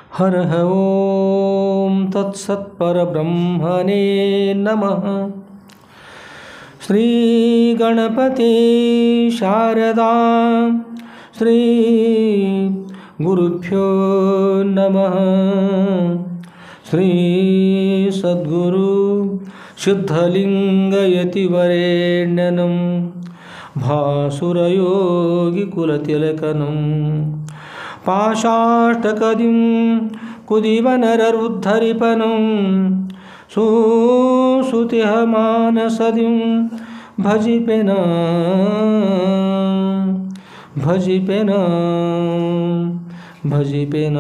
हरः ॐ तत्सत्परब्रह्मणे नमः श्रीगणपते शारदा श्रीगुरुभ्यो नमः श्रीसद्गुरु शुद्धलिङ्गयतिवरेण्यनं भासुरयोगिकुलतिलकनं पाशाष्टकदिं कुदिवनररुद्धरिपनं सुसुतिह मानसदिं भजिपेन भजिपेन भजिपेन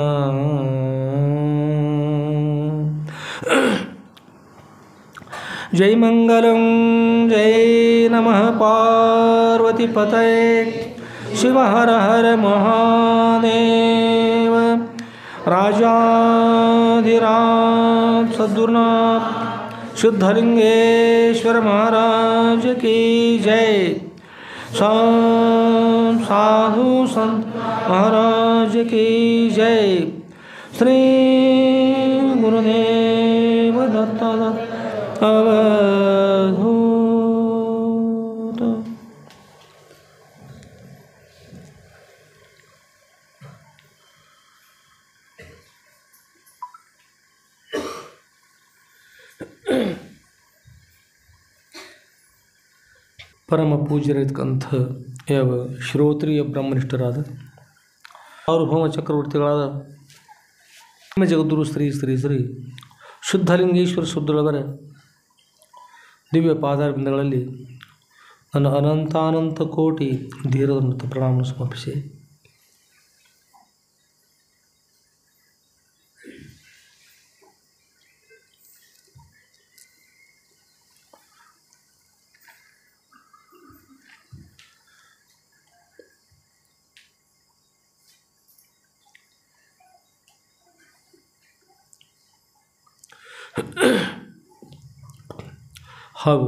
जय मङ्गलं जय नमः पार्वतीपतये शिव हर हर महादेव राजाधिराज सद्गुरुनाथ शुद्धलिंगेश्वर महाराज की जय संत साधु संत महाराज की जय श्री गुरुदेव दत्त दत्त अवधूत ಪರಮ ಪೂಜ್ಯರಿರ್ತಕ್ಕಂಥ ಯಾವ ಶ್ರೋತ್ರಿಯ ಬ್ರಹ್ಮನಿಷ್ಠರಾದ ಸಾರ್ವಭೌಮ ಚಕ್ರವರ್ತಿಗಳಾದ ಜಗದ್ಗುರು ಶ್ರೀ ಶ್ರೀ ಶ್ರೀ ಶುದ್ಧಲಿಂಗೇಶ್ವರ ಸುದ್ರವರ ದಿವ್ಯ ಪಾದಾರವಿಂದಗಳಲ್ಲಿ ನನ್ನ ಅನಂತಾನಂತ ಕೋಟಿ ಧೀರದ ಮತ್ತು ಪ್ರಣಾಮ ಸಮರ್ಪಿಸಿ ಹಾಗೂ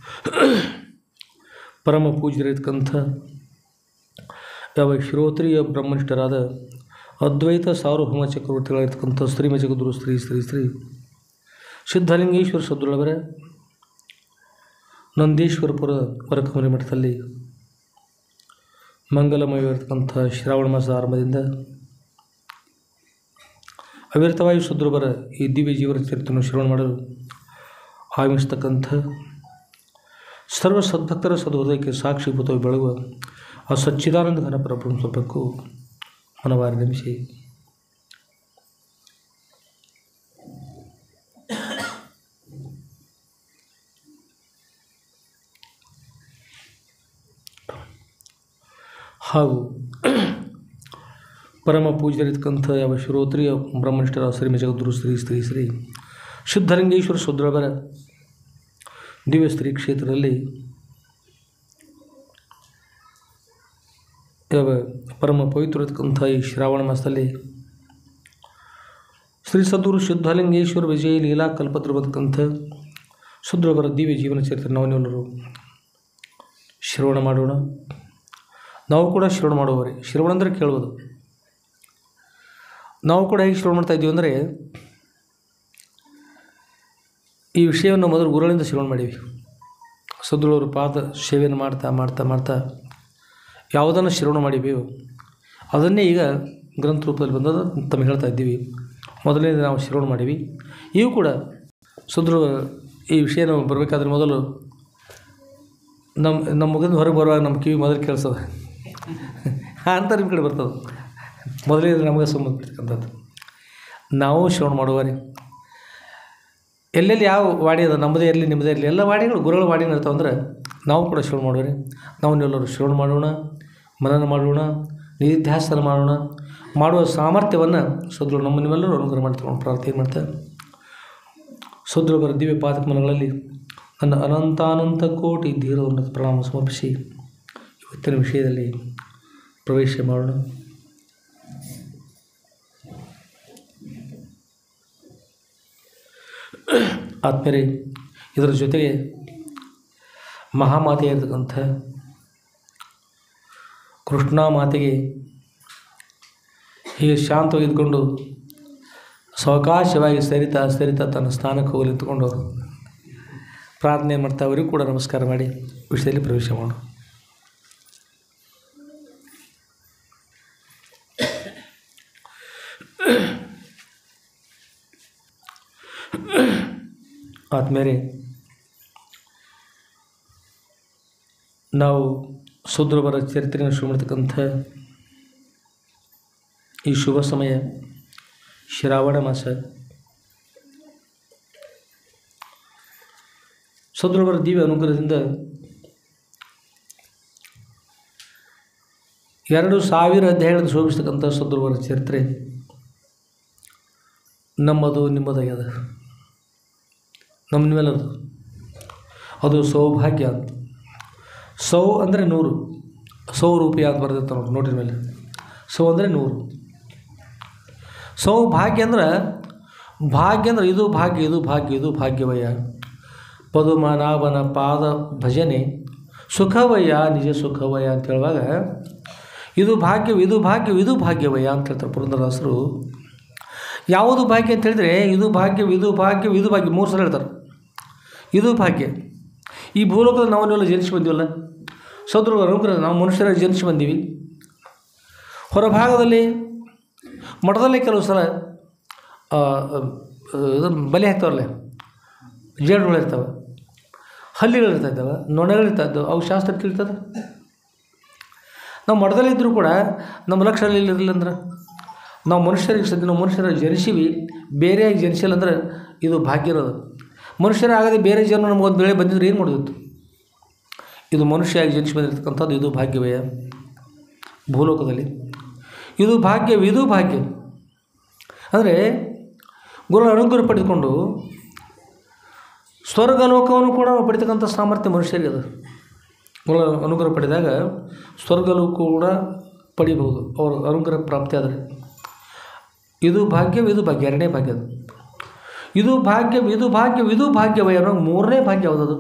ಪರಮ ಪೂಜ್ಯರಿರ್ತಕ್ಕಂಥ ಯಾವ ಶ್ರೋತ್ರಿಯ ಬ್ರಹ್ಮನಿಷ್ಠರಾದ ಅದ್ವೈತ ಸಾರ್ವಭೌಮ ಚಕ್ರವರ್ತಿಗಳಾಗಿರ್ತಕ್ಕಂಥ ಶ್ರೀಮ ಜಗದ್ಗುರು ಶ್ರೀ ಶ್ರೀ ಶ್ರೀ ಸಿದ್ಧಲಿಂಗೇಶ್ವರ ಸದ್ಗುಳವರ ನಂದೀಶ್ವರಪುರ ವರಕಮರಿ ಮಠದಲ್ಲಿ ಮಂಗಲಮಯವಾಗಿರ್ತಕ್ಕಂಥ ಶ್ರಾವಣ ಮಾಸ ಆರಂಭದಿಂದ ಅವಿರತವಾಗಿ ಸುದ್ರಬರ ಈ ದಿವ್ಯ ಜೀವನ ಚರಿತ್ರೆಯನ್ನು ಶ್ರವಣ ಮಾಡಲು ಆಗಮಿಸ್ತಕ್ಕಂಥ ಸರ್ವ ಸದ್ಭಕ್ತರ ಸದ್ಹೃದಯಕ್ಕೆ ಸಾಕ್ಷಿಭೂತವಾಗಿ ಬೆಳಗುವ ಆ ಸಚ್ಚಿದಾನಂದ ಘನ ಪರಬ್ರಹ್ಮ ಸ್ವರೂಪಕ್ಕೂ ಮನವಾರಿ ನಮಿಸಿ ಹಾಗೂ ಪರಮ ಪೂಜ್ಯರಿರ್ತಕ್ಕಂಥ ಯಾವ ಶ್ರೋತ್ರಿಯ ಬ್ರಹ್ಮನಿಷ್ಠರ ಶ್ರೀಮ ಜಗದ್ಗುರು ಶ್ರೀ ಶ್ರೀ ಶ್ರೀ ಶುದ್ಧಲಿಂಗೇಶ್ವರ ಸುದ್ರವರ ದಿವ್ಯ ಸ್ತ್ರೀ ಕ್ಷೇತ್ರದಲ್ಲಿ ಯಾವ ಪರಮ ಪವಿತ್ರತಕ್ಕಂಥ ಈ ಶ್ರಾವಣ ಮಾಸದಲ್ಲಿ ಶ್ರೀ ಸದ್ಗುರು ಶುದ್ಧಲಿಂಗೇಶ್ವರ ವಿಜಯ ಲೀಲಾ ಕಲ್ಪದ್ರಬತಕ್ಕಂಥ ಶುದ್ರವರ ದಿವ್ಯ ಜೀವನ ಚರಿತ್ರೆ ನಾವೆಲ್ಲರೂ ಶ್ರವಣ ಮಾಡೋಣ ನಾವು ಕೂಡ ಶ್ರವಣ ಮಾಡುವವರೇ ಶ್ರವಣ ಅಂದರೆ ಕೇಳುವುದು ನಾವು ಕೂಡ ಹೇಗೆ ಶ್ರವಣ ಮಾಡ್ತಾ ಇದ್ದೀವಿ ಅಂದರೆ ಈ ವಿಷಯವನ್ನು ಮೊದಲು ಗುರುಗಳಿಂದ ಶ್ರವಣ ಮಾಡೀವಿ ಸದ್ರುಳವರು ಪಾದ ಸೇವೆಯನ್ನು ಮಾಡ್ತಾ ಮಾಡ್ತಾ ಮಾಡ್ತಾ ಯಾವುದನ್ನು ಶ್ರವಣ ಮಾಡಿವೆಯೋ ಅದನ್ನೇ ಈಗ ಗ್ರಂಥ ರೂಪದಲ್ಲಿ ಬಂದದ ತಮಗೆ ಹೇಳ್ತಾ ಇದ್ದೀವಿ ಮೊದಲನೇ ನಾವು ಶ್ರವಣ ಮಾಡೀವಿ ಇವು ಕೂಡ ಸದ್ರು ಈ ವಿಷಯ ನಾವು ಬರಬೇಕಾದ್ರೆ ಮೊದಲು ನಮ್ಮ ನಮ್ಮ ಮುಗಿದ ಹೊರಗೆ ಬರುವಾಗ ನಮ್ಮ ಕಿವಿ ಮೊದಲು ಕೇಳಿಸೋದು ಅಂತ ನಿಮ್ಮ ಕಡೆ ಬರ್ತದೆ ಮೊದಲೇ ನಮಗೆ ಸಂಬಂಧಪಡ್ತಕ್ಕಂಥದ್ದು ನಾವು ಶ್ರವಣ ಮಾಡುವರೆ ಎಲ್ಲೆಲ್ಲಿ ಯಾವ ವಾಡಿ ಅದ ನಮ್ಮದೇ ಇರಲಿ ನಿಮ್ಮದೇ ಇರಲಿ ಎಲ್ಲ ವಾಡಿಗಳು ಗುರುಗಳ ವಾಡಿನ ಇರ್ತಾವೆ ಅಂದ್ರೆ ನಾವು ಕೂಡ ಶ್ರವಣ ಮಾಡುವರೆ ನಾವು ಎಲ್ಲರೂ ಶ್ರವಣ ಮಾಡೋಣ ಮನನ ಮಾಡೋಣ ನಿಧಿಧ್ಯಾಸನ ಮಾಡೋಣ ಮಾಡುವ ಸಾಮರ್ಥ್ಯವನ್ನು ಸದ್ರು ನಮ್ಮ ನಿಮ್ಮೆಲ್ಲರೂ ಅನುಗ್ರಹ ಮಾಡ್ತಾರೆ ಪ್ರಾರ್ಥನೆ ಮಾಡ್ತಾ ಸದ್ರುಬರ ದಿವ್ಯ ಪಾದಕಮನಗಳಲ್ಲಿ ನನ್ನ ಅನಂತಾನಂತ ಕೋಟಿ ಧೀರವನ್ನು ಪ್ರಣಾಮ ಸಮರ್ಪಿಸಿ ಇವತ್ತಿನ ವಿಷಯದಲ್ಲಿ ಪ್ರವೇಶ ಮಾಡೋಣ ಆತ್ಮೀಯರೇ ಇದರ ಜೊತೆಗೆ ಮಹಾಮಾತೆಯಾಗಿರ್ತಕ್ಕಂಥ ಕೃಷ್ಣ ಮಾತೆಗೆ ಹೀಗೆ ಶಾಂತವಾಗಿ ಇದ್ಕೊಂಡು ಸಾವಕಾಶವಾಗಿ ಸರಿತಾ ಸರಿತಾ ತನ್ನ ಸ್ಥಾನಕ್ಕೆ ಹೋಗಿ ನಿಂತ್ಕೊಂಡು ಪ್ರಾರ್ಥನೆ ಮಾಡ್ತಾ ಅವರಿಗೂ ಕೂಡ ನಮಸ್ಕಾರ ಮಾಡಿ ವಿಷಯದಲ್ಲಿ ಪ್ರವೇಶ ಮಾಡು ಆದಮೇಲೆ ನಾವು ಸುದೃಢರ ಚರಿತ್ರೆಯನ್ನು ಶುರು ಮಾಡ್ತಕ್ಕಂಥ ಈ ಶುಭ ಸಮಯ ಶ್ರಾವಣ ಮಾಸ ಸದೃಢರ ದಿವ್ಯ ಅನುಗ್ರಹದಿಂದ ಎರಡು ಸಾವಿರ ಅಧ್ಯಾಯಗಳನ್ನು ಶೋಭಿಸ್ತಕ್ಕಂಥ ಸದೃಢರ ಚರಿತ್ರೆ ನಮ್ಮದು ನಿಮ್ಮದಾಗ್ಯದ ನಮ್ಮ ನಿಮ್ಮೆಲ್ಲದು ಅದು ಸೌಭಾಗ್ಯ ಅಂತ ಸೌ ಅಂದರೆ ನೂರು ಸೌ ರೂಪಾಯಿ ಅಂತ ಬರ್ದಿರ್ತಾರೆ ನೋಡಿ ನೋಟಿನ ಮೇಲೆ ಸೌ ಅಂದರೆ ನೂರು ಸೌಭಾಗ್ಯ ಅಂದ್ರೆ ಭಾಗ್ಯ ಅಂದ್ರೆ ಇದು ಭಾಗ್ಯ ಇದು ಭಾಗ್ಯ ಇದು ಭಾಗ್ಯವಯ್ಯ ಪದುಮನಾಭನ ಪಾದ ಭಜನೆ ಸುಖವಯ್ಯ ನಿಜ ಸುಖವಯ್ಯ ಅಂತ ಹೇಳುವಾಗ ಇದು ಭಾಗ್ಯ ಇದು ಭಾಗ್ಯ ಇದು ಭಾಗ್ಯವಯ್ಯ ಅಂತ ಹೇಳ್ತಾರೆ ಪುರಂದರದಾಸರು ಯಾವುದು ಭಾಗ್ಯ ಅಂತ ಹೇಳಿದರೆ ಇದು ಭಾಗ್ಯ ಇದು ಭಾಗ್ಯ ಇದು ಭಾಗ್ಯ ಮೂರು ಸಲ ಹೇಳ್ತಾರೆ ಇದು ಭಾಗ್ಯ ಈ ಭೂಲೋಕದಲ್ಲಿ ನಾವು ನೀವೆಲ್ಲ ಜನಿಸಿ ಬಂದಿವಲ್ಲ ಸೋದರ ಅನುಗ್ರಹ ನಾವು ಮನುಷ್ಯರಾಗಿ ಜನಿಸಿ ಬಂದೀವಿ ಹೊರಭಾಗದಲ್ಲಿ ಮಠದಲ್ಲೇ ಕೆಲವು ಸಲ ಆ, ಆ, ಇದನ್ನು ಬಲಿ ಹಾಕ್ತಾವಲ್ಲ ಜೇಡುಗಳು ಇರ್ತಾವೆ ಹಲ್ಲಿಗಳು ಇರ್ತಾ ಇದ್ದಾವೆ ನೊಣಗಳು ಇರ್ತಾ ಇದ್ದಾವೆ ಅವು ಶಾಸ್ತ್ರ ತಿಳ್ತದೆ ನಾವು ಮಠದಲ್ಲಿದ್ದರೂ ಕೂಡ ನಮ್ಮ ಲಕ್ಷ ಇರಲಿಲ್ಲ ಅಂದ್ರೆ ನಾವು ಮನುಷ್ಯರಿಗೆ ಸದ್ಯ ನಾವು ಮನುಷ್ಯರಾಗಿ ಜನಿಸಿವಿ ಬೇರೆಯಾಗಿ ಜನಿಸಿಲ್ಲ ಅಂದ್ರೆ ಇದು ಭಾಗ್ಯ ಇರೋದು ಮನುಷ್ಯರಾಗದೆ ಬೇರೆ ಜನ ನಮ್ಗೆ ಒಂದು ಬೆಳೆ ಬಂದಿದ್ರೆ ಏನು ಮಾಡೋದಿತ್ತು ಇದು ಮನುಷ್ಯರಾಗಿ ಜನಿಸಿ ಬಂದಿರತಕ್ಕಂಥದ್ದು ಇದು ಭಾಗ್ಯವೇ ಭೂಲೋಕದಲ್ಲಿ ಇದು ಭಾಗ್ಯ ಇದು ಭಾಗ್ಯ ಅಂದರೆ ಗುರುಗಳ ಅನುಗ್ರಹ ಪಡೆದುಕೊಂಡು ಸ್ವರ್ಗಲೋಕವನ್ನು ಕೂಡ ನಾವು ಪಡಿತಕ್ಕಂಥ ಸಾಮರ್ಥ್ಯ ಮನುಷ್ಯರಿಗೆ ಅದು ಗುರುಗಳ ಅನುಗ್ರಹ ಪಡೆದಾಗ ಸ್ವರ್ಗಲೋಕ ಕೂಡ ಪಡಿಬಹುದು ಅವರ ಅನುಗ್ರಹ ಪ್ರಾಪ್ತಿ ಆದರೆ ಇದು ಭಾಗ್ಯ ಇದು ಭಾಗ್ಯ ಎರಡನೇ ಭಾಗ್ಯ ಅದು ಇದು ಭಾಗ್ಯ ಇದು ಭಾಗ್ಯ ಇದು ಭಾಗ್ಯವೇ ಅನ್ನೋ ಮೂರನೇ ಭಾಗ್ಯ ಯಾವುದದು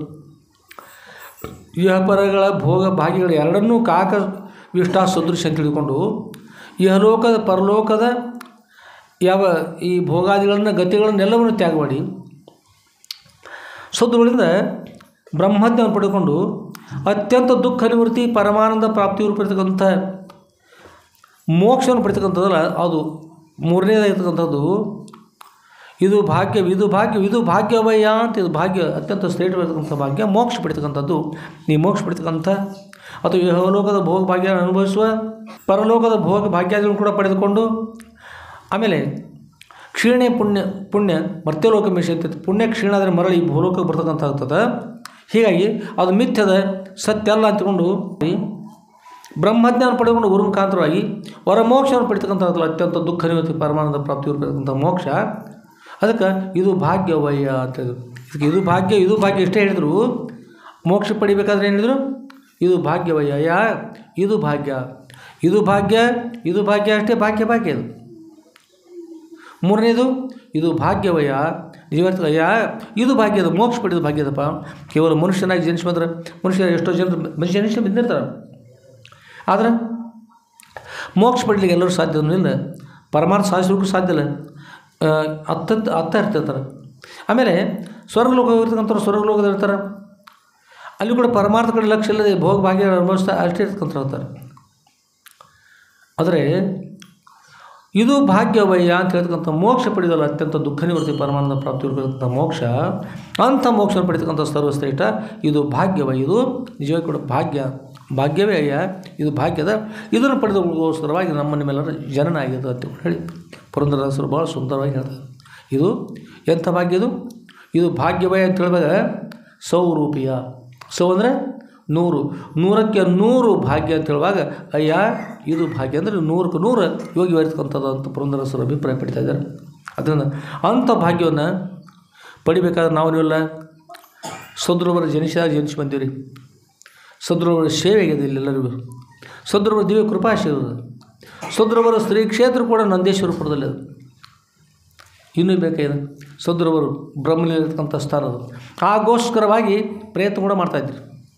ಇಹಪರಗಳ ಭೋಗ ಭಾಗ್ಯಗಳು ಎರಡನ್ನೂ ಕಾಕ ವಿಷ್ಟ ಸದೃಶ್ಯ ಅಂತ ತಿಳ್ಕೊಂಡು ಇಹಲೋಕದ ಪರಲೋಕದ ಯಾವ ಈ ಭೋಗಾದಿಗಳನ್ನು ಗತಿಗಳನ್ನೆಲ್ಲವನ್ನು ತ್ಯಾಗ ಮಾಡಿ ಸದ್ಗುಗಳಿಂದ ಬ್ರಹ್ಮಜ್ಞಾನ ಪಡೆದುಕೊಂಡು ಅತ್ಯಂತ ದುಃಖ ನಿವೃತ್ತಿ ಪರಮಾನಂದ ಪ್ರಾಪ್ತಿ ರೂಪಿರ್ತಕ್ಕಂಥ ಮೋಕ್ಷವನ್ನು ಪಡಿತಕ್ಕಂಥದ್ದಲ್ಲ ಅದು ಮೂರನೇದಾಗಿರ್ತಕ್ಕಂಥದ್ದು ಇದು ಭಾಗ್ಯ ಇದು ಭಾಗ್ಯ ಇದು ಭಾಗ್ಯವಯ್ಯ ಅಂತ ಇದು ಭಾಗ್ಯ ಅತ್ಯಂತ ಶ್ರೇಷ್ಠವಾಗಿರ್ತಕ್ಕಂಥ ಭಾಗ್ಯ ಮೋಕ್ಷ ಪಡಿತಕ್ಕಂಥದ್ದು ನೀ ಮೋಕ್ಷ ಪಡಿತಕ್ಕಂಥ ಅಥವಾ ಇಹಲೋಕದ ಭೋಗ ಭಾಗ್ಯ ಅನುಭವಿಸುವ ಪರಲೋಕದ ಭೋಗ ಭಾಗ್ಯಾದಿಗಳನ್ನು ಕೂಡ ಪಡೆದುಕೊಂಡು ಆಮೇಲೆ ಕ್ಷೀಣೆ ಪುಣ್ಯ ಪುಣ್ಯ ಮರ್ತ್ಯಲೋಕ ಮಿಷಂತ ಪುಣ್ಯ ಕ್ಷೀಣ ಆದರೆ ಮರಳಿ ಭೂಲೋಕಕ್ಕೆ ಬರ್ತಕ್ಕಂಥ ಆಗ್ತದೆ ಹೀಗಾಗಿ ಅದು ಮಿಥ್ಯದ ಸತ್ಯ ಅಲ್ಲ ಅಂತಕೊಂಡು ಬ್ರಹ್ಮಜ್ಞಾನ ಪಡೆದುಕೊಂಡು ಗುರು ಮುಖಾಂತರವಾಗಿ ವರಮೋಕ್ಷವನ್ನು ಪಡಿತಕ್ಕಂಥದ್ದು ಅತ್ಯಂತ ದುಃಖ ನಿವೃತ್ತಿ ಪರಮಾನಂದ ಪ್ರಾಪ್ತಿ ಇರತಕ್ಕಂಥ ಮೋಕ್ಷ ಅದಕ್ಕೆ ಇದು ಭಾಗ್ಯವಯ್ಯ ಅಂತ ಹೇಳಿದ್ರು ಇದಕ್ಕೆ ಇದು ಭಾಗ್ಯ ಇದು ಭಾಗ್ಯ ಇಷ್ಟೇ ಹೇಳಿದ್ರು ಮೋಕ್ಷ ಪಡಿಬೇಕಾದ್ರೆ ಏನು ಹೇಳಿದ್ರು ಇದು ಭಾಗ್ಯವಯ್ಯ ಯಾ ಇದು ಭಾಗ್ಯ ಇದು ಭಾಗ್ಯ ಇದು ಭಾಗ್ಯ ಅಷ್ಟೇ ಭಾಗ್ಯ ಭಾಗ್ಯ ಅದು ಮೂರನೇದು ಇದು ಭಾಗ್ಯವಯ್ಯ ನಿಜವಾರ್ಥ ಅಯ್ಯ ಇದು ಭಾಗ್ಯದ ಮೋಕ್ಷ ಪಡೆದ ಭಾಗ್ಯದಪ್ಪ ಕೇವಲ ಮನುಷ್ಯನಾಗಿ ಜನಿಸಿ ಬಂದ್ರೆ ಮನುಷ್ಯ ಎಷ್ಟೋ ಜನರು ಮನುಷ್ಯ ಜನಿಸಿ ಬಂದಿರ್ತಾರೆ ಆದ್ರೆ ಮೋಕ್ಷ ಪಡಲಿಕ್ಕೆ ಎಲ್ಲರೂ ಸಾಧ್ಯ ಇಲ್ಲ ಪರಮಾರ್ಥ ಸಾಧಿಸಲಿಕ್ಕೂ ಸಾಧ್ಯ ಇಲ್ಲ ಆ, ಅತ್ತಂತ ಅತ್ತ ಇರ್ತಿರ್ತಾರೆ ಆಮೇಲೆ ಸ್ವರ್ಗಲೋಕ ಇರ್ತಕ್ಕಂಥವ್ರು ಸ್ವರ್ಗಲೋಕದಲ್ಲಿ ಇರ್ತಾರೆ ಅಲ್ಲಿ ಕೂಡ ಪರಮಾರ್ಥ ಕಡೆ ಲಕ್ಷ್ಯ ಇಲ್ಲದೆ ಭೋಗ ಭಾಗ್ಯ ಅನುಭವಿಸ್ತಾ ಅಷ್ಟೇ ಇರ್ತಕ್ಕಂಥ ಇರ್ತಾರೆ ಆದರೆ ಇದು ಭಾಗ್ಯವಯ್ಯ ಅಂತ ಹೇಳ್ತಕ್ಕಂಥ ಮೋಕ್ಷ ಪಡೆಯೋಲ್ಲ ಅತ್ಯಂತ ದುಃಖ ನಿವೃತ್ತಿ ಪರಮಾನಂದ ಪ್ರಾಪ್ತಿ ಇರತಕ್ಕಂಥ ಮೋಕ್ಷ ಅಂಥ ಮೋಕ್ಷ ಪಡಿತಕ್ಕಂಥ ಸರ್ವಶ್ರೇಷ್ಠ ಇದು ಭಾಗ್ಯವಯ್ಯ ಇದು ನಿಜವಾಗಿ ಕೂಡ ಭಾಗ್ಯ ಭಾಗ್ಯವೇ ಅಯ್ಯ ಇದು ಭಾಗ್ಯದ ಇದನ್ನು ಪಡೆದಗೋಸ್ಕರವಾಗಿ ನಮ್ಮ ನಿಮ್ಮೆಲ್ಲರ ಜನನ ಆಗಿದೆ ಅಂತ ಹೇಳಿ ಪುರಂದರದಾಸರು ಭಾಳ ಸುಂದರವಾಗಿ ಹೇಳ್ತಾರೆ ಇದು ಎಂಥ ಭಾಗ್ಯ ಇದು ಇದು ಭಾಗ್ಯವಯ ಅಂತ ಹೇಳುವಾಗ ಸೌರೂಪಿಯ ಸೌ ಅಂದರೆ ನೂರು ನೂರಕ್ಕೆ ನೂರು ಭಾಗ್ಯ ಅಂತ ಹೇಳುವಾಗ ಅಯ್ಯ ಇದು ಭಾಗ್ಯ ಅಂದರೆ ನೂರಕ್ಕೆ ನೂರು ಯೋಗಿ ಬರ್ತಕ್ಕಂಥದ್ದು ಅಂತ ಪುರಂದರಸರು ಅಭಿಪ್ರಾಯ ಪಡ್ತಾ ಇದ್ದಾರೆ ಅದರಿಂದ ಅಂಥ ಭಾಗ್ಯವನ್ನು ಪಡಿಬೇಕಾದ್ರೆ ನಾವು ನೀವೆಲ್ಲ ಸದ್ರವರ ಜನಿಸಿದಾಗ ಜನಿಸಿ ಬಂದೀವಿ ರೀ ಸದ್ರವರ ಸೇವೆ ಆಗಿದೆ ಇಲ್ಲೆಲ್ಲರಿಗೂ ಸದ್ರವರ ದಿವ್ಯ ಕೃಪಾಶೀರ್ವಾದ ಸದ್ರವರ ಶ್ರೀ ಕ್ಷೇತ್ರ ಕೂಡ ನಂದೇಶ್ವರಪುರದಲ್ಲಿ ಅದು ಇನ್ನೂ ಬೇಕಾಗಿದೆ ಸದ್ರವರು ಬ್ರಹ್ಮಲಿರ್ತಕ್ಕಂಥ ಸ್ಥಾನ ಅದು ಆಗೋಸ್ಕರವಾಗಿ ಪ್ರಯತ್ನ ಕೂಡ ಮಾಡ್ತಾಯಿದ್ರು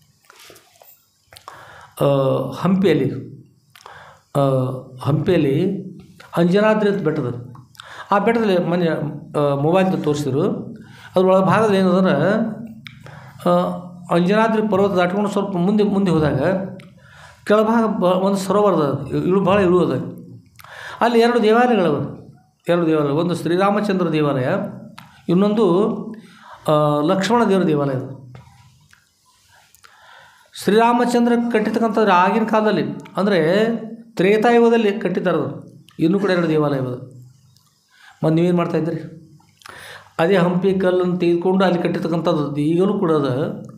ಆ, ಹಂಪಿಯಲ್ಲಿ ಆ, ಹಂಪಿಯಲ್ಲಿ ಅಂಜನಾದ್ರಿ ಅಂತ ಬೆಟ್ಟದ ಆ ಬೆಟ್ಟದಲ್ಲಿ ಮನೆ ಮೊಬೈಲ್ ತೋರಿಸಿದ್ರು ಅದ್ರೊಳಗೆ ಭಾಗದಲ್ಲಿ ಏನಂದ್ರೆ ಆ, ಅಂಜನಾದ್ರಿ ಪರ್ವತ ದಾಟ್ಕೊಂಡು ಸ್ವಲ್ಪ ಮುಂದೆ ಮುಂದೆ ಹೋದಾಗ ಕೆಳಭಾಗ ಬ ಒಂದು ಸರೋವರದ ಇಳು ಭಾಳ ಇಳುವದ ಅಲ್ಲಿ ಎರಡು ದೇವಾಲಯಗಳವ ಎರಡು ದೇವಾಲಯ ಒಂದು ಶ್ರೀರಾಮಚಂದ್ರ ದೇವಾಲಯ ಇನ್ನೊಂದು ಆ, ಲಕ್ಷ್ಮಣ ದೇವರ ದೇವಾಲಯ ಅದು ಶ್ರೀರಾಮಚಂದ್ರ ಕಟ್ಟಿರ್ತಕ್ಕಂಥದ್ದು ಆಗಿನ ಕಾಲದಲ್ಲಿ ಅಂದರೆ ತ್ರೇತಾಯುಗದಲ್ಲಿ ಕಟ್ಟಿದ್ದಾರೆ ಇನ್ನೂ ಕೂಡ ಎರಡು ದೇವಾಲಯ ಅದು ಮತ್ತು ನೀವೇನು ಮಾಡ್ತಾಯಿದ್ರಿ ಅದೇ ಹಂಪಿ ಕಲ್ಲನ್ನು ತೆಗೆದುಕೊಂಡು ಅಲ್ಲಿ ಕಟ್ಟಿರ್ತಕ್ಕಂಥದ್ದು ಈಗಲೂ ಕೂಡ ಅದ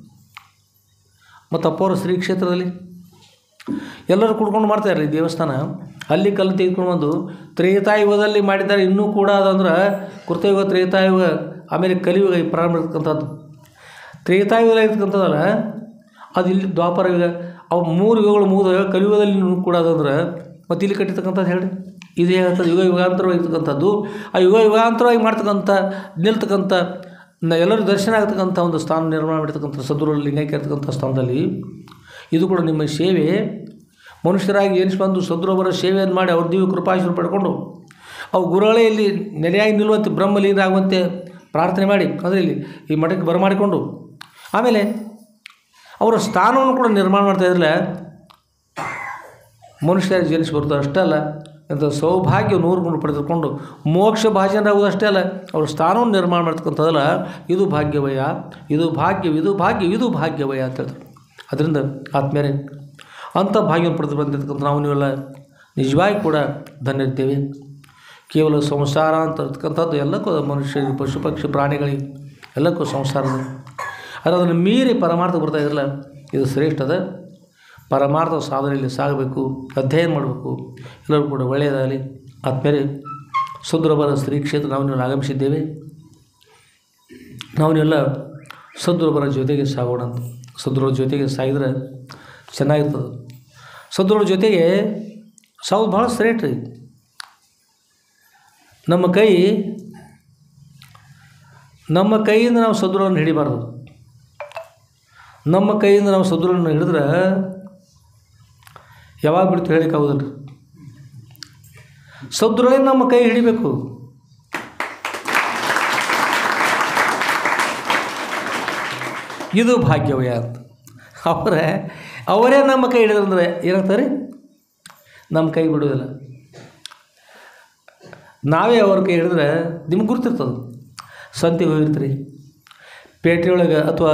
ಮತ್ತು ಅಪ್ಪವರ ಶ್ರೀ ಕ್ಷೇತ್ರದಲ್ಲಿ ಎಲ್ಲರೂ ಕುಡ್ಕೊಂಡು ಮಾಡ್ತಾರೆ ಈ ದೇವಸ್ಥಾನ ಅಲ್ಲಿ ಕಲ್ಲು ತೆಗೆದುಕೊಂಡು ಬಂದು ತ್ರೇತಾಯುಗದಲ್ಲಿ ಮಾಡಿದ್ದಾರೆ ಇನ್ನೂ ಕೂಡ ಅದಂದ್ರೆ ಕೃತಯುಗ ತ್ರೇತಾಯುಗ ಆಮೇಲೆ ಕಲಿಯುಗ ಈ ಪ್ರಾರಂಭ ಇರ್ತಕ್ಕಂಥದ್ದು ತ್ರೇತಾಯುಗದಲ್ಲಿ ಇರ್ತಕ್ಕಂಥದ್ದಲ್ಲ ಅದು ಇಲ್ಲಿ ದ್ವಾಪರ ಯುಗ ಅವು ಮೂರು ಯುಗಗಳು ಮುಗಿದ ಕಲಿಯುಗದಲ್ಲಿ ಇನ್ನೂ ಕೂಡ ಅದಂದ್ರೆ ಮತ್ತು ಇಲ್ಲಿ ಕಟ್ಟಿರ್ತಕ್ಕಂಥದ್ದು ಹೇಳಿ ಇದು ಹೇಳ್ತದೆ ಯುಗ ಯುಗಾಂತರವಾಗಿ ಇರ್ತಕ್ಕಂಥದ್ದು ಆ ಯುಗ ಯುಗಾಂತರವಾಗಿ ಮಾಡ್ತಕ್ಕಂಥ ನಿಲ್ತಕ್ಕಂಥ ನ- ಎಲ್ಲರೂ ದರ್ಶನ ಆಗ್ತಕ್ಕಂಥ ಒಂದು ಸ್ಥಾನ ನಿರ್ಮಾಣ ಮಾಡಿರ್ತಕ್ಕಂಥ ಸದ್ಗುರು ಲಿಂಗೈಕ್ಯ ಇರ್ತಕ್ಕಂಥ ಸ್ಥಾನದಲ್ಲಿ ಇದು ಕೂಡ ನಿಮ್ಮ ಸೇವೆ ಮನುಷ್ಯರಾಗಿ ಎನಿಸಿ ಬಂದು ಸದ್ಗುರುವರ ಸೇವೆಯನ್ನು ಮಾಡಿ ಅವ್ರ ದಿವ್ಯ ಕೃಪಾಶೀರ್ವಾದ ಪಡ್ಕೊಂಡು ಅವು ಗುರುಗಳೇ ನೆಲೆಯಾಗಿ ನಿಲ್ಲುವಂತೆ ಬ್ರಹ್ಮಲೀನರಾಗುವಂತೆ ಪ್ರಾರ್ಥನೆ ಮಾಡಿ ಅಂದರೆ ಇಲ್ಲಿ ಈ ಮಠಕ್ಕೆ ಬರಮಾಡಿಕೊಂಡು ಆಮೇಲೆ ಅವರ ಸ್ಥಾನವನ್ನು ಕೂಡ ನಿರ್ಮಾಣ ಮಾಡ್ತಾ ಇದ್ರಲ್ಲ ಮನುಷ್ಯರಾಗಿ ಜನಿಸಿ ಬರ್ತದೆ ಅಷ್ಟೇ ಅಲ್ಲ ಅಂತ ಸೌಭಾಗ್ಯ ನೂರು ಗುಣ ಪಡೆದುಕೊಂಡು ಮೋಕ್ಷ ಭಾಜನರಾಗುವುದು ಅಷ್ಟೇ ಅಲ್ಲ ಅವ್ರ ಸ್ಥಾನವನ್ನು ನಿರ್ಮಾಣ ಮಾಡ್ತಕ್ಕಂಥದ್ದಲ್ಲ ಇದು ಭಾಗ್ಯವಯ ಇದು ಭಾಗ್ಯ ಇದು ಭಾಗ್ಯ ಇದು ಭಾಗ್ಯವಯ ಅಂತ ಹೇಳ್ತಾರೆ ಅದರಿಂದ ಆತ್ಮೇರೆ ಅಂಥ ಭಾಗ್ಯವನ್ನು ಪಡೆದು ಬಂದಿರ್ತಕ್ಕಂಥ ನಾವು ನೀವೆಲ್ಲ ನಿಜವಾಗಿ ಕೂಡ ಧನ್ಯರಿದ್ದೇವೆ ಕೇವಲ ಸಂಸಾರ ಅಂತ ಇರ್ತಕ್ಕಂಥದ್ದು ಎಲ್ಲಕ್ಕೂ ಮನುಷ್ಯರಿಗೆ ಪಶು ಪಕ್ಷಿ ಪ್ರಾಣಿಗಳಿಗೆ ಎಲ್ಲಕ್ಕೂ ಸಂಸಾರದ ಆದರೆ ಅದನ್ನು ಮೀರಿ ಪರಮಾರ್ಥ ಬರ್ತಾ ಇದ್ರಲ್ಲ ಇದು ಶ್ರೇಷ್ಠ ಅದ ಪರಮಾರ್ಥ ಸಾಧನೆಯಲ್ಲಿ ಸಾಗಬೇಕು ಅಧ್ಯಯನ ಮಾಡಬೇಕು ಎಲ್ಲರೂ ಕೂಡ ಒಳ್ಳೆಯದಾಗಲಿ ಆದ್ಮೇಲೆ ಸುದ್ರಬರ ಶ್ರೀ ಕ್ಷೇತ್ರ ನಾವು ನೀವು ಆಗಮಿಸಿದ್ದೇವೆ ನಾವನ್ನೆಲ್ಲ ಸದ್ಗುರುಬರ ಜೊತೆಗೆ ಸಾಗೋಣ ಅಂತ ಸದ್ಗುರುಗಳ ಜೊತೆಗೆ ಸಾಗಿದ್ರೆ ಚೆನ್ನಾಗಿರ್ತದೆ ಸದ್ಗುರುಗಳ ಜೊತೆಗೆ ಸಾಗೋದು ಭಾಳ ಶ್ರೇಷ್ಠ ರೀ ನಮ್ಮ ಕೈ ನಮ್ಮ ಕೈಯಿಂದ ನಾವು ಸದ್ಗುರುಗಳನ್ನು ಹಿಡಿಬಾರ್ದು ನಮ್ಮ ಕೈಯಿಂದ ನಾವು ಸದ್ಗುರುಗಳನ್ನು ಹಿಡಿದ್ರೆ ಯಾವಾಗ ಬಿಡ್ತು ಹೇಳಿಕ್ಕಾಗೋದಿಲ್ಲ ಸದ್ಗುರುಗಳೇ ನಮ್ಮ ಕೈ ಹಿಡಿಬೇಕು ಇದು ಭಾಗ್ಯವಯ ಅಂತ ಅವರೇ ಅವರೇ ನಮ್ಮ ಕೈ ಹಿಡಿದ್ರಂದ್ರೆ ಏನಾಗ್ತಾರೆ ನಮ್ಮ ಕೈ ಬಿಡೋದಿಲ್ಲ ನಾವೇ ಅವ್ರ ಕೈ ಹಿಡಿದ್ರೆ ನಿಮ್ಗೆ ಗುರ್ತಿರ್ತದೆ ಸಂತೆಗೆ ಹೋಗಿರ್ತೀರಿ ಪೇಟೆಯೊಳಗೆ ಅಥವಾ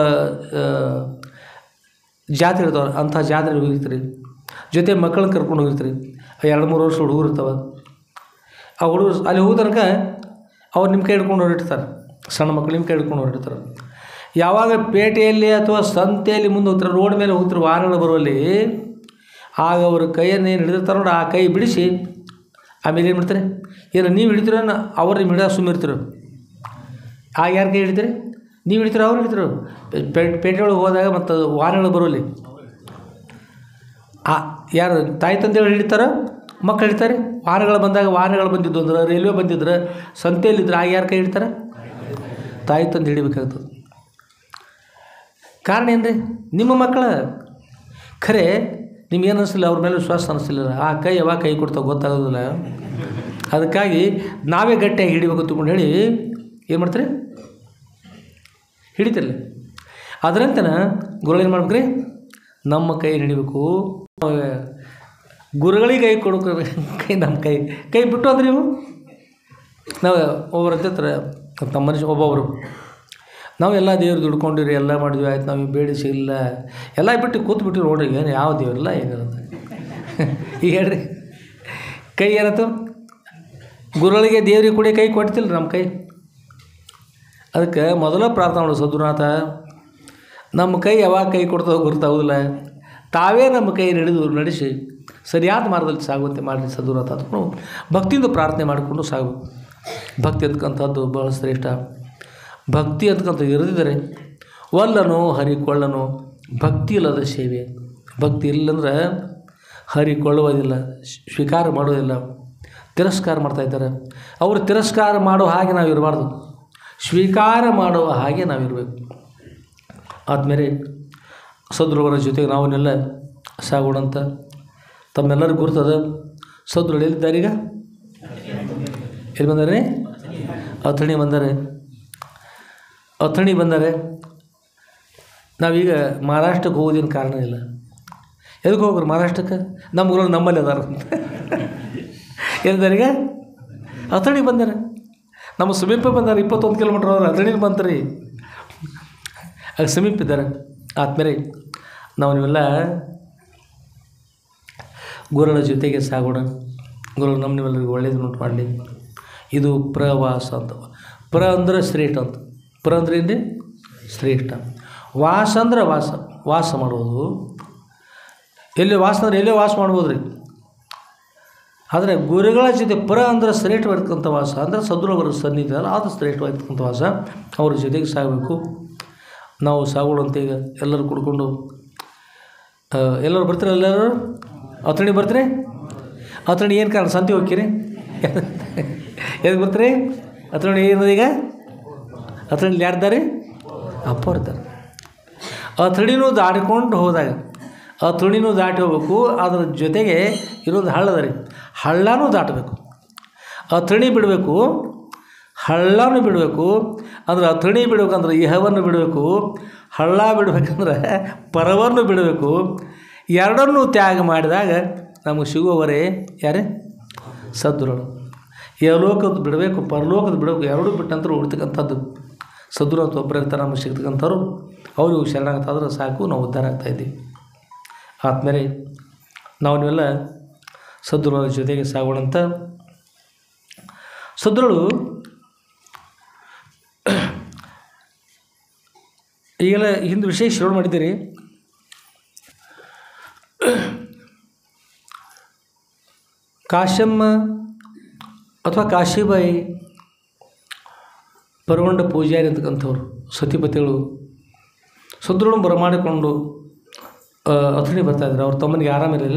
ಜಾತ್ರೆ ಇರ್ತಾವೆ ಅಂಥ ಜಾತ್ರೆಗೆ ಹೋಗಿರ್ತೀರಿ ಜೊತೆ ಮಕ್ಕಳನ್ನ ಕರ್ಕೊಂಡು ಹೋಗಿರ್ತೀರಿ ಎರಡು ಮೂರು ವರ್ಷ ಹುಡುಗರು ಇರ್ತಾವೆ ಆ ಹುಡುಗರು ಅಲ್ಲಿ ಹೋದ ತನಕ ಅವ್ರು ನಿಮ್ಮ ಕೈ ಹಿಡ್ಕೊಂಡು ಹೊರಟಿರ್ತಾರೆ ಸಣ್ಣ ಮಕ್ಕಳು ನಿಮ್ಮ ಕೈ ಹಿಡ್ಕೊಂಡು ಹೊರಟಿರ್ತಾರೆ ಯಾವಾಗ ಪೇಟೆಯಲ್ಲಿ ಅಥವಾ ಸಂತೆಯಲ್ಲಿ ಮುಂದೆ ಹೋಗ್ತಾರೆ ರೋಡ್ ಮೇಲೆ ಹೋಗ್ತಾರೆ ವಾಹನಗಳು ಬರುವಲ್ಲಿ ಆಗ ಅವ್ರ ಕೈಯನ್ನು ಏನು ಹಿಡಿದಿರ್ತಾರೆ ನೋಡಿ ಆ ಕೈ ಬಿಡಿಸಿ ಆಮೇಲೆ ಏನು ಮಾಡ್ತಾರೆ ಏನು ನೀವು ಹಿಡಿತೀರ ಅವ್ರು ನಿಮ್ಮ ಹಿಡಿದ ಸುಮ್ಮಿರ್ತೀರ ಆಗ ಯಾರು ಕೈ ಹಿಡಿತೀರಿ ನೀವು ಹಿಡಿತೀರ ಅವ್ರು ಹಿಡಿತೀರ ಪೇಟೆ ಒಳಗೆ ಹೋದಾಗ ಮತ್ತು ವಾಹನಗಳು ಬರುವಲ್ಲಿ ಆ ಯಾರು ತಾಯಿ ತಂದೆಗಳು ಹಿಡಿತಾರೋ ಮಕ್ಕಳು ಹಿಡಿತಾರೆ ವಾಹನಗಳು ಬಂದಾಗ ವಾಹನಗಳು ಬಂದಿದ್ದು ಅಂದ್ರೆ ರೈಲ್ವೆ ಬಂದಿದ್ರೆ ಸಂತೆಯಲ್ಲಿದ್ರೆ ಆಗ ಯಾರು ಕೈ ಹಿಡಿತಾರೆ ತಾಯಿ ತಂದೆ ಹಿಡಿಬೇಕಾಗ್ತದೆ ಕಾರಣ ಏನು ರೀ ನಿಮ್ಮ ಮಕ್ಕಳ ಖರೆ ನಿಮ್ಗೇನು ಅನಿಸ್ಲಿಲ್ಲ ಅವ್ರ ಮೇಲೆ ವಿಶ್ವಾಸ ಅನಿಸ್ಲಿಲ್ಲ ಆ ಕೈ ಯಾವಾಗ ಕೈ ಕೊಡ್ತಾವೆ ಗೊತ್ತಾಗೋದಿಲ್ಲ ಅದಕ್ಕಾಗಿ ನಾವೇ ಗಟ್ಟಿಯಾಗಿ ಹಿಡಿಬೇಕು ತಿಳ್ಕೊಂಡು ಹೇಳಿ ಏನು ಮಾಡ್ತೀರಿ ಹಿಡಿತಿರಲಿ ಅದರಂತೆನ ಗುರುಗಳು ಏನು ಮಾಡ್ಬೇಕ್ರಿ ನಮ್ಮ ಕೈ ಹಿಡಿಬೇಕು ಗುರುಗಳಿಗೆ ಕೈ ಕೊಡೋಕೆ ಕೈ ನಮ್ಮ ಕೈ ಕೈ ಬಿಟ್ಟು ಅಂದ್ರೆ ನೀವು ನಾವು ಒಬ್ಬರ ಹತ್ರ ನಮ್ಮ ಮನುಷ್ಯ ಒಬ್ಬೊಬ್ಬರು ನಾವು ಎಲ್ಲ ದೇವ್ರು ದುಡ್ಕೊಂಡಿರಿ ಎಲ್ಲ ಮಾಡಿದ್ವಿ ಆಯ್ತು ನಾವು ಬೇಡಿ ಸಿಗಲಿಲ್ಲ ಎಲ್ಲ ಬಿಟ್ಟು ಕೂತು ಬಿಟ್ಟು ನೋಡ್ರಿ ಏನು ಯಾವ ದೇವರಿಲ್ಲ ಏನಿರುತ್ತೆ ಈಗ ಹೇಳ್ರಿ ಕೈ ಏನತ್ತು ಗುರುಗಳಿಗೆ ದೇವ್ರಿಗೆ ಕೂಡ ಕೈ ಕೊಡ್ತಿಲ್ಲ ನಮ್ಮ ಕೈ ಅದಕ್ಕೆ ಮೊದಲ ಪ್ರಾರ್ಥನೆ ಮಾಡೋದು ಸದ್ಗುರುನಾಥ ನಮ್ಮ ಕೈ ಯಾವಾಗ ಕೈ ಕೊಡ್ತೋ ಗುರುತಾಗೋದಿಲ್ಲ ತಾವೇ ನಮ್ಮ ಕೈ ಹಿಡಿದು ನಡೆಸಿ ಸರಿಯಾದ ಮಾರ್ಗದಲ್ಲಿ ಸಾಗುವಂತೆ ಮಾಡಿ ಸದ್ಗುರುನಾಥ ಅದನ್ನು ಭಕ್ತಿಯಿಂದ ಪ್ರಾರ್ಥನೆ ಮಾಡಿಕೊಂಡು ಸಾಗಬೇಕು ಭಕ್ತಿ ಅಂತಕ್ಕಂಥದ್ದು ಬಹಳ ಶ್ರೇಷ್ಠ ಭಕ್ತಿ ಅಂತಕ್ಕಂಥದ್ದು ಇರದಿದ್ದರೆ ಒಲ್ಲನು ಹರಿಕೊಳ್ಳನು ಭಕ್ತಿ ಇಲ್ಲದ ಸೇವೆ ಭಕ್ತಿ ಇಲ್ಲಂದ್ರೆ ಹರಿಕೊಳ್ಳುವುದಿಲ್ಲ ಸ್ವೀಕಾರ ಮಾಡೋದಿಲ್ಲ ತಿರಸ್ಕಾರ ಮಾಡ್ತಾ ಇದ್ದಾರೆ ಅವರು ತಿರಸ್ಕಾರ ಮಾಡೋ ಹಾಗೆ ನಾವು ಇರಬಾರ್ದು ಸ್ವೀಕಾರ ಮಾಡುವ ಹಾಗೆ ನಾವಿರಬೇಕು ಆದಮೇಲೆ ಸದ್ರುವರ ಜೊತೆಗೆ ನಾವನ್ನೆಲ್ಲ ಸಾಗೋಣಂತ ತಮ್ಮೆಲ್ಲರಿಗೂ ಗುರ್ತದ ಸದ್ರು ಎಲ್ಲಿದ್ದಾರೆ ಈಗ ಎಲ್ಲಿ ಬಂದಾರೆ ಅಥಣಿ ಬಂದಾರೆ ಅಥಣಿ ಬಂದಾರೆ ನಾವೀಗ ಮಹಾರಾಷ್ಟ್ರಕ್ಕೆ ಹೋಗೋದೇನು ಕಾರಣ ಇಲ್ಲ ಎದಕ್ಕೆ ಹೋಗ್ರಿ ಮಹಾರಾಷ್ಟ್ರಕ್ಕೆ ನಮ್ಮ ಊರಲ್ಲಿ ನಮ್ಮಲ್ಲಿ ಅದಾರ ಅಂತ ಎಲ್ಲಿದ್ದಾರೆ ಈಗ ಅಥಣಿ ಬಂದಾರೆ ನಮ್ಮ ಸಮೀಪ ಬಂದಾರೆ ಇಪ್ಪತ್ತೊಂದು ಕಿಲೋಮೀಟ್ರ್ ಅವ್ರು ಅಥಣಿ ಬಂತ್ರಿ ಆಗ ಸಮೀಪ ಇದ್ದಾರೆ ಆದ್ಮೇಲೆ ನಾವು ನೀವೆಲ್ಲ ಗುರುಗಳ ಜೊತೆಗೆ ಸಾಗೋಣ ಗುರು ನಮ್ಮ ನಿಮ್ಮೆಲ್ಲರಿಗೂ ಒಳ್ಳೇದನ್ನುಂಟು ಮಾಡಲಿ ಇದು ಪ್ರವಾಸ ಅಂತ ಪ್ರ ಅಂದ್ರೆ ಶ್ರೇಷ್ಠ ಅಂತ ಪ್ರ ಅಂದ್ರೆ ಏನು ಶ್ರೇಷ್ಠ ವಾಸ ಅಂದ್ರೆ ವಾಸ ವಾಸ ಮಾಡೋದು ಎಲ್ಲಿ ವಾಸ ಅಂದ್ರೆ ಎಲ್ಲೇ ವಾಸ ಮಾಡ್ಬೋದು ರೀ ಆದರೆ ಗುರುಗಳ ಜೊತೆ ಪರ ಅಂದ್ರೆ ಶ್ರೇಷ್ಠವಾಗಿರ್ತಕ್ಕಂಥ ವಾಸ ಅಂದರೆ ಸದ್ಗುರುಗಳ ಸನ್ನಿಧಿ ಅಲ್ಲ ಅದು ಶ್ರೇಷ್ಠವಾಗಿರ್ತಕ್ಕಂಥ ವಾಸ ಅವ್ರ ಜೊತೆಗೆ ಸಾಗಬೇಕು ನಾವು ಸಾಗೋಣ ಅಂತ ಈಗ ಎಲ್ಲರೂ ಕುಡ್ಕೊಂಡು ಆ, ಎಲ್ಲರೂ ಬರ್ತೀರ ಎಲ್ಲರೂ ಅಥಣಿ ಬರ್ತೀರಿ ಅಥಣಿ ಏನು ಕಾರಣ ಸಂತೆ ಹೋಗ್ತೀರಿ ಎದಕ್ಕೆ ಬರ್ತೀರಿ ಅಥಣಿ ಏನದು ಈಗ ಅಥಣಿ ಯಾರ್ದಾರೆ ಅಪ್ಪ ಇರ್ತಾರೆ ಅಥಣಿನೂ ದಾಟಿಕೊಂಡು ಹೋದಾಗ ಅಥಣಿನೂ ದಾಟಿ ಹೋಗ್ಬೇಕು ಅದ್ರ ಜೊತೆಗೆ ಇರೋದು ಹಳ್ಳ ಅದ ರೀ ಹಳ್ಳನೂ ದಾಟಬೇಕು ಅಥಣಿ ಬಿಡಬೇಕು ಹಳ್ಳನೂ ಬಿಡಬೇಕು ಅಂದ್ರೆ ಅಥಣಿ ಬಿಡ್ಬೇಕಂದ್ರೆ ಇಹವನ್ನು ಬಿಡಬೇಕು ಹಳ್ಳ ಬಿಡ್ಬೇಕಂದ್ರೆ ಪರವನ್ನು ಬಿಡಬೇಕು ಎರಡನ್ನೂ ತ್ಯಾಗ ಮಾಡಿದಾಗ ನಮಗೆ ಸಿಗುವವರೇ ಯಾರೇ ಸದ್ಗುರುಗಳು ಯಲೋಕದ ಬಿಡಬೇಕು ಪರಲೋಕದ ಬಿಡಬೇಕು ಎರಡೂ ಬಿಟ್ಟಂತರೂ ಉಳಿತಕ್ಕಂಥದ್ದು ಸದ್ಗುರು ಅಂತ ಒಬ್ಬರು ಇರ್ತಾರೆ ನಮಗೆ ಸಿಗ್ತಕ್ಕಂಥವ್ರು ಅವರು ಶರಣಾಗತ್ತಾದ್ರೆ ಸಾಕು ನಾವು ಉದ್ಧಾರ ಆಗ್ತಾಯಿದ್ದೀವಿ ಆದಮೇಲೆ ನಾವು ನೀವೆಲ್ಲ ಸದ್ಗುರುಗಳ ಜೊತೆಗೆ ಸಾಗೋಣಂತ ಸದ್ಗುರುಗಳು ಈಗೆಲ್ಲ ಹಿಂದೆ ವಿಷಯ ಶ್ರವಣ ಮಾಡಿದ್ದೀರಿ ಕಾಶಮ್ಮ ಅಥವಾ ಕಾಶಿಬಾಯಿ ಪರಗೊಂಡ ಪೂಜಾರಿ ಅಂತಕ್ಕಂಥವ್ರು ಸತಿಪತಿಗಳು ಸದ್ರುಳು ಬರಮಾಡಿಕೊಂಡು ಅಥಣಿ ಬರ್ತಾಯಿದ್ರು ಅವ್ರ ತಮ್ಮನಿಗೆ ಆರಾಮಿರಲಿಲ್ಲ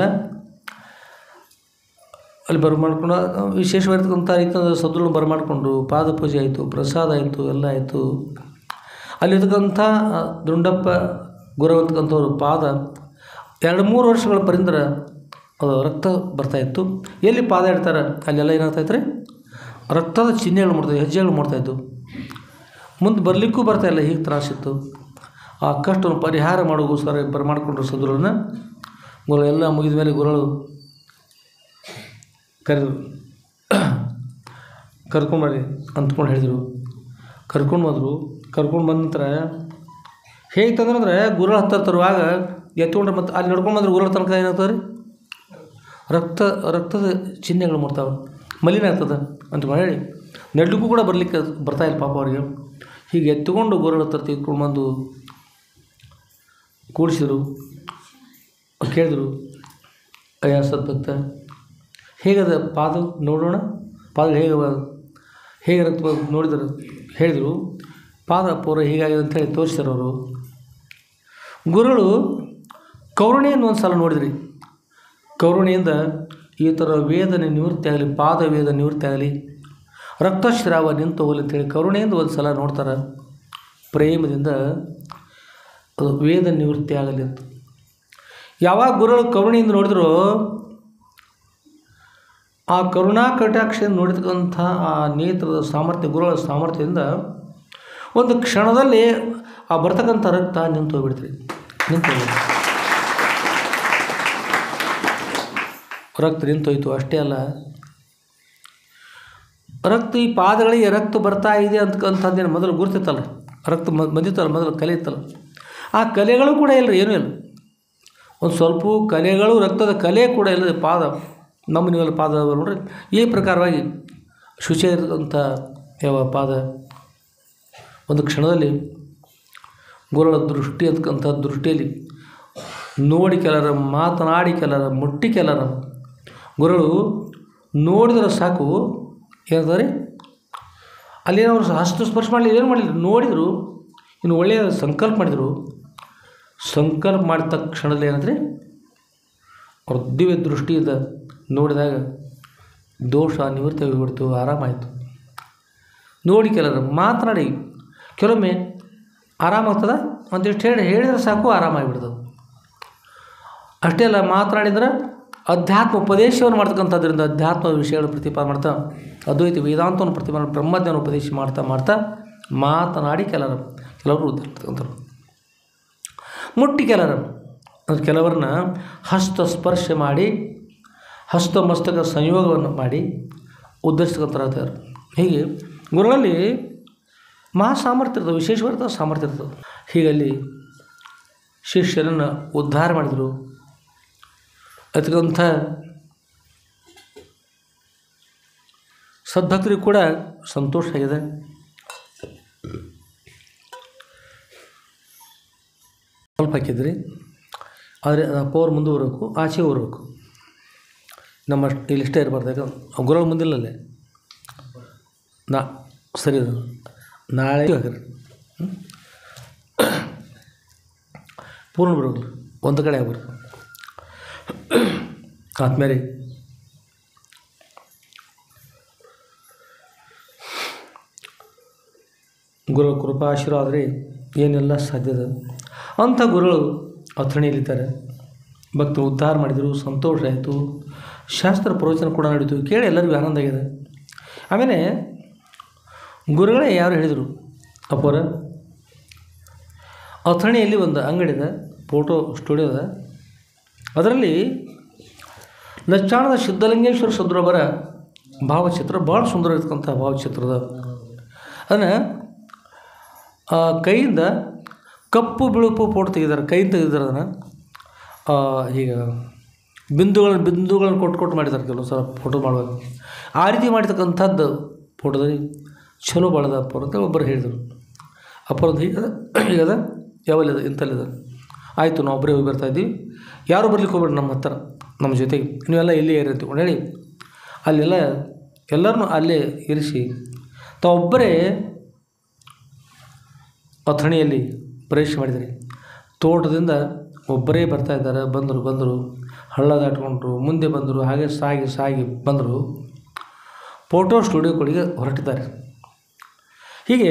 ಅಲ್ಲಿ ಬರಮಾಡ್ಕೊಂಡು ವಿಶೇಷವಾಗಿರ್ತಕ್ಕಂಥ ರೀತಿ ಸದ್ರುಳು ಬರಮಾಡಿಕೊಂಡು ಪಾದ ಪೂಜೆ ಆಯಿತು ಪ್ರಸಾದ ಆಯಿತು ಎಲ್ಲ ಆಯಿತು ಅಲ್ಲಿರ್ತಕ್ಕಂಥ ದುಂಡಪ್ಪ ಗುರು ಅಂತಕ್ಕಂಥವ್ರ ಪಾದ ಎರಡು ಮೂರು ವರ್ಷಗಳ ಪರಿಂದ ಅದು ರಕ್ತ ಬರ್ತಾಯಿತ್ತು ಎಲ್ಲಿ ಪಾದ ಇಡ್ತಾರೆ ಅಲ್ಲೆಲ್ಲ ಏನಾಗ್ತಾಯಿತ್ತು ರೀ ರಕ್ತದ ಚಿಹ್ನೆಗಳು ಮಾಡ್ತಾಯಿದ್ವು ಹೆಜ್ಜೆಗಳು ಮಾಡ್ತಾಯಿದ್ದು ಮುಂದೆ ಬರಲಿಕ್ಕೂ ಬರ್ತಾಯಿಲ್ಲ ಹೀಗೆ ತ್ರಾಸಿತ್ತು ಆ ಕಷ್ಟವನ್ನು ಪರಿಹಾರ ಮಾಡೋಗೋಸ್ಕರ ಬರಮಾಡ್ಕೊಂಡ್ರು ಸದ್ರುಳನ್ನ ಗುರು ಎಲ್ಲ ಮುಗಿದ ಮೇಲೆ ಗುರುಗಳು ಕರೆದು ಕರ್ಕೊಂಬರ್ರಿ ಅಂದ್ಕೊಂಡು ಹೇಳಿದರು ಕರ್ಕೊಂಡು ಬಂದರು ಕರ್ಕೊಂಡು ಬಂದ ನಂತರ ಹೇಗೆ ತಂದ್ರೆ ಗುರುಳ ಹತ್ತಿರ ತರುವಾಗ ಎತ್ಕೊಂಡ್ರೆ ಮತ್ತು ಅಲ್ಲಿ ನಡ್ಕೊಂಡು ಬಂದ್ರೆ ಗುರುಳ ತನಕ ಏನಾಗ್ತದೆ ರೀ ರಕ್ತ ರಕ್ತದ ಚಿಹ್ನೆಗಳು ಮಾಡ್ತಾವೆ ಮಲಿನ ಆಗ್ತದೆ ಅಂತ ಹೇಳಿ ನೆಡ್ಲಿಕ್ಕೂ ಕೂಡ ಬರಲಿಕ್ಕೆ ಬರ್ತಾಯಿಲ್ಲ ಪಾಪ ಅವರಿಗೆ ಹೀಗೆ ಎತ್ತುಕೊಂಡು ಗುರುಳ ಹತ್ರ ತೆಗೆದುಕೊಂಡು ಬಂದು ಕೂಡಿಸಿದ್ರು ಕೇಳಿದ್ರು ಅಯ್ಯ ಸದ್ಭಕ್ತ ಹೇಗದ ಪಾದ ನೋಡೋಣ ಪಾದ ಹೇಗೆ ಹೇಗೆ ರಕ್ತ ಬಂದು ನೋಡಿದರು ಹೇಳಿದರು ಪಾದ ಪೂರ ಹೀಗಾಗಿದೆ ಅಂತೇಳಿ ತೋರಿಸಿದ್ರು ಅವರು ಗುರುಗಳು ಕರುಣೆಯನ್ನು ಒಂದು ಸಲ ನೋಡಿದ್ರಿ ಕರುಣೆಯಿಂದ ಈ ಥರ ವೇದನೆ ನಿವೃತ್ತಿ ಆಗಲಿ ಪಾದ ವೇದ ನಿವೃತ್ತಿ ಆಗಲಿ ರಕ್ತಸ್ರಾವ ನಿಂತು ಹೋಗಲಿ ಅಂತೇಳಿ ಕರುಣೆಯಿಂದ ಒಂದು ಸಲ ನೋಡ್ತಾರೆ ಪ್ರೇಮದಿಂದ ಅದು ವೇದ ನಿವೃತ್ತಿ ಆಗಲಿ ಅಂತ ಯಾವಾಗ ಗುರುಗಳು ಕರುಣೆಯಿಂದ ನೋಡಿದ್ರು ಆ ಕರುಣಾ ಕಟಾಕ್ಷ ನೋಡಿರ್ತಕ್ಕಂಥ ಆ ನೇತ್ರದ ಸಾಮರ್ಥ್ಯ ಗುರುಗಳ ಸಾಮರ್ಥ್ಯದಿಂದ ಒಂದು ಕ್ಷಣದಲ್ಲಿ ಆ ಬರ್ತಕ್ಕಂಥ ರಕ್ತ ನಿಂತು ಹೋಗ್ಬಿಡ್ತೀರಿ ನಿಂತು ಹೋಗ್ಬಿಡ್ತು ರಕ್ತ ನಿಂತೋಯ್ತು ಅಷ್ಟೇ ಅಲ್ಲ ರಕ್ತ ಈ ಪಾದಗಳಿಗೆ ರಕ್ತ ಬರ್ತಾ ಇದೆ ಅಂತಕ್ಕಂಥದ್ದೇನು ಮೊದಲು ಗುರ್ತಿತ್ತಲ್ಲ ರಕ್ತ ಮ ಬಂದಿತ್ತಲ್ಲ ಮೊದಲು ಕಲೆ ಇತ್ತಲ್ಲ ಆ ಕಲೆಗಳು ಕೂಡ ಇಲ್ಲ ಏನೂ ಇಲ್ಲ ಒಂದು ಸ್ವಲ್ಪ ಕಲೆಗಳು ರಕ್ತದ ಕಲೆ ಕೂಡ ಇಲ್ಲದೆ ಪಾದ ನಮ್ಮ ನೀವೆಲ್ಲ ಪಾದ ನೋಡ್ರಿ ಈ ಪ್ರಕಾರವಾಗಿ ಶುಚಿಯಾಗಿರ್ತಕ್ಕಂಥ ಯಾವ ಪಾದ ಒಂದು ಕ್ಷಣದಲ್ಲಿ ಗುರುಗಳ ದೃಷ್ಟಿ ಅಂತಕ್ಕಂಥ ದೃಷ್ಟಿಯಲ್ಲಿ ನೋಡಿ ಕೆಲರ ಮಾತನಾಡಿ ಕೆಲರ ಮುಟ್ಟಿ ಕೆಲರ ಗುರುಗಳು ನೋಡಿದ್ರೆ ಸಾಕು ಏನಂತಾರೆ ಅಲ್ಲಿ ಅವರು ಹಸ್ತು ಸ್ಪರ್ಶ ಮಾಡಲಿ ಏನು ಮಾಡಲಿಲ್ಲ ನೋಡಿದರು ಇನ್ನು ಒಳ್ಳೆಯ ಸಂಕಲ್ಪ ಮಾಡಿದರು ಸಂಕಲ್ಪ ಮಾಡಿದ ತಕ್ಷಣದಲ್ಲಿ ಏನಂದರೆ ಅವ್ರ ದಿವ್ಯ ದೃಷ್ಟಿಯಿಂದ ನೋಡಿದಾಗ ದೋಷ ನಿವೃತ್ತಿ ಹೋಗ್ಬಿಡ್ತು ಆರಾಮಾಯಿತು ನೋಡಿ ಕೆಲವರು ಮಾತನಾಡಿ ಕೆಲವೊಮ್ಮೆ ಆರಾಮಾಗ್ತದ ಒಂದಿಷ್ಟು ಹೇಳಿ ಹೇಳಿದ್ರೆ ಸಾಕು ಆರಾಮಾಗಿಬಿಡ್ತದೆ ಅಷ್ಟೇ ಅಲ್ಲ ಮಾತನಾಡಿದ್ರೆ ಅಧ್ಯಾತ್ಮ ಉಪದೇಶವನ್ನು ಮಾಡ್ತಕ್ಕಂಥದ್ರಿಂದ ಅಧ್ಯಾತ್ಮ ವಿಷಯಗಳ ಪ್ರತಿಪಾದನೆ ಮಾಡ್ತಾ ಅದ್ವೈತ ವೇದಾಂತವನ್ನು ಪ್ರತಿಪಾದನೆ ಬ್ರಹ್ಮಜ್ಞಾನ ಉಪದೇಶ ಮಾಡ್ತಾ ಮಾಡ್ತಾ ಮಾತನಾಡಿ ಕೆಲವರು ಕೆಲವರು ಉದ್ಧಾರ ಮಾಡ್ತಕ್ಕಂಥವ್ರು ಮುಟ್ಟಿ ಕೆಲವರು ಅಂದ್ರೆ ಕೆಲವರನ್ನ ಹಸ್ತ ಸ್ಪರ್ಶ ಮಾಡಿ ಹಸ್ತ ಮಸ್ತಕ ಸಂಯೋಗವನ್ನು ಮಾಡಿ ಉದ್ಧರಿಸ್ತಕ್ಕಂಥವ್ರು ಹೀಗೆ ಗುರುಗಳಲ್ಲಿ ಮಹಾ ಸಾಮರ್ಥ್ಯ ಇರ್ತದೆ ವಿಶೇಷವಾದ ಸಾಮರ್ಥ್ಯ ಇರ್ತದೆ ಹೀಗಲ್ಲಿ ಶಿಷ್ಯರನ್ನು ಉದ್ಧಾರ ಮಾಡಿದರು ಅದಕ್ಕಂಥ ಸದ್ಭಕ್ತರಿಗೂ ಕೂಡ ಸಂತೋಷ ಆಗಿದೆ ಸ್ವಲ್ಪ ಹಾಕಿದ್ರಿ ಆದರೆ ಪವರ್ ಮುಂದುವರಬೇಕು ಆಚೆ ಬರಬೇಕು ನಮ್ಮ ಇಲ್ಲಿ ಇಷ್ಟೇ ಇರಬಾರ್ದು ಯಾಕಂದ್ರೆ ಗುರುಗಳ ಮುಂದಿಲ್ಲಲ್ಲೇ ನಾ ಸರಿ ಅದು ನಾಳೆ ಹಾಕಿರಿ ಹ್ಮ್? ಪೂರ್ಣ ಬರೋಲ್ಲ ಒಂದು ಕಡೆ ಆಗ್ಬಾರ್ದು ಆದ್ಮೇಲೆ ಗುರು ಕೃಪಾಶೀರ್ವಾದರೆ ಏನೆಲ್ಲ ಸಾಧ್ಯದ ಅಂಥ ಗುರುಗಳು ಅಥಣಿಯಲ್ಲಿದ್ದಾರೆ ಭಕ್ತರು ಉದ್ಧಾರ ಮಾಡಿದರು ಸಂತೋಷ ಆಯಿತು ಶಾಸ್ತ್ರ ಪ್ರವಚನ ಕೂಡ ನಡೀತು ಕೇಳಿ ಎಲ್ಲರಿಗೂ ಆನಂದ ಆಗಿದೆ ಆಮೇಲೆ ಗುರುಗಳೇ ಯಾರು ಹೇಳಿದರು ಅಪ್ಪರ ಅಥಣಿಯಲ್ಲಿ ಒಂದು ಅಂಗಡಿ ಇದೆ ಫೋಟೋ ಸ್ಟುಡಿಯೋ ಇದೆ ಅದರಲ್ಲಿ ಲಚ್ಚಾಣದ ಸಿದ್ಧಲಿಂಗೇಶ್ವರ ಸದ್ರೊಬ್ಬರ ಭಾವಚಿತ್ರ ಭಾಳ ಸುಂದರ ಇರ್ತಕ್ಕಂಥ ಭಾವಚಿತ್ರದ ಅದನ್ನು ಆ, ಕೈಯಿಂದ ಕಪ್ಪು ಬಿಳುಪು ಫೋಟೋ ತೆಗೆದಾರೆ ಕೈಯಿಂದ ತೆಗೆದಾರೆ ಅದನ್ನು ಈಗ ಬಿಂದುಗಳನ್ನು ಬಿಂದುಗಳನ್ನು ಕೊಟ್ಟು ಕೊಟ್ಟು ಮಾಡಿದ್ದಾರೆ ಕೆಲವು ಸಲ ಫೋಟೋ ಮಾಡುವಾಗ ಆ ರೀತಿ ಮಾಡಿರ್ತಕ್ಕಂಥದ್ದು ಫೋಟೋದಲ್ಲಿ ಚಲೋ ಬಾಳದ ಅಪ್ಪರು ಅಂತ ಒಬ್ಬರು ಹೇಳಿದರು ಅಪ್ಪರದ್ದು ಹೀಗದ ಹೀಗದ ಯಾವಲ್ಲಿದೆ ಇಂಥಲ್ಲಿದೆ ಆಯಿತು ನಾವು ಒಬ್ಬರೇ ಹೋಗಿ ಬರ್ತಾ ಇದ್ದೀವಿ ಯಾರು ಬರ್ಲಿಕ್ಕೆ ಹೋಗ್ಬೇಡಿ ನಮ್ಮ ಹತ್ತಿರ ನಮ್ಮ ಜೊತೆಗೆ ನೀವೆಲ್ಲ ಇಲ್ಲೇ ಇರಿ ಅಂತ ಹೇಳಿ ಅಲ್ಲೆಲ್ಲ ಎಲ್ಲರನ್ನೂ ಅಲ್ಲೇ ಇರಿಸಿ ತಾವೊಬ್ಬರೇ ಅಥಣಿಯಲ್ಲಿ ಪ್ರವೇಶ ಮಾಡಿದ್ರಿ ತೋಟದಿಂದ ಒಬ್ಬರೇ ಬರ್ತಾ ಇದ್ದಾರೆ ಬಂದರು ಬಂದರು ಹಳ್ಳ ದಾಟ್ಕೊಂಡ್ರು ಮುಂದೆ ಬಂದರು ಹಾಗೆ ಸಾಗಿ ಸಾಗಿ ಬಂದರು ಫೋಟೋ ಸ್ಟುಡಿಯೋ ಕಡೆಗೆ ಹೊರಟಿದ್ದಾರೆ ಹೀಗೆ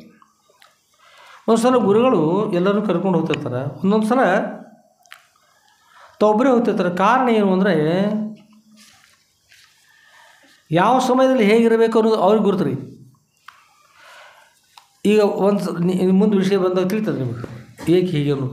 ಒಂದು ಸಲ ಗುರುಗಳು ಎಲ್ಲರೂ ಕರ್ಕೊಂಡು ಹೋಗ್ತಿರ್ತಾರೆ ಒಂದೊಂದು ಸಲ ತಾವೊಬ್ಬರೇ ಹೋಗ್ತಿರ್ತಾರೆ ಕಾರಣ ಏನು ಅಂದರೆ ಯಾವ ಸಮಯದಲ್ಲಿ ಹೇಗಿರಬೇಕು ಅನ್ನೋದು ಅವ್ರಿಗೆ ಗುರುತು ರೀ ಈಗ ಒಂದು ಸ- ನಿ- ಮುಂದೆ ವಿಷಯ ಬಂದಾಗ ತಿಳಿತದೆ ನಿಮಗೆ ಏಕೆ ಹೀಗೆ ಅನ್ನೋದು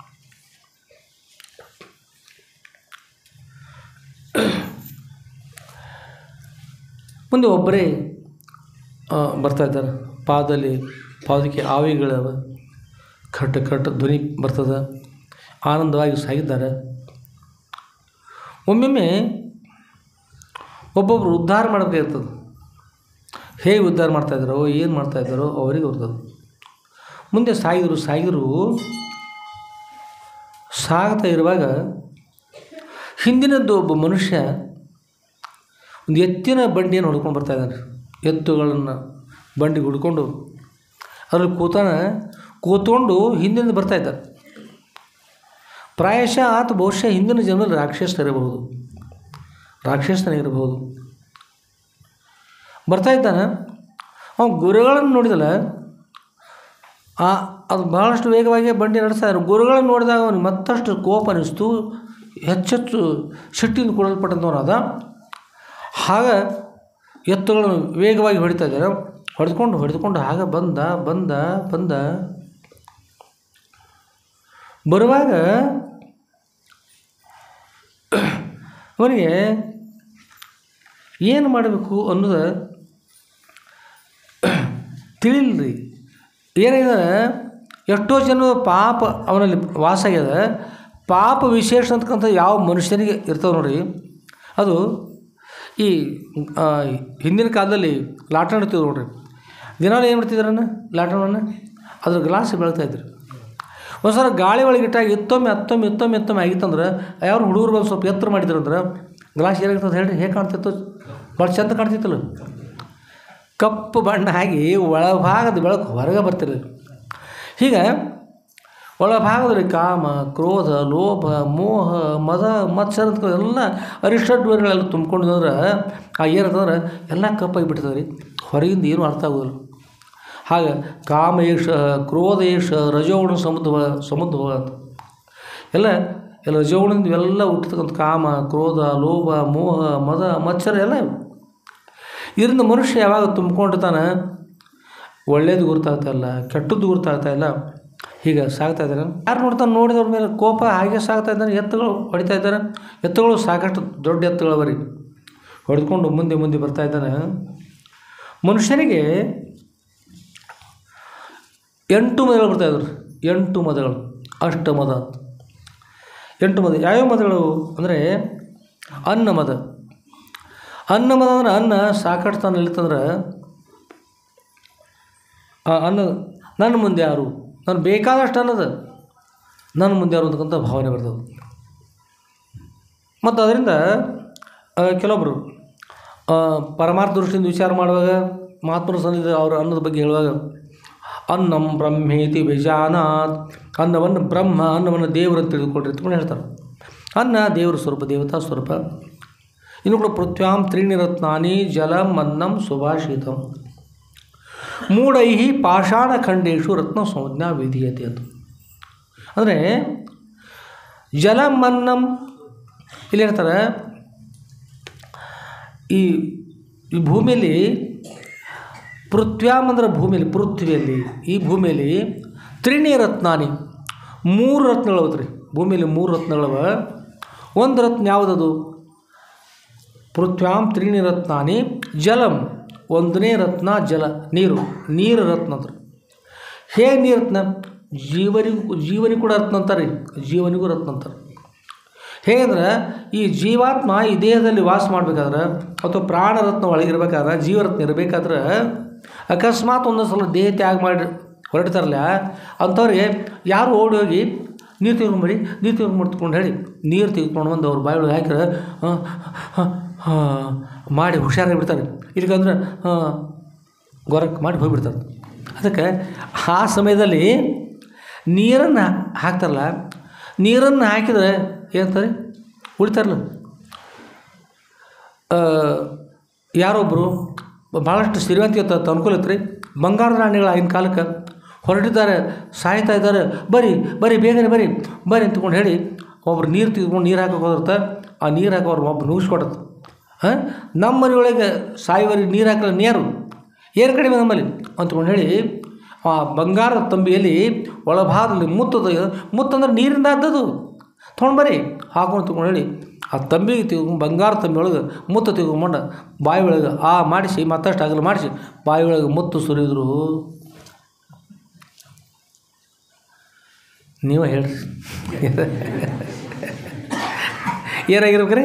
ಮುಂದೆ ಒಬ್ಬರೇ ಆ, ಬರ್ತಾ ಇದ್ದಾರೆ ಪಾದದಲ್ಲಿ ಪಾದಕ್ಕೆ ಆವಿಗಳವ ಖಟ್ ಖಟ್ ಧ್ವನಿ ಬರ್ತದೆ ಆನಂದವಾಗಿ ಸಾಗಿದ್ದಾರೆ ಒಮ್ಮೊಮ್ಮೆ ಒಬ್ಬೊಬ್ಬರು ಉದ್ಧಾರ ಮಾಡಬೇಕಾಗಿರ್ತದೆ ಹೇಗೆ ಉದ್ಧಾರ ಮಾಡ್ತಾಯಿದ್ದಾರೋ ಏನು ಮಾಡ್ತಾಯಿದ್ದಾರೋ ಅವರಿಗೆ ಬರ್ತದೆ ಮುಂದೆ ಸಾಗಿದ್ರು ಸಾಗಿದ್ರು ಸಾಗ್ತಾ ಇರುವಾಗ ಹಿಂದಿನದ್ದು ಒಬ್ಬ ಮನುಷ್ಯ ಒಂದು ಎತ್ತಿನ ಬಂಡಿಯನ್ನು ಹೊಡ್ಕೊಂಡು ಬರ್ತಾ ಇದ್ದಾನೆ ಎತ್ತುಗಳನ್ನು ಬಂಡಿಗೆ ಹುಡ್ಕೊಂಡು ಅದ್ರಲ್ಲಿ ಕೂತಾನ ಕೂತ್ಕೊಂಡು ಹಿಂದಿನಿಂದ ಬರ್ತಾ ಇದ್ದಾನೆ ಪ್ರಾಯಶಃ ಆತ ಬಹುಶಃ ಹಿಂದಿನ ಜನ್ಮದಲ್ಲಿ ರಾಕ್ಷಸರಿರಬಹುದು ರಾಕ್ಷಸನಿರಬಹುದು ಬರ್ತಾ ಇದ್ದಾನೆ ಅವನು ಗುರುಗಳನ್ನು ನೋಡಿದಲ್ಲ ಆ ಅದು ಬಹಳಷ್ಟು ವೇಗವಾಗಿ ಬಂಡಿ ನಡೆಸ್ತಾ ಇದ್ರು ಗುರುಗಳನ್ನು ನೋಡಿದಾಗ ಅವನಿಗೆ ಮತ್ತಷ್ಟು ಕೋಪ ಅನಿಸ್ತು ಹೆಚ್ಚೆಚ್ಚು ಸಿಟ್ಟಿಂದ ಕೊಡಲ್ಪಟ್ಟಂಥವನಾದ ಆಗ ಎತ್ತುಗಳನ್ನು ವೇಗವಾಗಿ ಹೊಡಿತಾ ಇದ್ದಾರೆ ಹೊಡೆದುಕೊಂಡು ಹೊಡೆದುಕೊಂಡು ಆಗ ಬಂದ ಬಂದ ಬಂದ ಬರುವಾಗ ಅವನಿಗೆ ಏನು ಮಾಡಬೇಕು ಅನ್ನೋದು ತಿಳಿಲ್ರಿ ಏನಿದೆ ಎಷ್ಟೋ ಜನ ಪಾಪ ಅವನಲ್ಲಿ ವಾಸ ಆಗ್ಯದ ಪಾಪ ವಿಶೇಷ ಅಂತಕ್ಕಂಥ ಯಾವ ಮನುಷ್ಯನಿಗೆ ಇರ್ತಾವೆ ನೋಡ್ರಿ ಅದು ಈ ಆ, ಹಿಂದಿನ ಕಾಲದಲ್ಲಿ ಲಾಟಣ ಇರ್ತಿದ್ರು ನೋಡ್ರಿ ದಿನಾಲು ಏನು ಮಾಡ್ತಿದ್ರನ್ನ ಲಾಟಣವನ್ನು ಅದ್ರ ಗ್ಲಾಸ್ ಬೆಳ್ತಾಯಿದ್ರು ಒಂದ್ಸಲ ಗಾಳಿ ಒಳಗೆ ಇಟ್ಟಾಗ ಇತ್ತೊಮ್ಮೆ ಹತ್ತೊಮ್ಮೆ ಇತ್ತೊಮ್ಮೆ ಇತ್ತೊಮ್ಮೆ ಆಗಿತ್ತಂದ್ರೆ ಯಾವ ಹುಡುಗರು ಬಂದು ಸ್ವಲ್ಪ ಎತ್ತರ ಮಾಡಿದ್ರು ಅಂದ್ರೆ ಗ್ಲಾಸ್ ಏನಾಗ್ತದೆ ಹೇಳ್ರಿ ಹೇಗೆ ಕಾಣ್ತಿತ್ತು ಭಾಳ ಚಂದ ಕಾಣ್ತಿತ್ತಲ್ಲ ಕಪ್ಪು ಬಣ್ಣ ಆಗಿ ಒಳಭಾಗದ ಬೆಳಕು ಹೊರಗೆ ಬರ್ತಿರಲಿಲ್ಲ ಹೀಗೆ ಒಳಭಾಗದಲ್ಲಿ ಕಾಮ ಕ್ರೋಧ ಲೋಭ ಮೋಹ ಮದ ಮತ್ಸರ ಅಂತ ಎಲ್ಲ ಅರಿಷ್ಟಡ್ವರೆಗಳೆಲ್ಲ ತುಂಬ್ಕೊಂಡು ಅಂದ್ರೆ ಆ ಏನಂತಂದ್ರೆ ಎಲ್ಲ ಕಪ್ಪಾಗಿ ಬಿಡ್ತದೆ ರೀ ಹೊರಗಿಂದ ಏನೂ ಅರ್ಥ ಆಗೋದಿಲ್ಲ ಹಾಗೆ ಕಾಮ ಏಷ ಕ್ರೋಧ ಏಷ ರಜೋಗುಣ ಸಮುದ್ವ ಸಮುದ್ವ ಅಂತ ಎಲ್ಲ ಎಲ್ಲ ರಜೋಗುಣದಿಂದ ಇವೆಲ್ಲ ಹುಟ್ಟತಕ್ಕಂಥ ಕಾಮ ಕ್ರೋಧ ಲೋಭ ಮೋಹ ಮದ ಮತ್ಸರ ಎಲ್ಲ ಇವು. ಇದರಿಂದ ಮನುಷ್ಯ ಯಾವಾಗ ತುಂಬಿಕೊಂಡಿರ್ತಾನೆ ಒಳ್ಳೇದು ಗುರುತಾಗ್ತಾ ಇಲ್ಲ ಕೆಟ್ಟದ್ದು ಗುರುತಾಗ್ತಾ ಇಲ್ಲ ಹೀಗೆ ಸಾಗ್ತಾ ಇದ್ದಾರೆ ಯಾರು ನೋಡ್ತಾನೆ ನೋಡಿದವ್ರ ಮೇಲೆ ಕೋಪ ಹಾಗೆ ಸಾಗ್ತಾ ಇದ್ದಾನೆ ಎತ್ತುಗಳು ಹೊಡಿತಾ ಇದ್ದಾರೆ ಎತ್ತುಗಳು ಸಾಕಷ್ಟು ದೊಡ್ಡ ಎತ್ತುಗಳು ಬರೀ ಹೊಡೆದುಕೊಂಡು ಮುಂದೆ ಮುಂದೆ ಬರ್ತಾ ಇದ್ದಾನೆ ಮನುಷ್ಯನಿಗೆ ಎಂಟು ಮದಗಳು ಬರ್ತಾ ಇದ್ರು ಎಂಟು ಮದಗಳು ಅಷ್ಟ ಮದ ಅಂತ ಎಂಟು ಮದ ಯಾವ್ಯಾವ ಮದಗಳು ಅಂದರೆ ಅನ್ನ ಮದ ಅನ್ನ ಮದ ಅಂದ್ರೆ ಅನ್ನ ಸಾಕಷ್ಟು ತಾನು ಇರ್ತಂದ್ರೆ ಆ ಅನ್ನ ನನ್ನ ಮುಂದೆ ಯಾರು ನಾನು ಬೇಕಾದಷ್ಟು ಅನ್ನದ ನನ್ನ ಮುಂದೆ ಯಾರು ಅಂತಕ್ಕಂಥ ಭಾವನೆ ಬರ್ತದೆ ಮತ್ತು ಅದರಿಂದ ಆ, ಕೆಲವೊಬ್ಬರು ಆ, ಪರಮಾರ್ಥ ದೃಷ್ಟಿಯಿಂದ ವಿಚಾರ ಮಾಡುವಾಗ ಮಹಾತ್ಮರ ಸನ್ನಿಧಿ ಅವರ ಅನ್ನದ ಬಗ್ಗೆ ಹೇಳುವಾಗ ಅನ್ನಂ ಬ್ರಹ್ಮೇತಿ ವಿಜಾನಾತ್ ಅನ್ನವನ್ನು ಬ್ರಹ್ಮ ಅನ್ನವನ್ನು ದೇವರು ಅಂತ ತಿಳಿದುಕೊಳ್ರಿ ಅಂತಕೊಂಡು ಹೇಳ್ತಾರೆ ಅನ್ನ ದೇವರ ಸ್ವರೂಪ ದೇವತಾ ಸ್ವರೂಪ ಇನ್ನು ಕೂಡ ಪೃಥ್ವ್ಯಾಂ ತ್ರೀಣಿ ರತ್ನಾನಿ ಜಲಂ ಅನ್ನಂ ಸುಭಾಷಿತಂ ಮೂಢೈ ಪಾಷಾಣಖಂಡೇಶು ರತ್ನ ಸಂಜ್ಞಾ ವಿಧೀಯತೆ ಅಂತ ಅಂದರೆ ಜಲಂ ಅನ್ನಂ ಇಲ್ಲಿ ಹೇಳ್ತಾರೆ ಈ ಈ ಭೂಮಿಯಲ್ಲಿ ಪೃಥ್ವ್ಯಾಮ್ ಅಂದ್ರೆ ಭೂಮಿಯಲ್ಲಿ ಪೃಥ್ವಿಯಲ್ಲಿ ಈ ಭೂಮಿಯಲ್ಲಿ ತ್ರಿಣಿ ರತ್ನಾನಿ ಮೂರು ರತ್ನಗಳವ ರೀ ಭೂಮಿಯಲ್ಲಿ ಮೂರು ರತ್ನಗಳವ ಒಂದು ರತ್ನ ಯಾವುದದು ಪೃಥ್ವ್ಯಾಂ ತ್ರೀಣಿ ರತ್ನಾನಿ ಜಲಂ ಒಂದನೇ ರತ್ನ ಜಲ ನೀರು ನೀರು ರತ್ನ ಅಂದ್ರೆ ಹೇಗೆ ನೀರು ರತ್ನ ಜೀವನಿಗೂ ಜೀವನಿಗೂ ಕೂಡ ರತ್ನ ಅಂತಾರೆ ಜೀವನಿಗೂ ರತ್ನ ಅಂತಾರೆ ಹೇಗಂದ್ರೆ ಈ ಜೀವಾತ್ಮ ಈ ದೇಹದಲ್ಲಿ ವಾಸ ಮಾಡಬೇಕಾದ್ರೆ ಅಥವಾ ಪ್ರಾಣರತ್ನ ಒಳಗಿರ್ಬೇಕಾದ್ರೆ ಜೀವರತ್ನ ಇರಬೇಕಾದ್ರೆ ಅಕಸ್ಮಾತ್ ಒಂದೊಂದು ಸಲ ದೇಹ ತ್ಯಾಗ ಮಾಡಿ ಹೊರಡ್ತಾರಲ್ಲ ಅಂಥವ್ರಿಗೆ ಯಾರು ಓಡಿ ಹೋಗಿ ನೀರು ತೆಗೆದುಕೊಂಬರಿ ನೀರು ತೆಗೆದುಕೊಂಡು ಹೇಳಿ ನೀರು ತೆಗೆದುಕೊಂಡು ಬಂದು ಅವ್ರ ಬಾಯೊಳಗೆ ಹಾಕಿದ್ರೆ ಆ, ಆ, ಆ, ಮಾಡಿ ಹುಷಾರಾಗಿ ಬಿಡ್ತಾರೆ ಇಲ್ಲಿಗಂದ್ರೆ ಗೊರಕ್ಕೆ ಮಾಡಿ ಹೋಗಿಬಿಡ್ತಾರೆ ಅದಕ್ಕೆ ಆ ಸಮಯದಲ್ಲಿ ನೀರನ್ನು ಹಾಕ್ತಾರಲ್ಲ ನೀರನ್ನು ಹಾಕಿದರೆ ಏನಂತಾರೆ ಉಳಿತಾರಲ್ಲ ಆ, ಯಾರೊಬ್ಬರು ಭಾಳಷ್ಟು ಶ್ರೀಮಂತಿಗೆ ತ ಅನುಕೂಲ ಇತ್ತು ರೀ ಬಂಗಾರದ ನಾಣ್ಯಗಳು ಆಗಿನ ಕಾಲಕ್ಕೆ ಹೊರಟಿದ್ದಾರೆ ಸಾಯ್ತಾ ಇದ್ದಾರೆ ಬರೀ ಬರೀ ಬೇಗನೆ ಬರೀ ಬರೀ ಅಂತಕೊಂಡು ಹೇಳಿ ಒಬ್ರು ನೀರು ತೆಗೆದುಕೊಂಡು ನೀರು ಹಾಕೋಕೆ ಹೋದಿರ್ತಾರೆ ಆ ನೀರು ಹಾಕೋರು ಒಬ್ರು ನುಗ್ಸ್ಕೊಡತ್ತೆ ಹಾಂ ನಮ್ಮ ಮನೆಯೊಳಗೆ ಸಾಯುವರಿಗೆ ನೀರು ಹಾಕಲ್ಲ ನೀರು ಏನು ಕಡಿಮೆ ನಮ್ಮಲ್ಲಿ ಅಂತಕೊಂಡು ಹೇಳಿ ಆ ಬಂಗಾರದ ತಂಬಿಯಲ್ಲಿ ಒಳಭಾಗದಲ್ಲಿ ಮುತ್ತದ ಮುತ್ತಂದ್ರೆ ನೀರಿಂದ ಆದದ್ದು ತೊಗೊಂಡು ಬರ್ರಿ ಹಾಕೊಂಡು ತೊಗೊಂಡು ಹೇಳಿ ಆ ತಂಬಿಗೆ ತೆಗೆದು ಬಂಗಾರ ತಂಬಿ ಒಳಗೆ ಮುತ್ತು ತೆಗೆದುಕೊಂಡು ಬಾಯಿ ಒಳಗೆ ಆ ಮಾಡಿಸಿ ಮತ್ತಷ್ಟು ಅಗಲ ಮಾಡಿಸಿ ಬಾಯಿ ಒಳಗೆ ಮುತ್ತು ಸುರಿದ್ರು ನೀವು ಹೇಳ್ರಿ ಏನಾಗಿರ್ಬೇಕ್ರಿ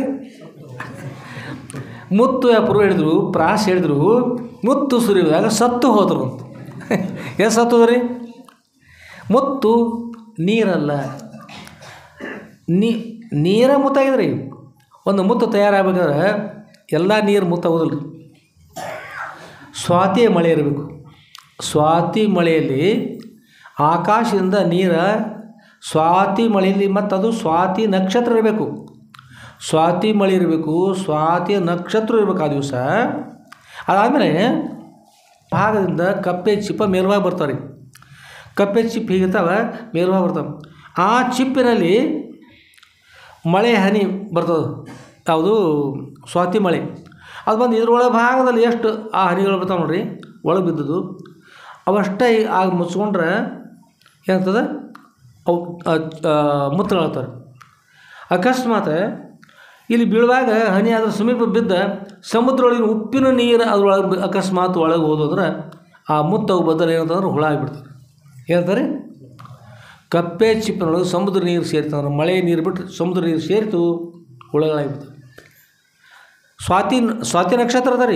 ಮುತ್ತು ಪುರು ಹೇಳಿದ್ರು ಪ್ರಾಸ್ ಹೇಳಿದ್ರು ಮುತ್ತು ಸುರಿಯುವಾಗ ಸತ್ತು ಹೋದರು ಅಂತ ಏನು ಸತ್ತು ಹೋದ್ರಿ ಮುತ್ತು ನೀರಲ್ಲ ನೀ ನೀರ ಮುತ್ತಾಗಿದ್ರಿ ಒಂದು ಮುತ್ತು ತಯಾರಾಗಬೇಕಾದ್ರೆ ಎಲ್ಲ ನೀರು ಮುತ್ತಾಗೋದಿಲ್ಲ ರೀ ಸ್ವಾತಿ ಮಳೆ ಇರಬೇಕು ಸ್ವಾತಿ ಮಳೆಯಲ್ಲಿ ಆಕಾಶದಿಂದ ನೀರ ಸ್ವಾತಿ ಮಳೆಯಲ್ಲಿ ಮತ್ತು ಅದು ಸ್ವಾತಿ ನಕ್ಷತ್ರ ಇರಬೇಕು ಸ್ವಾತಿ ಮಳೆ ಇರಬೇಕು ಸ್ವಾತಿ ನಕ್ಷತ್ರ ಇರಬೇಕು ಆ ದಿವಸ ಅದಾದಮೇಲೆ ಭಾಗದಿಂದ ಕಪ್ಪೆ ಚಿಪ್ಪ ಮೇಲ್ವಾಗಿ ಬರ್ತಾವೆ ರೀ ಕಪ್ಪೆ ಚಿಪ್ ಹೀಗಿರ್ತಾವೆ ಮೇಲ್ವಾಗಿ ಬರ್ತಾವೆ ಆ ಚಿಪ್ಪಿನಲ್ಲಿ ಮಳೆ ಹನಿ ಬರ್ತದೆ ಯಾವುದು ಸ್ವಾತಿ ಮಳೆ ಅದು ಬಂದು ಇದ್ರೊಳಗೆ ಭಾಗದಲ್ಲಿ ಎಷ್ಟು ಆ ಹನಿಗಳು ಬರ್ತಾವೆ ನೋಡ್ರಿ ಒಳಗೆ ಬಿದ್ದದ್ದು ಅವಷ್ಟೇ ಆಗ ಮುಚ್ಕೊಂಡ್ರೆ ಏನಾಗ್ತದೆ ಅವು ಮುತ್ತುಗಳಾಗ್ತಾರೆ ಅಕಸ್ಮಾತ್ ಇಲ್ಲಿ ಬೀಳುವಾಗ ಹನಿ ಅದ್ರ ಸಮೀಪ ಬಿದ್ದ ಸಮುದ್ರ ಒಳಗಿನ ಉಪ್ಪಿನ ನೀರು ಅದ್ರೊಳಗೆ ಬಿ- ಅಕಸ್ಮಾತ್ ಒಳಗೆ ಹೋದೋದ್ರೆ ಆ ಮುತ್ತವು ಬದಲು ಏನಂತಂದ್ರೆ ಹುಳ ಆಗಿಬಿಡ್ತಾರೆ ಏನಂತಾರೆ ಕಪ್ಪೆ ಚಿಪ್ಪಿನೊಳಗೆ ಸಮುದ್ರ ನೀರು ಸೇರ್ತಂದ್ರೆ ಮಳೆ ನೀರು ಬಿಟ್ಟು ಸಮುದ್ರ ನೀರು ಸೇರಿತು ಹುಳಗಳಾಗಿಬಿಡ್ತವೆ ಸ್ವಾತಿ ಸ್ವಾತಿ ನಕ್ಷತ್ರ ಅದ ರೀ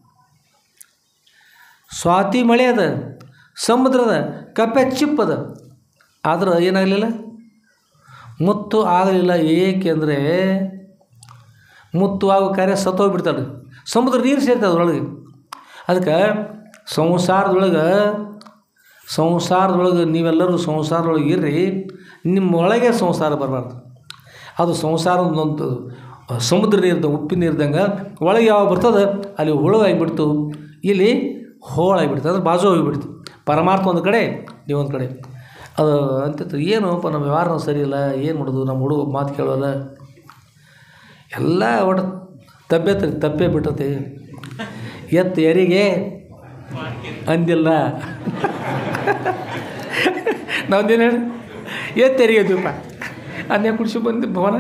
ಸ್ವಾತಿ ಮಳೆ ಅದ ಸಮುದ್ರದ ಕಪ್ಪೆ ಚಿಪ್ ಅದ ಆದ್ರೆ ಏನಾಗಲಿಲ್ಲ ಮುತ್ತು ಆಗಲಿಲ್ಲ ಏಕೆಂದರೆ ಮುತ್ತು ಆಗೋ ಕಾರ್ಯ ಸತ್ತೋಗ್ಬಿಡ್ತಾಳೆ ಸಮುದ್ರ ನೀರು ಸೇರ್ತದೆ ಅದರೊಳಗೆ ಅದಕ್ಕೆ ಸಂಸಾರದೊಳಗೆ ಸಂಸಾರದೊಳಗೆ ನೀವೆಲ್ಲರೂ ಸಂಸಾರದೊಳಗೆ ಇರ್ರಿ ನಿಮ್ಮ ಒಳಗೆ ಸಂಸಾರ ಬರಬಾರ್ದು ಅದು ಸಂಸಾರ ಒಂದು ಸಮುದ್ರ ನೀರ್ದ ಉಪ್ಪಿನ ನೀರ್ದಂಗೆ ಒಳಗೆ ಯಾವಾಗ ಬರ್ತದೆ ಅಲ್ಲಿ ಹುಳುವಾಗಿಬಿಡ್ತು ಇಲ್ಲಿ ಹೋಳಾಗಿಬಿಡ್ತು ಅಂದ್ರೆ ಬಾಜು ಹೋಗಿಬಿಡ್ತು ಪರಮಾರ್ಥ ಒಂದು ಕಡೆ ನೀವು ಒಂದು ಕಡೆ ಅದು ಅಂತಿತ್ತು ಏನೋಪ್ಪ ನಮ್ಮ ವ್ಯವಹಾರ ಸರಿ ಇಲ್ಲ ಏನು ಮಾಡೋದು ನಮ್ಮ ಹುಡುಗ ಮಾತು ಕೇಳೋಲ್ಲ ಎಲ್ಲ ಒಟ್ಟು ತಪ್ಪೈತ್ರಿ ತಪ್ಪೇ ಬಿಟ್ಟತಿ ಎತ್ತು ಎರಿಗೆ ಅಂದಿಲ್ಲ ನಾವ್ದೇನು ಹೇಳಿ ಎತ್ತು ಎರಿಗೆ ಅಂತೀವಪ್ಪ ಅನ್ನೇ ಕುಡಿಸಿ ಬಂದು ಭವನ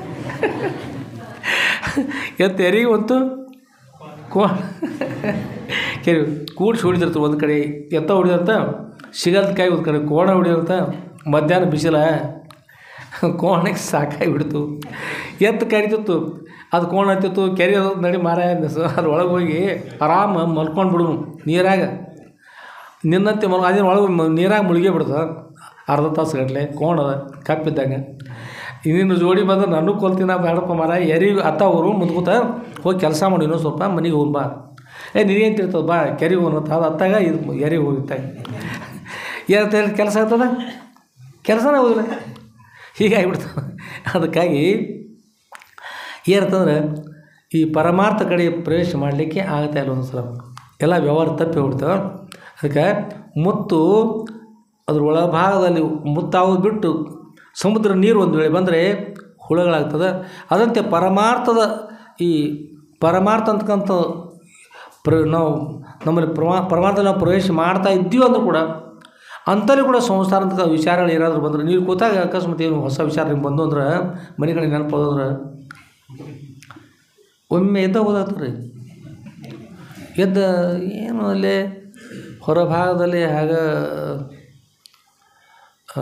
ಎತ್ತು ಎರಿಗೆ ಹೊತ್ತು ಕೋ ಕೆರೆ ಕೂಡಿಸಿ ಹೊಡಿದಿರ್ತಾರೆ ಒಂದು ಕಡೆ ಎತ್ತ ಹೊಡಿದಂತ ಸಿಗಲ್ದ ಕಾಯಿ ಒಂದು ಕಡೆ ಕೋಣ ಹೊಡಿಯೋಂತ ಮಧ್ಯಾಹ್ನ ಬಿಸಿಲ ಕೋಣಕ್ಕೆ ಸಾಕಾಗಿ ಬಿಡ್ತು ಎತ್ತು ಕರಿತಿತ್ತು ಅದು ಕೋಣ ಹತ್ತಿತ್ತು ಕೆರೆ ಅದು ನಡಿ ಮಾರ ಅದ್ರೊಳಗೆ ಹೋಗಿ ಆರಾಮ ಮಲ್ಕೊಂಡು ಬಿಡು ನೀರಾಗ ನಿನ್ನಂತೆ ಮಲ್ ಅದೇನು ಒಳಗೆ ಮ- ನೀರಾಗ ಮುಳುಗೇ ಬಿಡ್ತದೆ ಅರ್ಧ ತಾಸು ಗಟ್ಟಲೆ ಕೋಣ ಅದ ಕಪ್ಪಿದ್ದಂಗೆ ಇನ್ನಿನ್ನು ಜೋಡಿ ಬಂದ್ರೆ ನನಗೂ ಕೊಲ್ತೀನಿ ನಾ ಬೇಡಪ್ಪ ಮರ ಎರಿ ಅತ್ತ ಅವರು ಮುಂದ್ಕೂತ ಹೋಗಿ ಕೆಲಸ ಮಾಡಿ ಇನ್ನೂ ಸ್ವಲ್ಪ ಮನೆಗೆ ಹೋಗಿ ಬಾ ಏ ನೀನೇನು ತಿಳ್ತದ ಬಾ ಕೆರಿಗೆ ಹೋಗೋಣ ಅಂತ ಅದು ಅತ್ತಾಗ ಇದು ಎರಿಗೆ ಹೋಗಿತ್ತಾಗ ಏನಂತ ಹೇಳಿ ಕೆಲಸ ಆಗ್ತದ ಕೆಲಸನೇ ಹೋಗಿಲ್ಲ ಹೀಗಾಗಿಬಿಡ್ತದೆ ಅದಕ್ಕಾಗಿ ಏನಂತಂದ್ರೆ ಈ ಪರಮಾರ್ಥ ಕಡೆ ಪ್ರವೇಶ ಮಾಡಲಿಕ್ಕೆ ಆಗ್ತಾ ಇಲ್ಲ ಒಂದು ಸಲ ಎಲ್ಲ ವ್ಯವಹಾರ ತಪ್ಪಿ ಹೋಗ್ಬಿಡ್ತವೆ ಅದಕ್ಕೆ ಮುತ್ತು ಅದ್ರ ಒಳಭಾಗದಲ್ಲಿ ಮುತ್ತಾಗೋದು ಬಿಟ್ಟು ಸಮುದ್ರ ನೀರು ಒಂದು ವೇಳೆ ಬಂದರೆ ಹುಳಗಳಾಗ್ತದೆ ಅದಂತೆ ಪರಮಾರ್ಥದ ಈ ಪರಮಾರ್ಥ ಅಂತಕ್ಕಂಥ ಪ್ರ ನಾವು ನಮ್ಮಲ್ಲಿ ಪ್ರಮಾ ಪರಮಾರ್ಥ ನಾವು ಪ್ರವೇಶ ಮಾಡ್ತಾ ಇದ್ದೀವಿ ಅಂದರೂ ಕೂಡ ಅಂಥಲ್ಲಿ ಕೂಡ ಸಂಸಾರ ಅಂತ ವಿಚಾರಗಳು ಏನಾದರೂ ಬಂದರೆ ನೀವು ಕೂತಾಗ ಅಕಸ್ಮಾತ್ ಏನು ಹೊಸ ವಿಚಾರ ನಿಮ್ಗೆ ಬಂದು ಅಂದ್ರೆ ಮನೆ ಕಡೆ ನೆನಪು ಹೋದ್ರೆ ಒಮ್ಮೆ ಎದ್ದ ಹೋದಾಗ್ತದೆ ರೀ ಎದ್ದ ಏನು ಅಲ್ಲೇ ಹೊರಭಾಗದಲ್ಲಿ ಆಗ ಆ,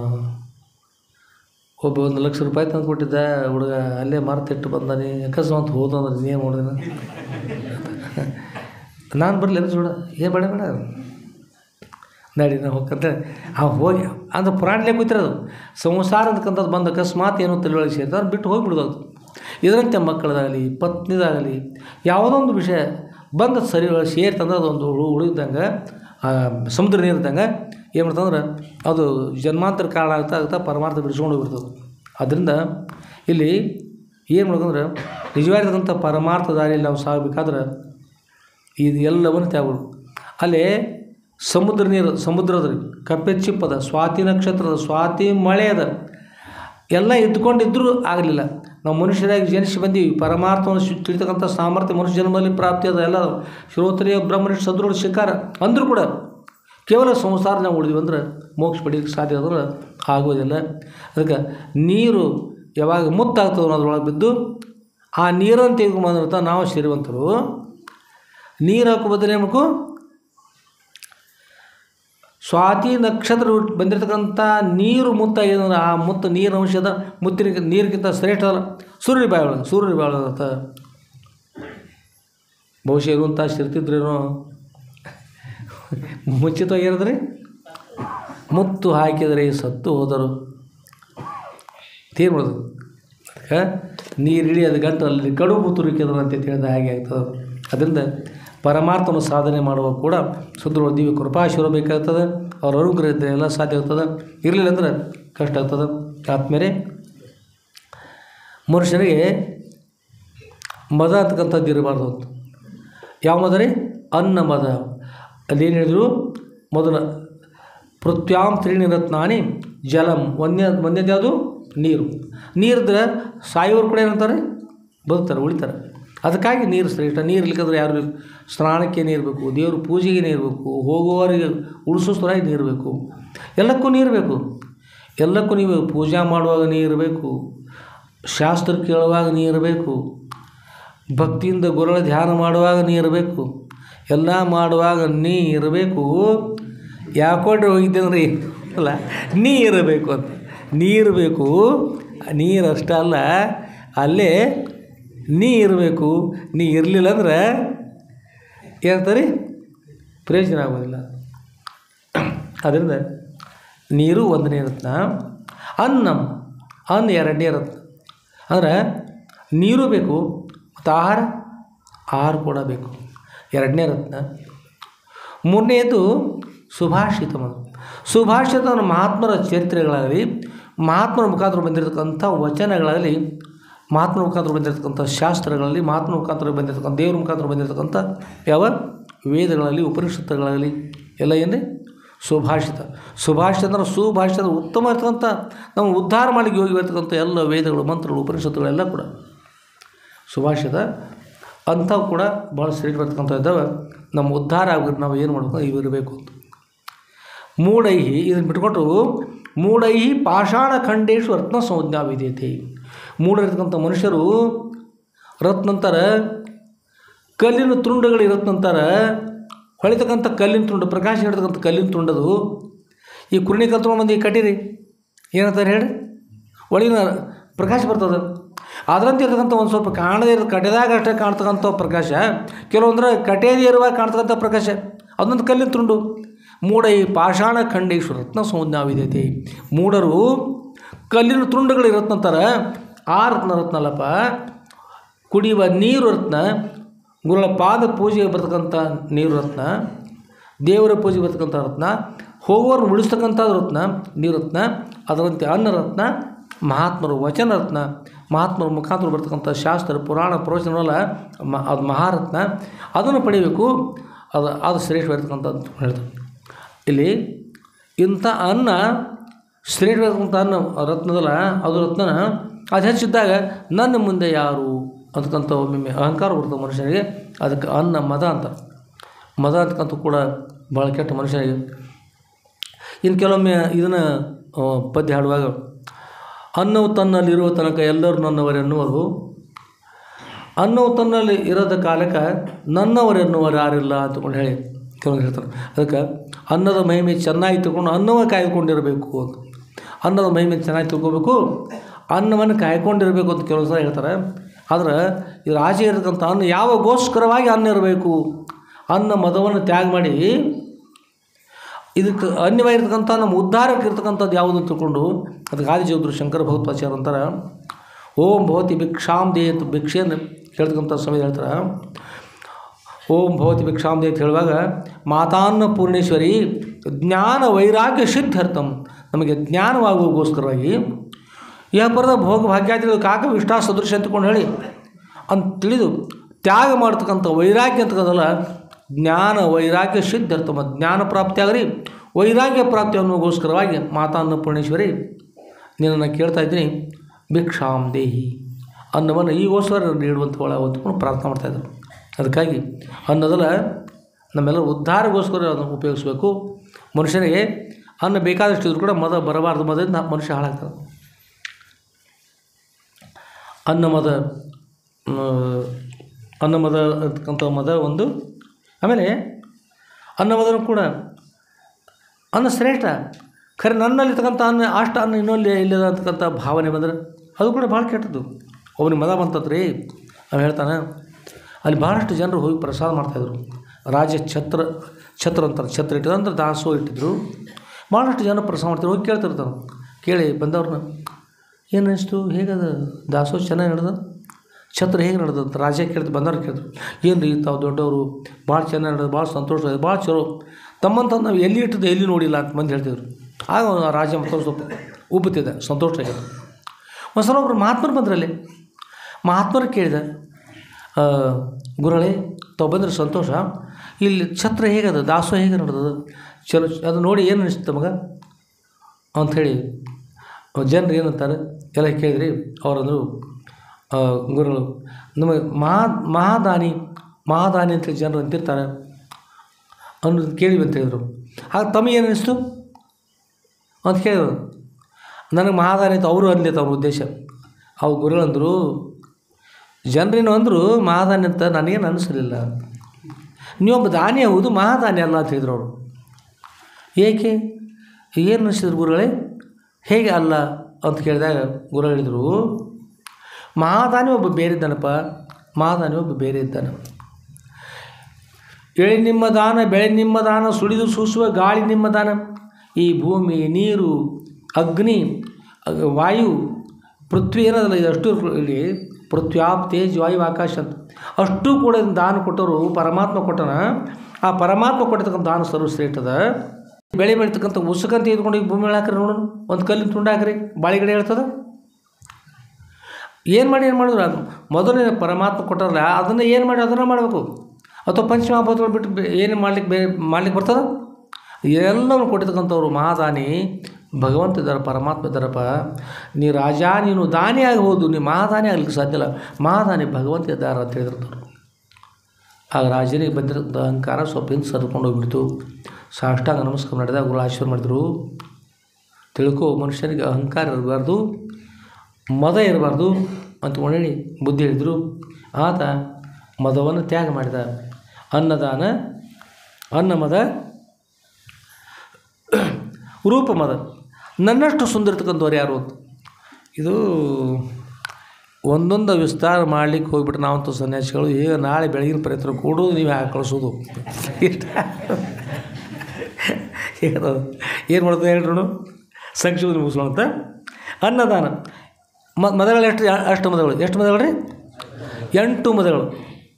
ಒಬ್ಬ ಒಂದು ಲಕ್ಷ ರೂಪಾಯಿ ತಂದು ಕೊಟ್ಟಿದ್ದ ಹುಡುಗ ಅಲ್ಲೇ ಮರ್ತಿಟ್ಟು ಬಂದಾನೆ ಅಕಸ್ಮಾತ್ ಹೋದಂದ್ರೆ ನೀನು ಮಾಡಿದ ನಾನು ಬರಲಿ ಎಲ್ಲ చూಡ ಏನು ಬೇಡ ಬೇಡ ನಡಿ ನಾವು ಹೋಗ್ಕಂತ ಅವ್ ಹೋಗಿ ಅಂದ್ರೆ ಪುರಾಣಲೇ ಕೂತಿರೋದು ಸಂಸಾರ ಅಂತಕ್ಕಂಥದ್ದು ಬಂದು ಅಕಸ್ಮಾತ್ ಏನೋ ತಿಳಿವಳಿಕೆ ಸೇರಿದ್ರೆ ಅವ್ರು ಬಿಟ್ಟು ಹೋಗಿಬಿಡೋದು ಅದು ಇದರಂತೆ ಮಕ್ಕಳದಾಗಲಿ ಪತ್ನಿದಾಗಲಿ ಯಾವುದೋ ಒಂದು ವಿಷಯ ಬಂದು ಸರಿ ಸೇರ್ತಂದ್ರೆ ಅದೊಂದು ಹುಳು ಉಳಿದಂಗೆ ಸಮುದ್ರ ನೀರಿದ್ದಂಗೆ ಏನು ಮಾಡ್ತಂದ್ರೆ ಅದು ಜನ್ಮಾಂತರ ಕಾರಣ ಆಗ್ತಾ ಆಗ್ತಾ ಪರಮಾರ್ಥ ಬಿಡಿಸ್ಕೊಂಡು ಹೋಗ್ಬಿಡ್ತದೆ ಅದರಿಂದ ಇಲ್ಲಿ ಏನು ಮಾಡ್ಬೇಕಂದ್ರೆ ನಿಜವಾಗಿರ್ತಕ್ಕಂಥ ಪರಮಾರ್ಥ ದಾರಿಯಲ್ಲಿ ನಾವು ಸಾಗಬೇಕಾದ್ರೆ ಇದು ಎಲ್ಲವನ್ನು ತ್ಯಾಗಗಳು ಅಲ್ಲೇ ಸಮುದ್ರ ನೀರು ಸಮುದ್ರದ ಕಪ್ಪೆ ಚಿಪ್ಪದ ಸ್ವಾತಿ ನಕ್ಷತ್ರದ ಸ್ವಾತಿ ಮಳೆ ಅದ ಎಲ್ಲ ಇದ್ಕೊಂಡಿದ್ದರೂ ಆಗಲಿಲ್ಲ ನಾವು ಮನುಷ್ಯರಾಗಿ ಜನಿಸಿ ಬಂದೀವಿ ಪರಮಾರ್ಥವನ್ನು ಶು- ತಿಳಿತಕ್ಕಂಥ ಸಾಮರ್ಥ್ಯ ಮನುಷ್ಯ ಜನ್ಮದಲ್ಲಿ ಪ್ರಾಪ್ತಿ ಅದ ಎಲ್ಲ ಶ್ರೋತ್ರಿಯ ಬ್ರಹ್ಮನಿಷ್ಠ ಸದೃಢ ಶಿಕಾರ ಅಂದರೂ ಕೂಡ ಕೇವಲ ಸಂಸಾರ ನಾವು ಉಳಿದ್ವಿ ಅಂದ್ರೆ ಮೋಕ್ಷ ಪಡೀಲಿಕ್ಕೆ ಸಾಧ್ಯ ಅಂದ್ರೆ ಆಗೋದಿಲ್ಲ ಅದಕ್ಕೆ ನೀರು ಯಾವಾಗ ಮುತ್ತಾಗ್ತದೋ ಅನ್ನೋದ್ರೊಳಗೆ ಬಿದ್ದು ಆ ನೀರನ್ನು ತೆಗೆದುಕೊಂಬಂದಿರ್ತ ನಾವು ಶ್ರೀವಂತರು ನೀರು ಹಾಕೋ ಬದಲು ಏನು ಮಾಡಬೇಕು ಸ್ವಾತಿ ನಕ್ಷತ್ರ ಹುಟ್- ಬಂದಿರತಕ್ಕಂಥ ನೀರು ಮುತ್ತ ಏನಂದ್ರೆ ಆ ಮುತ್ತ ನೀರಿನ ಅಂಶದ ಮುತ್ತಿನ ನೀರಿಗಿಂತ ಶ್ರೇಷ್ಠ ಅಲ್ಲ ಸೂರ್ಯ ಬಾಯಿ ಒಳಗೆ ಸೂರ್ಯ ಬಾಯಿ ಒಳಗೆ ಅಂತ ಬಹುಶಃ ಇರುವಂಥ ಸಿರ್ತಿದ್ರೇನೋ ಮುಂಚಿತವಾಗಿ ಏನಂದ್ರಿ ಮುತ್ತು ಹಾಕಿದರೆ ಸತ್ತು ಹೋದರು ತೀರ್ ಮಾಡೋದು ಅದಕ್ಕೆ ನೀರು ಹಿಡಿಯೋದು ಗಂಟು ಅಲ್ಲಿ ಕಡುಬು ತುರುಕಿದ್ರು ಅಂತ ಹೇಳಿದ ಹಾಗೆ ಆಗ್ತದೆ ಅದರಿಂದ ಪರಮಾರ್ಥವನ್ನು ಸಾಧನೆ ಮಾಡುವ ಕೂಡ ಸುದೃಢ ದಿವ್ಯ ಕೃಪಾಶೀರ ಬೇಕಾಗ್ತದೆ ಅವ್ರ ಅನುಗ್ರಹ ಇದ್ದರೆ ಎಲ್ಲ ಸಾಧ್ಯ ಆಗ್ತದೆ ಇರಲಿಲ್ಲ ಅಂದ್ರೆ ಕಷ್ಟ ಆಗ್ತದೆ ಆದ್ಮೇಲೆ ಮನುಷ್ಯನಿಗೆ ಮದ ಅಂತಕ್ಕಂಥದ್ದು ಇರಬಾರ್ದು ಅಂತ ಯಾವ ಮದ ರೀ ಅನ್ನ ಮದ ಅದೇನು ಹೇಳಿದ್ರು ಮೊದಲ ಪೃಥ್ವ್ಯಾಂ ತ್ರೀಣಿ ರತ್ನಾನಿ ಜಲಂ ಒಂದೇ ಒಂದೇದು ಯಾವುದು ನೀರು ನೀರಿದ್ರೆ ಸಾಯೋರು ಕೂಡ ಏನಂತಾರೆ ಬದುಕ್ತಾರೆ ಉಳಿತಾರೆ ಅದಕ್ಕಾಗಿ ನೀರು ಶ್ರೇಷ್ಠ ನೀರು ಇರ್ಲಿಕ್ಕಂದ್ರೆ ಯಾರು ಸ್ನಾನಕ್ಕೆ ನೀರು ಬೇಕು ದೇವ್ರ ಪೂಜೆಗೆ ನೀರು ಬೇಕು ಹೋಗುವವರಿಗೆ ಉಳಿಸೋಸ್ತರಾಗಿ ನೀರು ಬೇಕು ಎಲ್ಲಕ್ಕೂ ನೀರು ಬೇಕು ಎಲ್ಲಕ್ಕೂ ನೀವು ಪೂಜಾ ಮಾಡುವಾಗ ನೀರು ಬೇಕು ಶಾಸ್ತ್ರ ಕೇಳುವಾಗ ನೀರು ಬೇಕು ಭಕ್ತಿಯಿಂದ ಗುರುಗಳ ಧ್ಯಾನ ಮಾಡುವಾಗ ನೀರು ಬೇಕು ಎಲ್ಲ ಮಾಡುವಾಗ ನೀ ಇರಬೇಕು ಯಾಕೊಂಡ್ರೆ ಹೋಗಿದ್ದೆ ಅಂದ್ರೆ ಅಲ್ಲ ನೀ ಇರಬೇಕು ಅಂತ ನೀರು ಬೇಕು ನೀರು ಅಷ್ಟೇ ಅಲ್ಲ ಅಲ್ಲೇ ನೀ ಇರಬೇಕು ನೀ ಇರಲಿಲ್ಲ ಅಂದ್ರೆ ಏನಂತಾರೆ ಪ್ರಯೋಜನ ಆಗೋದಿಲ್ಲ ಅದರಿಂದ ನೀರು ಒಂದನೇ ರತ್ನ ಅನ್ನಂ ಅನ್ನ ಎರಡನೇ ರತ್ನ ಅಂದ್ರೆ ನೀರು ಬೇಕು ಮತ್ತು ಆಹಾರ ಆಹಾರ ಕೂಡ ಬೇಕು ಎರಡನೇ ರತ್ನ ಮೂರನೆಯದು ಸುಭಾಷಿತ ಸುಭಾಷಿತ ಮಹಾತ್ಮರ ಚರಿತ್ರೆಗಳಾಗಲಿ ಮಹಾತ್ಮರ ಮುಖಾಂತರ ಬಂದಿರತಕ್ಕಂಥ ವಚನಗಳಾಗಲಿ ಮಹಾತ್ಮರ ಮುಖಾಂತರ ಬಂದಿರತಕ್ಕಂಥ ಶಾಸ್ತ್ರಗಳಲ್ಲಿ ಮಹಾತ್ಮರ ಮುಖಾಂತರ ಬಂದಿರತಕ್ಕಂಥ ದೇವ್ರ ಮುಖಾಂತರ ಬಂದಿರತಕ್ಕಂಥ ಯಾವ ವೇದಗಳಲ್ಲಿ ಉಪನಿಷತ್ತುಗಳಾಗಲಿ ಎಲ್ಲ ಏನ್ರಿ ಸುಭಾಷಿತ ಸುಭಾಷಿತ ಅಂದ್ರೆ ಸುಭಾಷಿತ ಅಂದ್ರೆ ಉತ್ತಮ ಇರ್ತಕ್ಕಂಥ ನಾವು ಉದ್ಧಾರ ಮಾಡಲಿಕ್ಕೆ ಯೋಗಿ ಇರ್ತಕ್ಕಂಥ ಎಲ್ಲ ವೇದಗಳು ಮಂತ್ರಗಳು ಉಪನಿಷತ್ತುಗಳೆಲ್ಲ ಕೂಡ ಸುಭಾಷಿತ ಅಂಥವು ಕೂಡ ಭಾಳ ಶ್ರೇಷ್ಠ ಬರ್ತಕ್ಕಂಥ ಇದ್ದಾವೆ ನಮ್ಮ ಉದ್ಧಾರ ಆಗೋದು ನಾವು ಏನು ಮಾಡಬೇಕು ಇವು ಇರಬೇಕು ಅಂತ ಮೂಢೈಹಿ ಇದನ್ನು ಬಿಟ್ಕೊಟ್ಟು ಮೂಢೈಹಿ ಪಾಷಾಣ ಖಂಡೇಶು ರತ್ನ ಸಂಜ್ಞಾ ವಿದ್ಯತೆ ಮೂಢರಿರ್ತಕ್ಕಂಥ ಮನುಷ್ಯರು ರತ್ನಂತರ ಕಲ್ಲಿನ ತುಂಡುಗಳಿರತ್ತಂತಾರ ಹೊಳಿತಕ್ಕಂಥ ಕಲ್ಲಿನ ತುಂಡು ಪ್ರಕಾಶ ಹಿಡ್ತಕ್ಕಂಥ ಕಲ್ಲಿನ ತುಂಡದು ಈ ಕುರುಣಿ ಕಲ್ತ್ಕೊಂಡು ಮಂದಿ ಕಟ್ಟಿರಿ ಏನಂತಾರೆ ಹೇಳಿ ಒಳಗಿನ ಪ್ರಕಾಶ ಬರ್ತದೆ ಅದರಂತೆ ಇರ್ತಕ್ಕಂಥ ಒಂದು ಸ್ವಲ್ಪ ಕಾಣದೇ ಇರೋ ಕಟ್ಟಿದಾಗ ಅಷ್ಟೇ ಕಾಣ್ತಕ್ಕಂಥ ಪ್ರಕಾಶ ಕೆಲವೊಂದ್ರೆ ಕಟೇದಿ ಇರುವಾಗ ಕಾಣ್ತಕ್ಕಂಥ ಪ್ರಕಾಶ ಅದೊಂದು ಕಲ್ಲಿನ ತುಂಡು ಮೂಢ ಈ ಪಾಷಾಣ ಖಂಡೇಶ್ವರ ರತ್ನ ಸಂಜ್ಞಾವಿದೈತಿ ಮೂಢರು ಕಲ್ಲಿನ ತುಂಡುಗಳು ಇರತ್ತಂತಾರೆ ಆ ರತ್ನ ರತ್ನ ಅಲ್ಲಪ್ಪ ಕುಡಿಯುವ ನೀರು ರತ್ನ ಗುರುಗಳ ಪಾದ ಪೂಜೆಗೆ ಬರ್ತಕ್ಕಂಥ ನೀರು ರತ್ನ ದೇವರ ಪೂಜೆಗೆ ಬರ್ತಕ್ಕಂಥ ರತ್ನ ಹೋಗೋರು ಉಳಿಸ್ತಕ್ಕಂಥ ರತ್ನ ನೀರು ರತ್ನ ಅದರಂತೆ ಅನ್ನ ರತ್ನ ಮಹಾತ್ಮರು ವಚನ ರತ್ನ ಮಹಾತ್ಮರ ಮುಖಾಂತರ ಬರ್ತಕ್ಕಂಥ ಶಾಸ್ತ್ರ ಪುರಾಣ ಪ್ರವಚನವಲ್ಲ ಮ ಅದು ಮಹಾರತ್ನ ಅದನ್ನು ಪಡಿಬೇಕು ಅದು ಅದು ಶ್ರೇಷ್ಠವಾಗಿರ್ತಕ್ಕಂಥದ್ದು ಹೇಳ್ತಾರೆ ಇಲ್ಲಿ ಇಂಥ ಅನ್ನ ಶ್ರೇಷ್ಠವಾಗಿರ್ತಕ್ಕಂಥ ಅನ್ನ ರತ್ನದಲ್ಲ ಅದು ರತ್ನ ಅದು ಹೆಚ್ಚಿದ್ದಾಗ ನನ್ನ ಮುಂದೆ ಯಾರು ಅಂತಕ್ಕಂಥ ಒಮ್ಮೊಮ್ಮೆ ಅಹಂಕಾರ ಬರ್ತದೆ ಮನುಷ್ಯನಿಗೆ ಅದಕ್ಕೆ ಅನ್ನ ಮದ ಅಂತ ಮದ ಅಂತಕ್ಕಂಥ ಕೂಡ ಭಾಳ ಕೆಟ್ಟ ಮನುಷ್ಯನಿಗೆ ಇನ್ನು ಕೆಲವೊಮ್ಮೆ ಇದನ್ನು ಆ, ಪದ್ಯ ಹಾಡುವಾಗ ಅನ್ನವು ತನ್ನಲ್ಲಿರುವ ತನಕ ಎಲ್ಲರೂ ನನ್ನವರೆನ್ನುವರು ಅನ್ನವು ತನ್ನಲ್ಲಿ ಇರೋದ ಕಾಲಕ್ಕೆ ನನ್ನವರೆನ್ನುವರು ಯಾರಿಲ್ಲ ಅಂತಕೊಂಡು ಹೇಳಿ ಕೆಲವೊಂದು ಹೇಳ್ತಾರೆ ಅದಕ್ಕೆ ಅನ್ನದ ಮಹಿಮೆ ಚೆನ್ನಾಗಿ ತಿಳ್ಕೊಂಡು ಅನ್ನವ ಕಾಯ್ಕೊಂಡಿರಬೇಕು ಅಂತ ಅನ್ನದ ಮಹಿಮೆ ಚೆನ್ನಾಗಿ ತಿಳ್ಕೊಬೇಕು ಅನ್ನವನ್ನು ಕಾಯ್ಕೊಂಡಿರಬೇಕು ಅಂತ ಕೆಲವು ಸಲ ಹೇಳ್ತಾರೆ ಆದ್ರೆ ಇದ್ರ ಆಚೆ ಇರತಕ್ಕಂಥ ಅನ್ನ ಯಾವಾಗೋಸ್ಕರವಾಗಿ ಅನ್ನ ಇರಬೇಕು ಅನ್ನ ಮದವನ್ನು ತ್ಯಾಗ ಮಾಡಿ ಇದಕ್ಕೆ ಅನ್ಯವಾಗಿರ್ತಕ್ಕಂಥ ನಮ್ಮ ಉದ್ಧಾರಕ್ಕೆ ಇರ್ತಕ್ಕಂಥದ್ದು ಯಾವುದು ಅಂತ ತಿಳ್ಕೊಂಡು ಅದಕ್ಕೆ ಆದಿಜೋದ್ರು ಶಂಕರ ಭಗವತ್ಪಾಚಾರ್ಯ ಅಂತಾರೆ ಓಂ ಭವತಿ ಭಿಕ್ಷಾಂ ದೇ ಅಂತ ಭಿಕ್ಷೆಯನ್ನು ಹೇಳ್ತಕ್ಕಂಥ ಸಮಯ ಹೇಳ್ತಾರೆ ಓಂ ಭವತಿ ಭಿಕ್ಷಾಂ ದೇ ಅಂತ ಹೇಳುವಾಗ ಮಾತಾನ್ನ ಪೂರ್ಣೇಶ್ವರಿ ಜ್ಞಾನ ವೈರಾಗ್ಯ ಸಿದ್ಧಾರ್ಥಂ ನಮಗೆ ಜ್ಞಾನವಾಗುವಗೋಸ್ಕರವಾಗಿ ಪರದ ಭೋಗ ಭಾಗ್ಯಾದಿಗಳು ಕಾಕ ವಿಷ್ಟಾ ಸದೃಶ ಅಂತಕೊಂಡು ಹೇಳಿ ಅಂತ ತಿಳಿದು ತ್ಯಾಗ ಮಾಡ್ತಕ್ಕಂಥ ವೈರಾಗ್ಯ ಅಂತಕ್ಕಂಥಲ್ಲ ಜ್ಞಾನ ವೈರಾಗ್ಯ ಸಿದ್ಧಾರ್ಥಮ ಜ್ಞಾನ ಪ್ರಾಪ್ತಿ ಆಗಲಿ ವೈರಾಗ್ಯ ಪ್ರಾಪ್ತಿ ಅನ್ನೋಗೋಸ್ಕರವಾಗಿ ಮಾತಾ ಅನ್ನಪೂರ್ಣೇಶ್ವರಿ ನಿನ್ನನ್ನು ಕೇಳ್ತಾ ಇದ್ದೀನಿ ಭಿಕ್ಷಾಂ ದೇಹಿ ಅನ್ನವನ್ನು ಈಗೋಸ್ಕರ ನೀಡುವಂಥ ಒಳ ಹೊತ್ಕೊಂಡು ಪ್ರಾರ್ಥನೆ ಮಾಡ್ತಾಯಿದ್ರು ಅದಕ್ಕಾಗಿ ಅನ್ನೋದಲ್ಲ ನಮ್ಮೆಲ್ಲರ ಉದ್ಧಾರಗೋಸ್ಕರ ಅದನ್ನು ಉಪಯೋಗಿಸ್ಬೇಕು ಮನುಷ್ಯನಿಗೆ ಅನ್ನ ಬೇಕಾದಷ್ಟು ಇದ್ರೂ ಕೂಡ ಮದ ಬರಬಾರ್ದು ಮದದಿಂದ ಮನುಷ್ಯ ಹಾಳಾಗ್ತಾನೆ ಅನ್ನ ಮದ ಆ, ಅನ್ನ ಮದ ಅಂತಕ್ಕಂಥ ಮದ ಒಂದು ಆಮೇಲೆ ಅನ್ನ ಮದನು ಕೂಡ ಅನ್ನ ಶ್ರೇಷ್ಠ ಖರೆ ನನ್ನಲ್ಲಿರ್ತಕ್ಕಂಥ ಅನ್ನ ಅಷ್ಟು ಅನ್ನ ಇನ್ನೊಲ್ಲಿ ಇಲ್ಲದ ಅಂತಕ್ಕಂಥ ಭಾವನೆ ಬಂದರೆ ಅದು ಕೂಡ ಭಾಳ ಕೆಟ್ಟದ್ದು ಅವನಿಗೆ ಮದ ಬಂತತ್ರಿ ಅವ್ನು ಹೇಳ್ತಾನೆ ಅಲ್ಲಿ ಭಾಳಷ್ಟು ಜನರು ಹೋಗಿ ಪ್ರಸಾದ ಮಾಡ್ತಾಯಿದ್ರು ರಾಜ ಛತ್ರ ಛತ್ರ ಅಂತಾರೆ ಛತ್ರ ಇಟ್ಟಿದ್ರು ಅಂದ್ರೆ ದಾಸೋ ಇಟ್ಟಿದ್ರು ಭಾಳಷ್ಟು ಜನ ಪ್ರಸಾದ ಮಾಡ್ತಾರೆ ಹೋಗಿ ಕೇಳ್ತಿರ್ತಾನೆ ಕೇಳಿ ಬಂದವ್ರನ್ನ ಏನು ಅನಿಸ್ತು ಹೇಗದ ದಾಸೋ ಚೆನ್ನಾಗಿ ನಡೆದ ಛತ್ರ ಹೇಗೆ ನಡೆದ ಅಂತ ರಾಜ ಕೇಳ್ತು ಬಂದವ್ರು ಕೇಳಿದ್ರು ಏನು ರೀ ತಾವು ದೊಡ್ಡವರು ಭಾಳ ಚೆನ್ನಾಗಿ ನಡೆದು ಭಾಳ ಸಂತೋಷ ಆಗಿದೆ ಭಾಳ ಚಲೋ ತಮ್ಮಂತ ನಾವು ಎಲ್ಲಿ ಇಟ್ಟದ್ದು ಎಲ್ಲಿ ನೋಡಿಲ್ಲ ಅಂತ ಮಂದಿ ಹೇಳ್ತಿದ್ರು ಆಗ ಆ ರಾಜ ಮತ್ತು ಸ್ವಲ್ಪ ಉಬ್ಬುತ್ತಿದ್ದ ಸಂತೋಷ ಆಗಿದೆ ಒಂದು ಸಲ ಒಬ್ಬರು ಮಹಾತ್ಮರು ಬಂದ್ರಲ್ಲಿ ಮಹಾತ್ಮರು ಕೇಳಿದ ಆ, ಗುರುಗಳೇ ತಾವು ಬಂದರೆ ಸಂತೋಷ ಇಲ್ಲಿ ಛತ್ರ ಹೇಗದ ದಾಸೋ ಹೇಗೆ ನಡೆದದ ಚಲೋ ಅದು ನೋಡಿ ಏನು ಅನಿಸ್ತು ಮಗ ಅಂಥೇಳಿ ಜನರು ಏನಂತಾರೆ ಎಲ್ಲ ಕೇಳಿದ್ರಿ ಅವರಂದರು ಗುರುಗಳು ನಮಗೆ ಮಹಾ ಮಹಾದಾನಿ ಮಹಾದಾನಿ ಅಂತೇಳಿ ಜನರು ಅಂತಿರ್ತಾರೆ ಅನ್ನೋದು ಕೇಳಿ ಅಂತ ಹೇಳಿದರು ಆಗ ತಮಗೆ ಏನು ಅನಿಸ್ತು ಅಂತ ಕೇಳಿದ್ರು ನನಗೆ ಮಹಾದಾನಿ ಅಂತ ಅವರು ಅನ್ಲಿತ್ತು ಅವ್ರ ಉದ್ದೇಶ ಅವು ಗುರುಗಳಂದರು ಜನರೇನು ಅಂದರು ಮಹಾದಾನಿ ಅಂತ ನನಗೇನು ಅನಿಸಲಿಲ್ಲ ನೀವೊಬ್ಬ ದಾನಿ ಹೌದು ಮಹಾದಾನಿ ಅಲ್ಲ ಅಂತ ಹೇಳಿದ್ರು ಅವರು ಏಕೆ ಏನು ಅನಿಸಿದ್ರು ಗುರುಗಳೇ ಹೇಗೆ ಅಲ್ಲ ಅಂತ ಕೇಳಿದಾಗ ಗುರು ಹೇಳಿದರು ಮಹಾದಾನಿ ಒಬ್ಬ ಬೇರೆ ಇದ್ದಾನಪ್ಪ ಮಹಾದಾನಿ ಒಬ್ಬ ಬೇರೆ ಇದ್ದಾನೆ ಎಳೆ ನಿಮ್ಮ ದಾನ ಬೆಳೆ ನಿಮ್ಮ ದಾನ ಸುಳಿದು ಸೂಸುವ ಗಾಳಿ ನಿಮ್ಮ ದಾನ ಈ ಭೂಮಿ ನೀರು ಅಗ್ನಿ ಅಗ್- ವಾಯು ಪೃಥ್ವಿ ಏನದಲ್ಲ ಇದಷ್ಟು ಇಲ್ಲಿ ಪೃಥ್ವ್ಯಾಪ್ ತೇಜ್ ವಾಯು ಆಕಾಶ ಅಂತ ಅಷ್ಟು ಕೂಡ ಇದನ್ನ ದಾನ ಕೊಟ್ಟವರು ಪರಮಾತ್ಮ ಕೊಟ್ಟನ ಆ ಪರಮಾತ್ಮ ಕೊಟ್ಟಿರ್ತಕ್ಕಂಥ ದಾನ ಸರ್ವಶ್ರೇಷ್ಠದ ಬೆಳೆ ಬೆಳಿತಕ್ಕಂಥ ಉಸುಕಂತ ಇದ್ಕೊಂಡು ಈಗ ಭೂಮಿ ಮೇಲೆ ಹಾಕ್ರಿ ನೋಡೋಣ ಒಂದು ಕಲ್ಲಿನ ತುಂಡು ಹಾಕ್ರಿ ಬಾಳಿಗಡೆ ಹೇಳ್ತದ ಏನು ಮಾಡಿ ಏನು ಮಾಡಿದ್ರು ಅದು ಮೊದಲನೇ ಪರಮಾತ್ಮ ಕೊಟ್ಟಾರಲ್ಲ ಅದನ್ನು ಏನು ಮಾಡಿ ಅದನ್ನು ಮಾಡಬೇಕು ಅಥವಾ ಪಂಚಮಹಾಭೂತಗಳು ಬಿಟ್ಟು ಬೇ- ಏನು ಮಾಡ್ಲಿಕ್ಕೆ ಬೇ ಮಾಡ್ಲಿಕ್ಕೆ ಬರ್ತದ ಎಲ್ಲವನ್ನು ಕೊಟ್ಟಿರ್ತಕ್ಕಂಥವ್ರು ಮಹಾದಾನಿ ಭಗವಂತ ಇದ್ದಾರೆ ಪರಮಾತ್ಮ ಇದ್ದಾರಪ್ಪ ನೀ ರಾಜ ನೀನು ದಾನಿ ಆಗ್ಬೋದು ನೀ ಮಹಾದಾನಿ ಆಗ್ಲಿಕ್ಕೆ ಸಾಧ್ಯ ಇಲ್ಲ ಮಹಾದಾನಿ ಭಗವಂತ ಇದ್ದಾರೆ ಅಂತ ಹೇಳಿದ್ರು ಆಗ ರಾಜನಿಗೆ ಬಂದಿರೋ ಅಹಂಕಾರ ಸ್ವಲ್ಪ ಹಿಂದೆ ಸರ್ಕೊಂಡು ಹೋಗ್ಬಿಡ್ತು ಸಾಷ್ಟಾಂಗ ನಮಸ್ಕಾರ ಮಾಡಿದಾಗ ಗುರು ಆಶೀರ್ವಾದ ಮಾಡಿದ್ರು ತಿಳ್ಕೊ ಮನುಷ್ಯನಿಗೆ ಅಹಂಕಾರ ಇರಬಾರ್ದು ಮದ ಇರಬಾರ್ದು ಅಂತ ಒಳ್ಳೆ ಬುದ್ಧಿ ಹೇಳಿದರು ಆತ ಮದವನ್ನು ತ್ಯಾಗ ಮಾಡಿದ ಅನ್ನದಾನ ಅನ್ನ ಮದ ರೂಪ ಮದ ನನ್ನಷ್ಟು ಸುಂದರ ಇರ್ತಕ್ಕಂಥವ್ರು ಯಾರು ಅಂತ ಇದು ಒಂದೊಂದು ವಿಸ್ತಾರ ಮಾಡ್ಲಿಕ್ಕೆ ಹೋಗ್ಬಿಟ್ಟು ನಾವಂತೂ ಸನ್ಯಾಸಿಗಳು ಈಗ ನಾಳೆ ಬೆಳಗಿನ ಪ್ರಯತ್ನ ಕೊಡೋದು ನೀವು ಹಾಕಿ ಕಳಿಸೋದು ಇಷ್ಟ ಏನು ಮಾಡ್ತದೆ ಹೇಳ್ರು ಸಂಕ್ಷಿಪ್ತ ಮುಗಿಸೋಣ ಅಂತ ಅನ್ನದಾನ ಮ ಮದಗಳು ಎಷ್ಟು ಅಷ್ಟು ಮದಗಳು ಎಷ್ಟು ಮದಗಳು ರೀ ಎಂಟು ಮದಗಳು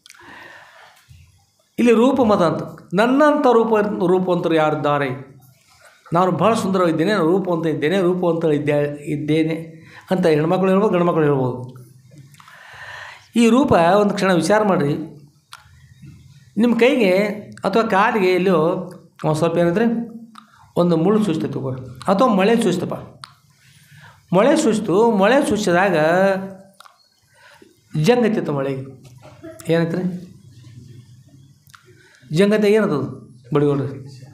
ಇಲ್ಲಿ ರೂಪ ಮದ ಅಂತ ನನ್ನಂಥ ರೂಪ ರೂಪವಂತರು ಯಾರಿದ್ದಾರೆ ನಾನು ಭಾಳ ಸುಂದರವಾಗಿದ್ದೇನೆ ನಾನು ರೂಪವಂತ ಇದ್ದೇನೆ ರೂಪವಂತ ಇದ್ದೇ ಇದ್ದೇನೆ ಅಂತ ಹೆಣ್ಮಕ್ಳು ಹೇಳ್ಬೋದು ಗಂಡು ಮಕ್ಕಳು ಹೇಳ್ಬೋದು ಈ ರೂಪ ಒಂದು ಕ್ಷಣ ವಿಚಾರ ಮಾಡಿರಿ ನಿಮ್ಮ ಕೈಗೆ ಅಥವಾ ಕಾಲಿಗೆ ಎಲ್ಲೋ ಒಂದು ಸ್ವಲ್ಪ ಏನಿದ್ರೆ ಒಂದು ಮುಳ್ಳು ಚುಚ್ತೈತೆ ತಗೋ ಅಥವಾ ಮಳೆ ಚುಚ್ತಪ್ಪ ಮಳೆ ಚುಚ್ತು ಮಳೆ ಚುಚ್ಚಿದಾಗ ಜಂಗತ್ತಿತ್ತು ಮಳೆಗೆ ಏನೈತೆ ರೀ ಜಂಗತೆ ಏನದು ಬಡಿಗೋಡ್ರಿ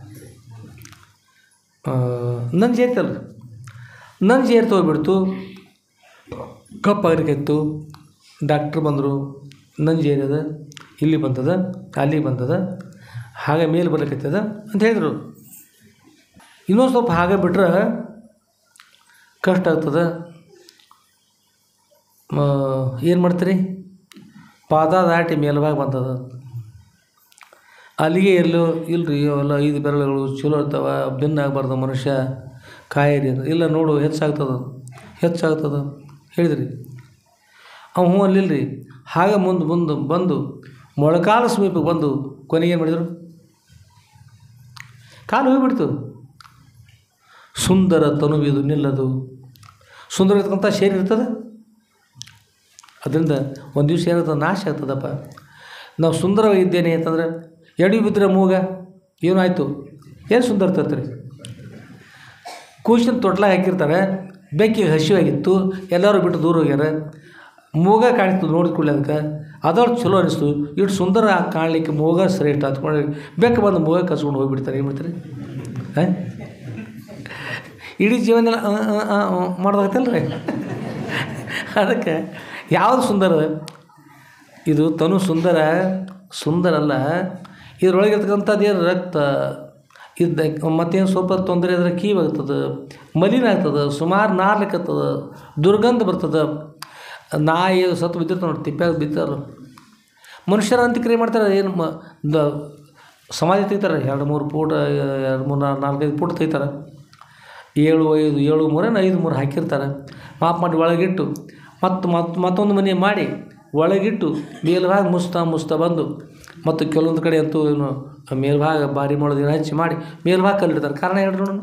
ನನ್ನ ಸೇರ್ತಲ್ಲ ನನ್ನ ಸೇರ್ತು ಹೋಗ್ಬಿಡ್ತು ಕಪ್ಪಾಗಲಿಕ್ಕಿತ್ತು ಡಾಕ್ಟ್ರ್ ಬಂದರು ನನ್ನ ಜೇರದ ಇಲ್ಲಿ ಬಂತದ ಅಲ್ಲಿ ಬಂತದ ಹಾಗೆ ಮೇಲೆ ಬರ್ಲಿಕ್ಕತ್ತದ ಅಂತ ಹೇಳಿದರು ಇನ್ನೊಂದು ಸ್ವಲ್ಪ ಹಾಗೆ ಬಿಟ್ರೆ ಕಷ್ಟ ಆಗ್ತದೆ ಏನು ಮಾಡ್ತೀರಿ ಪಾದ ದಾಟಿ ಮೇಲ್ಭಾಗ ಬಂತದ ಅಲ್ಲಿಗೆ ಎಲ್ಲೋ ಇಲ್ರಿ ಅವೆಲ್ಲ ಐದು ಬೆರಳುಗಳು ಚಲೋ ಇರ್ತಾವ ಭಿನ್ನ ಆಗಬಾರ್ದು ಮನುಷ್ಯ ಕಾಯಿರಿ ಅಂತ ಇಲ್ಲ ನೋಡು ಹೆಚ್ಚಾಗ್ತದ ಹೆಚ್ಚಾಗ್ತದ ಹೇಳಿದ್ರಿ ಅವ ಹ್ಞೂ ಅಲ್ಲಿಲ್ರಿ ಹಾಗೆ ಮುಂದೆ ಮುಂದೆ ಬಂದು ಮೊಳಕಾಲ ಸಮೀಪಕ್ಕೆ ಬಂದು ಕೊನೆಗೆ ಏನು ಮಾಡಿದರು ಕಾಲು ಹೋಗ್ಬಿಡ್ತು ಸುಂದರ ತನುವಿದು ನಿಲ್ಲದು ಸುಂದರ ಇರ್ತಕ್ಕಂಥ ಶೇರಿ ಇರ್ತದೆ ಅದರಿಂದ ಒಂದು ದಿವಸ ಏನಾಗ್ತದೆ ನಾಶ ಆಗ್ತದಪ್ಪ ನಾವು ಸುಂದರವಾಗಿದ್ದೇನೆ ಅಂತಂದ್ರೆ ಎಡಿ ಬಿದ್ದರೆ ಮೂಗ ಏನಾಯಿತು ಏನು ಸುಂದರ ತರ್ತೀರಿ ಕೂಸಿನ ತೊಟ್ಲಾಗ ಹಾಕಿರ್ತಾರೆ ಬೆಕ್ಕಿಗೆ ಹಸಿವಾಗಿತ್ತು ಎಲ್ಲರೂ ಬಿಟ್ಟು ದೂರ ಹೋಗ್ಯಾರ ಮೂಗ ಕಾಣಿಸ್ತು ನೋಡಿಕೊಳ್ಳಿ ಅದಕ್ಕೆ ಅದವ್ರು ಚಲೋ ಅನಿಸ್ತು ಇಷ್ಟು ಸುಂದರ ಕಾಣಲಿಕ್ಕೆ ಮೂಗ ಶ್ರೇಷ್ಠ ಹತ್ಕೊಂಡು ಬೆಕ್ಕ ಬಂದು ಮೂಗ ಕಸ್ಕೊಂಡು ಹೋಗ್ಬಿಡ್ತಾರೆ ಏನು ಮಾಡ್ತಾರೆ ಹಾಂ ಇಡೀ ಜೀವನ ಮಾಡೋದಾಗತ್ತಲ್ರಿ ಅದಕ್ಕೆ ಯಾವುದು ಸುಂದರ ಇದು ತನು ಸುಂದರ ಸುಂದರ ಅಲ್ಲ ಇದರೊಳಗೆ ಇರ್ತಕ್ಕಂಥದ್ದು ಏನು ರಕ್ತ ಇದ್ದ ಮತ್ತೇನು ಸ್ವಲ್ಪ ತೊಂದರೆ ಆದರೆ ಕೀವಾಗ್ತದೆ ಮಲಿನ ಆಗ್ತದೆ ಸುಮಾರು ನಾರ್ಲಿಕ್ಕತ್ತದ ದುರ್ಗಂಧ ಬರ್ತದೆ ನಾಯಿ ಸತ್ತು ಬಿದ್ದಿರ್ತಾವೆ ನೋಡಿ ತಿಪ್ಪ್ಯಾಗ ಬಿದ್ದಾರ ಮನುಷ್ಯರ ಅಂತ್ಯಕ್ರಿಯೆ ಮಾಡ್ತಾರೆ ಏನು ಮ ದ ಸಮಾಧಿ ತೆಗಿತಾರೆ ಎರಡು ಮೂರು ಫೂಟ ಎರಡು ಮೂರು ನಾಲ್ಕು ನಾಲ್ಕೈದು ಫೂಟ್ ತೆಗಿತಾರೆ ಏಳು ಐದು ಏಳು ಮೂರೇನು ಐದು ಮೂರು ಹಾಕಿರ್ತಾರೆ ಮಾಪ್ ಮಾಡಿ ಒಳಗಿಟ್ಟು ಮತ್ತು ಮತ್ತು ಮತ್ತೊಂದು ಮನೆ ಮಾಡಿ ಒಳಗಿಟ್ಟು ಮೇಲ್ಭಾಗ ಮುಸ್ತಾ ಮುಸ್ತಾ ಬಂದು ಮತ್ತು ಕೆಲವೊಂದು ಕಡೆ ಅಂತೂ ಏನು ಮೇಲ್ಭಾಗ ಬಾರಿ ಮಾಡೋದು ಹಚ್ಚಿ ಮಾಡಿ ಮೇಲ್ಭಾಗ ಕಲ್ಲಿಡ್ತಾರೆ ಕಾರಣ ಹೇಳ್ರಿ ನೋಡೋಣ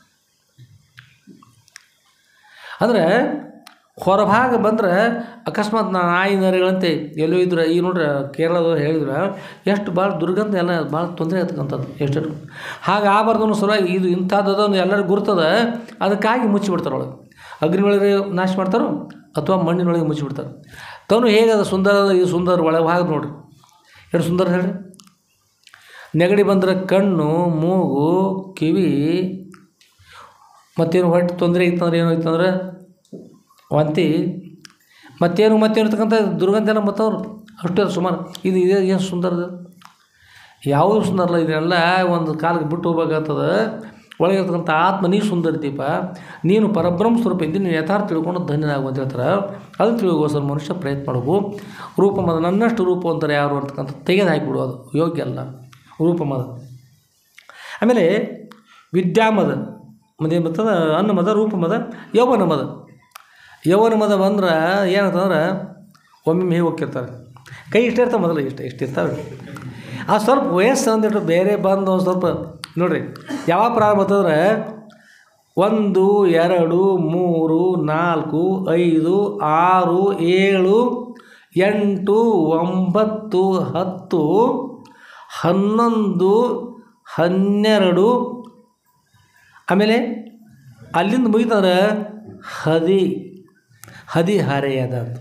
ಅಂದರೆ ಹೊರಭಾಗ ಬಂದ್ರೆ ಅಕಸ್ಮಾತ್ ನಾಯಿ ನರಿಗಳಂತೆ ಎಲ್ಲೋ ಇದ್ರೆ ಈಗ ನೋಡ್ರಿ ಕೇರಳದವ್ರು ಹೇಳಿದ್ರೆ ಎಷ್ಟು ಭಾಳ ದುರ್ಗಂಧ ಎಲ್ಲ ಭಾಳ ತೊಂದರೆ ಆಗ್ತಕ್ಕಂಥದ್ದು ಎಷ್ಟು ಹಾಗೆ ಆಗಬಾರ್ದು ಅನ್ನೋ ಸಲುವಾಗಿ ಇದು ಇಂಥದ್ದೊಂದು ಎಲ್ಲರಿಗೂ ಗುರ್ತದ ಅದಕ್ಕಾಗಿ ಮುಚ್ಚಿಬಿಡ್ತಾರೆ ಒಳಗೆ ಅಗ್ನಿ ಒಳಗೆ ನಾಶ ಮಾಡ್ತಾರೋ ಅಥವಾ ಮಣ್ಣಿನೊಳಗೆ ಮುಚ್ಚಿಬಿಡ್ತಾರೆ ತನು ಹೇಗದ ಸುಂದರ ಇದು ಸುಂದರ ಒಳಗೆ ಭಾಗ ನೋಡ್ರಿ ಎಷ್ಟು ಸುಂದರ ಹೇಳ್ರಿ ನೆಗಡಿ ಬಂದ್ರೆ ಕಣ್ಣು ಮೂಗು ಕಿವಿ ಮತ್ತೇನು ಹೊಟ್ಟೆ ತೊಂದರೆ ಇತ್ತಂದ್ರೆ ಏನಾಯ್ತಂದ್ರೆ ವಾಂತಿ ಮತ್ತೇನು ಮತ್ತೇನು ಇರ್ತಕ್ಕಂಥ ದುರ್ಗಂಧ ಎಲ್ಲ ಮತ್ತವ್ರು ಅಷ್ಟೇ ಸುಮಾರು ಇದು ಇದೇ ಏನು ಸುಂದರದ ಯಾವುದು ಸುಂದರ ಅಲ್ಲ ಇದೆಲ್ಲ ಒಂದು ಕಾಲಕ್ಕೆ ಬಿಟ್ಟು ಹೋಗ್ಬೇಕಾಗ್ತದ ಒಳಗಿರ್ತಕ್ಕಂಥ ಆತ್ಮ ನೀ ಸುಂದರ ದೀಪ ನೀನು ಪರಬ್ರಹ್ಮ ಸ್ವರೂಪ ಇದ್ದೀನಿ ನೀನು ಯಥಾರ್ಥ ತಿಳ್ಕೊಂಡು ಧನ್ಯನಾಗು ಅಂತ ಹೇಳ್ತಾರೆ ಅದನ್ನು ತಿಳಿಗೋಸ್ಕರ ಮನುಷ್ಯ ಪ್ರಯತ್ನ ಮಾಡಬೇಕು ರೂಪಮದ ನನ್ನಷ್ಟು ರೂಪವಂತರ ಯಾರು ಅಂತಕ್ಕಂಥ ತೆಗೆದು ಹಾಕಿಬಿಡು ಅದು ಯೋಗ್ಯ ಅಲ್ಲ ರೂಪಮದ ಆಮೇಲೆ ವಿದ್ಯಾಮದ ಮದ ಬರ್ತದ ಅನ್ನ ಮದ ರೂಪ ಮದ ಯೌವನ ಮದ ಯೌವನ ಮದ ಬಂದ್ರೆ ಏನಂತಂದ್ರೆ ಒಮ್ಮೆ ಹೇಗೆ ಹೋಗಿರ್ತಾರೆ ಕೈ ಇಷ್ಟ ಇರ್ತಾವೆ ಮೊದಲು ಇಷ್ಟ ಇಷ್ಟ ಇರ್ತಾವೆ ಆ ಸ್ವಲ್ಪ ವಯಸ್ಸು ಅಂದಿಟ್ಟು ಬೇರೆ ಬಂದು ಒಂದು ಸ್ವಲ್ಪ ನೋಡಿರಿ ಯಾವಾಗ ಪ್ರಾರಂಭ ಅಂತಂದ್ರೆ ಒಂದು ಎರಡು ಮೂರು ನಾಲ್ಕು ಐದು ಆರು ಏಳು ಎಂಟು ಒಂಬತ್ತು ಹತ್ತು ಹನ್ನೊಂದು ಹನ್ನೆರಡು ಆಮೇಲೆ ಅಲ್ಲಿಂದ ಮುಗಿತಂದ್ರೆ ಹದಿ ಹದಿ ಹರೆಯದ ಅಂತ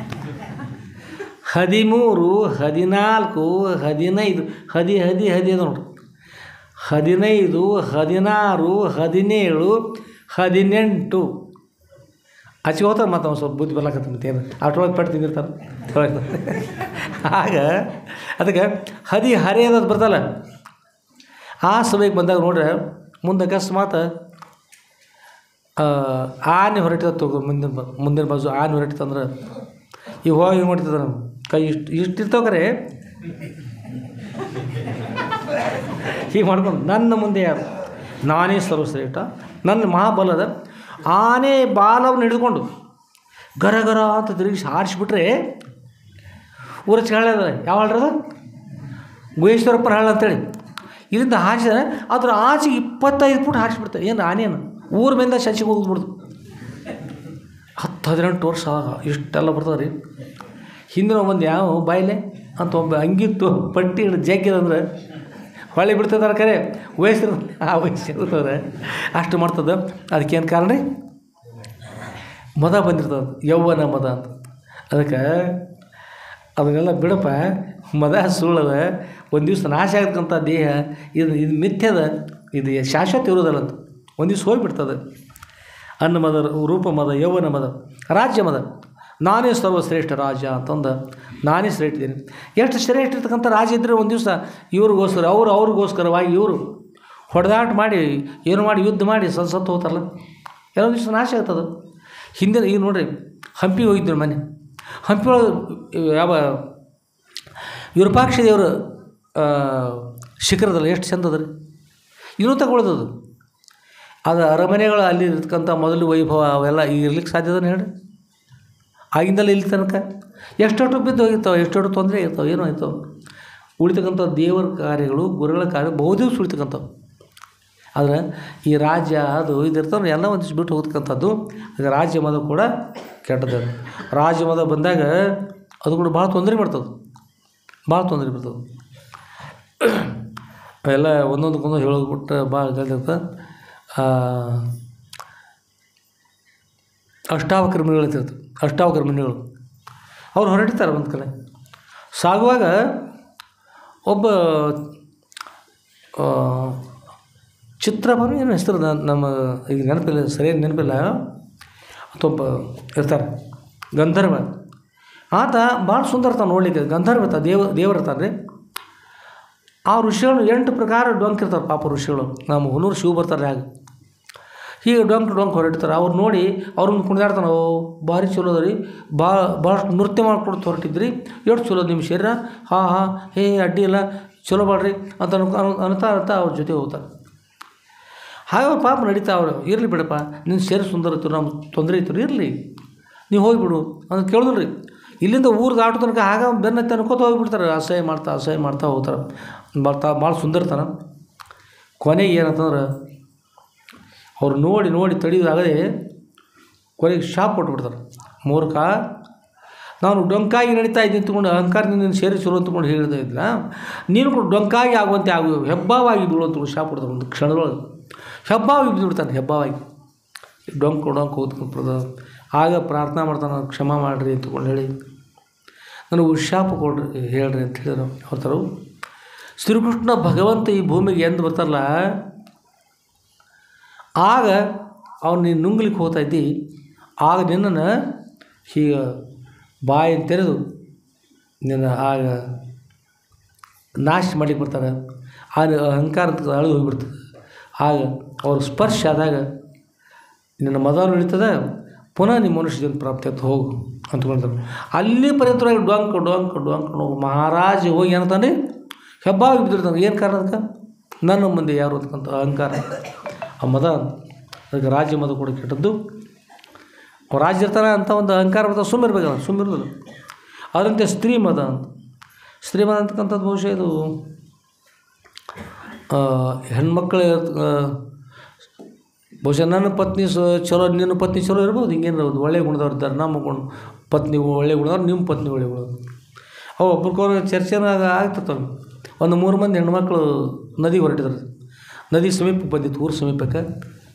ಹದಿಮೂರು ಹದಿನಾಲ್ಕು ಹದಿನೈದು ಹದಿ ಹದಿ ಹದಿ ಅದ ನೋಡ್ರಿ ಹದಿನೈದು ಹದಿನಾರು ಹದಿನೇಳು ಹದಿನೆಂಟು ಆಚೆಗೆ ಹೋಗ್ತಾರೆ ಮತ್ತು ಅವ್ನು ಸ್ವಲ್ಪ ಬುದ್ಧಿ ಬರ್ಲಾಕತ್ತ ಮತ್ತೇನು ಅಷ್ಟೊಳಗೆ ಪಟ್ಟು ತಿಂದಿರ್ತಾರೆ ಆಗ ಅದಕ್ಕೆ ಹದಿ ಹರಿಯೋದು ಬರ್ತಲ್ಲ ಆ ಸಮಯಕ್ಕೆ ಬಂದಾಗ ನೋಡ್ರೆ ಮುಂದೆ ಅಕಸ್ಮಾತ್ ಆ, ಆನೆ ಹೊರಟಿದ ತಗೋ ಮುಂದಿನ ಬ ಮುಂದಿನ ಬಾಜು ಆನೆ ಹೊರಟಿತಂದ್ರೆ ಈಗ ಹೋಗಿ ಹಿಂಗೆ ಮಾಡ್ತಿದ್ದ ನಮ್ಮ ಕೈ ಇಷ್ಟು ಇಷ್ಟು ಇರ್ತಾವ್ರೆ ಹೀಗೆ ಮಾಡ್ಕೊಂಡು ನನ್ನ ಮುಂದೆ ಯಾರು ನಾನೇ ಸರ್ವಶ್ರೇಷ್ಠ ನನ್ನ ಮಹಾಬಲದ ಆನೆ ಬಾಲವನ್ನು ಹಿಡಿದುಕೊಂಡು ಗರ ಗರ ಅಂತ ತಿರುಗಿಸಿ ಹಾರಿಸ್ಬಿಟ್ರೆ ಊರ ಹಳ್ಳ ಯಾವ ಹಳ್ರದ ಗುಹೇಶ್ವರಪ್ಪನ ಹಳ್ಳ ಅಂತೇಳಿ ಇಲ್ಲಿಂದ ಹಾರಿಸಿದ್ರೆ ಅದ್ರ ಆಚೆಗೆ ಇಪ್ಪತ್ತೈದು ಫುಟ್ ಹಾರಿಸ್ಬಿಡ್ತಾರೆ ಏನು ಆನೆಯನ್ನು ಊರ ಮೇಲಿಂದ ಶಶಿಗೆ ಹೋಗ್ಬಿಡ್ದು ಹತ್ತು ಹದಿನೆಂಟು ವರ್ಷ ಆಗ ಇಷ್ಟೆಲ್ಲ ಬರ್ತದೆ ರೀ ಹಿಂದಿನ ಒಂದು ಯಾವ ಬಾಯ್ಲೆ ಅಂತ ಒಬ್ಬ ಅಂಗಿತ್ತು ಪಟ್ಟಿ ಹಿಡಿದು ಜಗ್ಗಿದಂದ್ರೆ ಹೊಳೆ ಬಿಡ್ತಿದ್ದಾರೆ ಕರೆ ವಯಸ್ಸು ಆ ವಯಸ್ಸಿರ್ತದೆ ಅಷ್ಟು ಮಾಡ್ತದೆ ಅದಕ್ಕೇನು ಕಾರಣ ರೀ ಮದ ಬಂದಿರ್ತದೆ ಯೌವನ ಮದ ಅಂತ ಅದಕ್ಕೆ ಅದನ್ನೆಲ್ಲ ಬಿಡಪ್ಪ ಮದ ಸುಳ್ಳದ ಒಂದು ದಿವ್ಸ ನಾಶ ಆಗತಕ್ಕಂಥ ದೇಹ ಇದು ಇದು ಮಿಥ್ಯದ ಇದು ಶಾಶ್ವತ ಇರೋದಲ್ಲ ಅಂತ ಒಂದು ದಿವ್ಸ ಹೋಗಿಬಿಡ್ತದೆ ಅನ್ನ ಮದ ರೂಪ ಮದ ಯೌವನ ಮದ ರಾಜ್ಯ ಮದ ನಾನೇ ಸರ್ವಶ್ರೇಷ್ಠ ರಾಜ ಅಂತಂದು ನಾನೇ ಶ್ರೇಷ್ಠ ಇದ್ದೀನಿ ಎಷ್ಟು ಶ್ರೇಷ್ಠ ಇರ್ತಕ್ಕಂಥ ರಾಜ ಇದ್ದರೆ ಒಂದು ದಿವಸ ಇವ್ರಿಗೋಸ್ಕರ ಅವರು ಅವ್ರಿಗೋಸ್ಕರವಾಗಿ ಇವರು ಹೊಡೆದಾಟ ಮಾಡಿ ಏನು ಮಾಡಿ ಯುದ್ಧ ಮಾಡಿ ಸತ್ತು ಹೋಗ್ತಾರಲ್ಲ ಎಲ್ಲ ದಿವಸ ನಾಶ ಆಗ್ತದೆ ಹಿಂದಿನ ಈಗ ನೋಡ್ರಿ ಹಂಪಿಗೆ ಹೋಗಿದ್ರು ಮನೆ ಹಂಪಿ ಒಳಗೆ ಯಾವ ವಿರೂಪಾಕ್ಷ ದೇವರು ಆ, ಶಿಖರದಲ್ಲಿ ಎಷ್ಟು ಚಂದ ಅದ ರೀ ಇನ್ನೂ ತಗೊಳ್ಳೋದದು ಅದು ಅರಮನೆಗಳು ಅಲ್ಲಿ ಇರ್ತಕ್ಕಂಥ ಮೊದಲು ವೈಭವ ಅವೆಲ್ಲ ಈಗ ಇರ್ಲಿಕ್ಕೆ ಸಾಧ್ಯದ ಹೇಳಿ ಆಗಿಂದಲೇ ಇಲ್ಲಿ ತನಕ ಎಷ್ಟೊಟ್ಟು ಬಿದ್ದು ಹೋಗಿರ್ತಾವೆ ಎಷ್ಟೊಟ್ಟು ತೊಂದರೆ ಇರ್ತಾವೆ ಏನೋ ಆಯ್ತಾವೆ ಉಳಿತಕ್ಕಂಥ ದೇವರ ಕಾರ್ಯಗಳು ಗುರುಗಳ ಕಾರ್ಯ ಬಹುದಿವ್ಸ ಉಳಿತಕ್ಕಂಥವು ಆದರೆ ಈ ರಾಜ್ಯ ಅದು ಇದು ಇರ್ತಾವೆ ಎಲ್ಲ ಒಂದಿಷ್ಟು ಬಿಟ್ಟು ಹೋಗ್ತಕ್ಕಂಥದ್ದು ಅದು ರಾಜ್ಯ ಮದ ಕೂಡ ಕೆಟ್ಟದ್ದು ರಾಜ್ಯ ಮದ ಬಂದಾಗ ಅದು ಕೂಡ ಭಾಳ ತೊಂದರೆ ಮಾಡ್ತದೆ ಭಾಳ ತೊಂದರೆ ಬರ್ತದೆ ಅವೆಲ್ಲ ಒಂದೊಂದಕ್ಕೊಂದು ಹೇಳೋಗ್ಬಿಟ್ಟು ಭಾಳ ಇರ್ತದೆ ಅಷ್ಟಾವಕ್ರಮಿಗಳು ಇರ್ತಿರ್ತವೆ ಅಷ್ಟಾವಕ್ರಮಿಗಳು ಅವ್ರು ಹೊರಟಿರ್ತಾರೆ ಒಂದು ಕಡೆ ಸಾಗುವಾಗ ಒಬ್ಬ ಆ, ಚಿತ್ರಭಾನು ಏನು ಹೆಸರು ನ- ನಮ್ಮ ಈಗ ನೆನಪಿಲ್ಲ ಸರಿಯಾಗಿ ನೆನಪಿಲ್ಲ ಮತ್ತೊಬ್ಬ ಇರ್ತಾರೆ ಗಂಧರ್ವ ಆತ ಭಾಳ ಸುಂದರ ಇರ್ತಾನೆ ನೋಡ್ಲಿಕ್ಕೆ ಗಂಧರ್ವ ಇರ್ತಾನೆ ದೇವ ದೇವರು ಇರ್ತಾನೆ ರೀ ಆ ಋಷಿಗಳು ಎಂಟು ಪ್ರಕಾರ ಡೊಂಕ್ ಇರ್ತಾರೆ ಪಾಪ ಋಷಿಗಳು ನಮ್ಮ ಹುನೂರು ಶಿವ ಬರ್ತಾರೆ ಆಗ ಹೀಗೆ ಡೊಂಕ್ ಡೊಂಕ್ ಹೊರಟಿರ್ತಾರೆ ಅವ್ರು ನೋಡಿ ಅವ್ರನ್ನ ಕುಣಿದಾಡ್ತಾನೆ ಓ ಭಾರಿ ಚಲೋ ಅದ ರೀ ಭಾಳ ಭಾಳಷ್ಟು ನೃತ್ಯ ಮಾಡ್ಕೊಡ್ತು ಹೊರಟಿದ್ರಿ ಎಷ್ಟು ಚಲೋ ನಿಮ್ಮ ಶರೀರ ಹಾಂ ಹಾಂ ಹೇ ಅಡ್ಡಿ ಇಲ್ಲ ಚಲೋ ಮಾಡ್ರಿ ಅಂತ ಅನ್ಕೊ ಅನ್- ಅನ್ತಾ ಅನ್ತಾ ಅವ್ರ ಜೊತೆ ಹೋಗ್ತಾರೆ ಹಾಗೆ ಅವ್ರು ಪಾಪ ನಡೀತಾ ಅವರು ಇರಲಿ ಬಿಡಪ್ಪ ನಿನ್ನ ಶರೀರ ಸುಂದರ ಇತ್ತು ನಮ್ಮ ತೊಂದರೆ ಇತ್ತು ಇರಲಿ ನೀವು ಹೋಗಿಬಿಡು ಅಂತ ಕೇಳಿದ್ರಿ ಇಲ್ಲಿಂದ ಊರು ದಾಟೋ ತನಕ ಆಗ ಬೆನ್ನತ್ತಿ ಅನ್ಕೋತ ಹೋಗಿಬಿಡ್ತಾರೆ ಅಸಹ್ಯ ಮಾಡ್ತಾ ಅಸಹ್ಯ ಮಾಡ್ತಾ ಹೋಗ್ತಾರೆ ಬರ್ತಾ ಭಾಳ ಸುಂದರತನ ಕೊನೆಗೆ ಏನಂತಂದ್ರೆ ಅವ್ರು ನೋಡಿ ನೋಡಿ ತಡೆಯೋದಾಗದೆ ಕೊನೆಗೆ ಶಾಪ್ ಕೊಟ್ಬಿಡ್ತಾರೆ ಮೂರ್ಖ ನಾನು ಡೊಂಕಾಗಿ ನಡೀತಾ ಇದ್ದೀನಿ ತಗೊಂಡು ಅಹಂಕಾರ ನಿನ್ನ ಸೇರಿ ಚಲೋ ಅಂತಕೊಂಡು ಹೇಳ್ತಾ ಇದ್ಲ ನೀನು ಕೂಡ ಡೊಂಕಾಗಿ ಆಗುವಂತೆ ಆಗು ಹೆಬ್ಬಾವಾಗಿ ಬೀಳುವಂತ ಶಾಪ್ ಕೊಡ್ತಾರೆ ಒಂದು ಕ್ಷಣದೊಳಗೆ ಹೆಬ್ಬಾವಾಗಿ ಬಿದ್ದುಬಿಡ್ತಾನೆ ಹೆಬ್ಬಾವಾಗಿ ಡೊಂಕ್ ಡೊಂಕ್ ಕೂತ್ಕೊಂಡು ಆಗ ಪ್ರಾರ್ಥನಾ ಮಾಡ್ತಾನೆ ಕ್ಷಮ ಮಾಡಿರಿ ಅಂತಕೊಂಡು ಹೇಳಿ ನನಗೆ ಶಾಪ ಕೊಡ್ರಿ ಹೇಳ್ರಿ ಅಂತ ಹೇಳಿದ್ರು ಅವ್ರ ಥರ ಶ್ರೀಕೃಷ್ಣ ಭಗವಂತ ಈ ಭೂಮಿಗೆ ಎಂದು ಬರ್ತಾರಲ್ಲ ಆಗ ಅವ್ನು ನೀನು ನುಂಗ್ಲಿಕ್ಕೆ ಹೋಗ್ತಾ ಇದ್ದಿ ಆಗ ನಿನ್ನನ್ನು ಹೀಗೆ ಬಾಯಿ ತೆರೆದು ನಿನ್ನ ಆಗ ನಾಶ ಮಾಡ್ಲಿಕ್ಕೆ ಬರ್ತಾರೆ ಆಗ ಅಹಂಕಾರ ಅಳಿದು ಹೋಗಿಬಿಡ್ತದೆ ಆಗ ಅವ್ರ ಸ್ಪರ್ಶ ಆದಾಗ ನಿನ್ನ ಮದ ನಡೀತದೆ ಪುನಃ ನಿಮ್ಮ ಮನುಷ್ಯ ಜನ ಪ್ರಾಪ್ತಿ ಅಂತ ಹೋಗು ಅಂದ್ಕೊಳ್ತಾರೆ ಅಲ್ಲಿ ಪರ್ಯಂತವಾಗಿ ಡೊಂಕ್ ಡೊಂಕ್ ಡೊಂಕ್ ಡೊಂಕ್ ಮಹಾರಾಜ ಹೋಗಿ ಏನಂತಾನೆ ಹೆಬ್ಬಾಗಿ ಬಿದ್ದಿರ್ತಾನೆ ಏನು ಕಾರಣ ಅದಕ್ಕೆ ನನ್ನ ಮುಂದೆ ಯಾರು ಅಂತಕ್ಕಂಥ ಅಹಂಕಾರ ಆ ಮದ ಅದಕ್ಕೆ ರಾಜ್ಯ ಮದ ಕೂಡ ಕೆಟ್ಟದ್ದು ಅವ ರಾಜ್ಯ ಇರ್ತಾನೆ ಅಂತ ಒಂದು ಅಹಂಕಾರ ಬರ್ತಾವೆ ಸುಮ್ಮಿರ್ಬೇಕಲ್ಲ ಸುಮ್ಮಿರೋದಿಲ್ಲ ಅದರಂತೆ ಸ್ತ್ರೀ ಮದ ಅಂತ ಸ್ತ್ರೀ ಮದ ಅಂತಕ್ಕಂಥದ್ದು ಬಹುಶಃ ಇದು ಆ, ಹೆಣ್ಮಕ್ಳು ಆ, ಬಹುಶಃ ನನ್ನ ಪತ್ನಿ ಸ ಚಲೋ ನಿನ್ನ ಪತ್ನಿ ಚಲೋ ಇರ್ಬೋದು ಹಿಂಗೇನು ಒಂದು ಒಳ್ಳೆ ಗುಣದವ್ರು ಇದ್ದಾರೆ ನಮ್ಮ ಗುಣ ಪತ್ನಿ ಒಳ್ಳೆ ಗುಣದವ್ರು ನಿಮ್ಮ ಪತ್ನಿ ಒಳ್ಳೆ ಗುಣದವ್ರು ಅವು ಒಬ್ರಿಗೊಬ್ರು ಚರ್ಚೆನ ಆಗ್ತಿರ್ತವೆ ಒಂದು ಮೂರು ಮಂದಿ ಹೆಣ್ಮಕ್ಳು ನದಿ ಹೊರಟಿದ್ರು ನದಿ ಸಮೀಪಕ್ಕೆ ಬಂದಿತ್ತು ಊರು ಸಮೀಪಕ್ಕೆ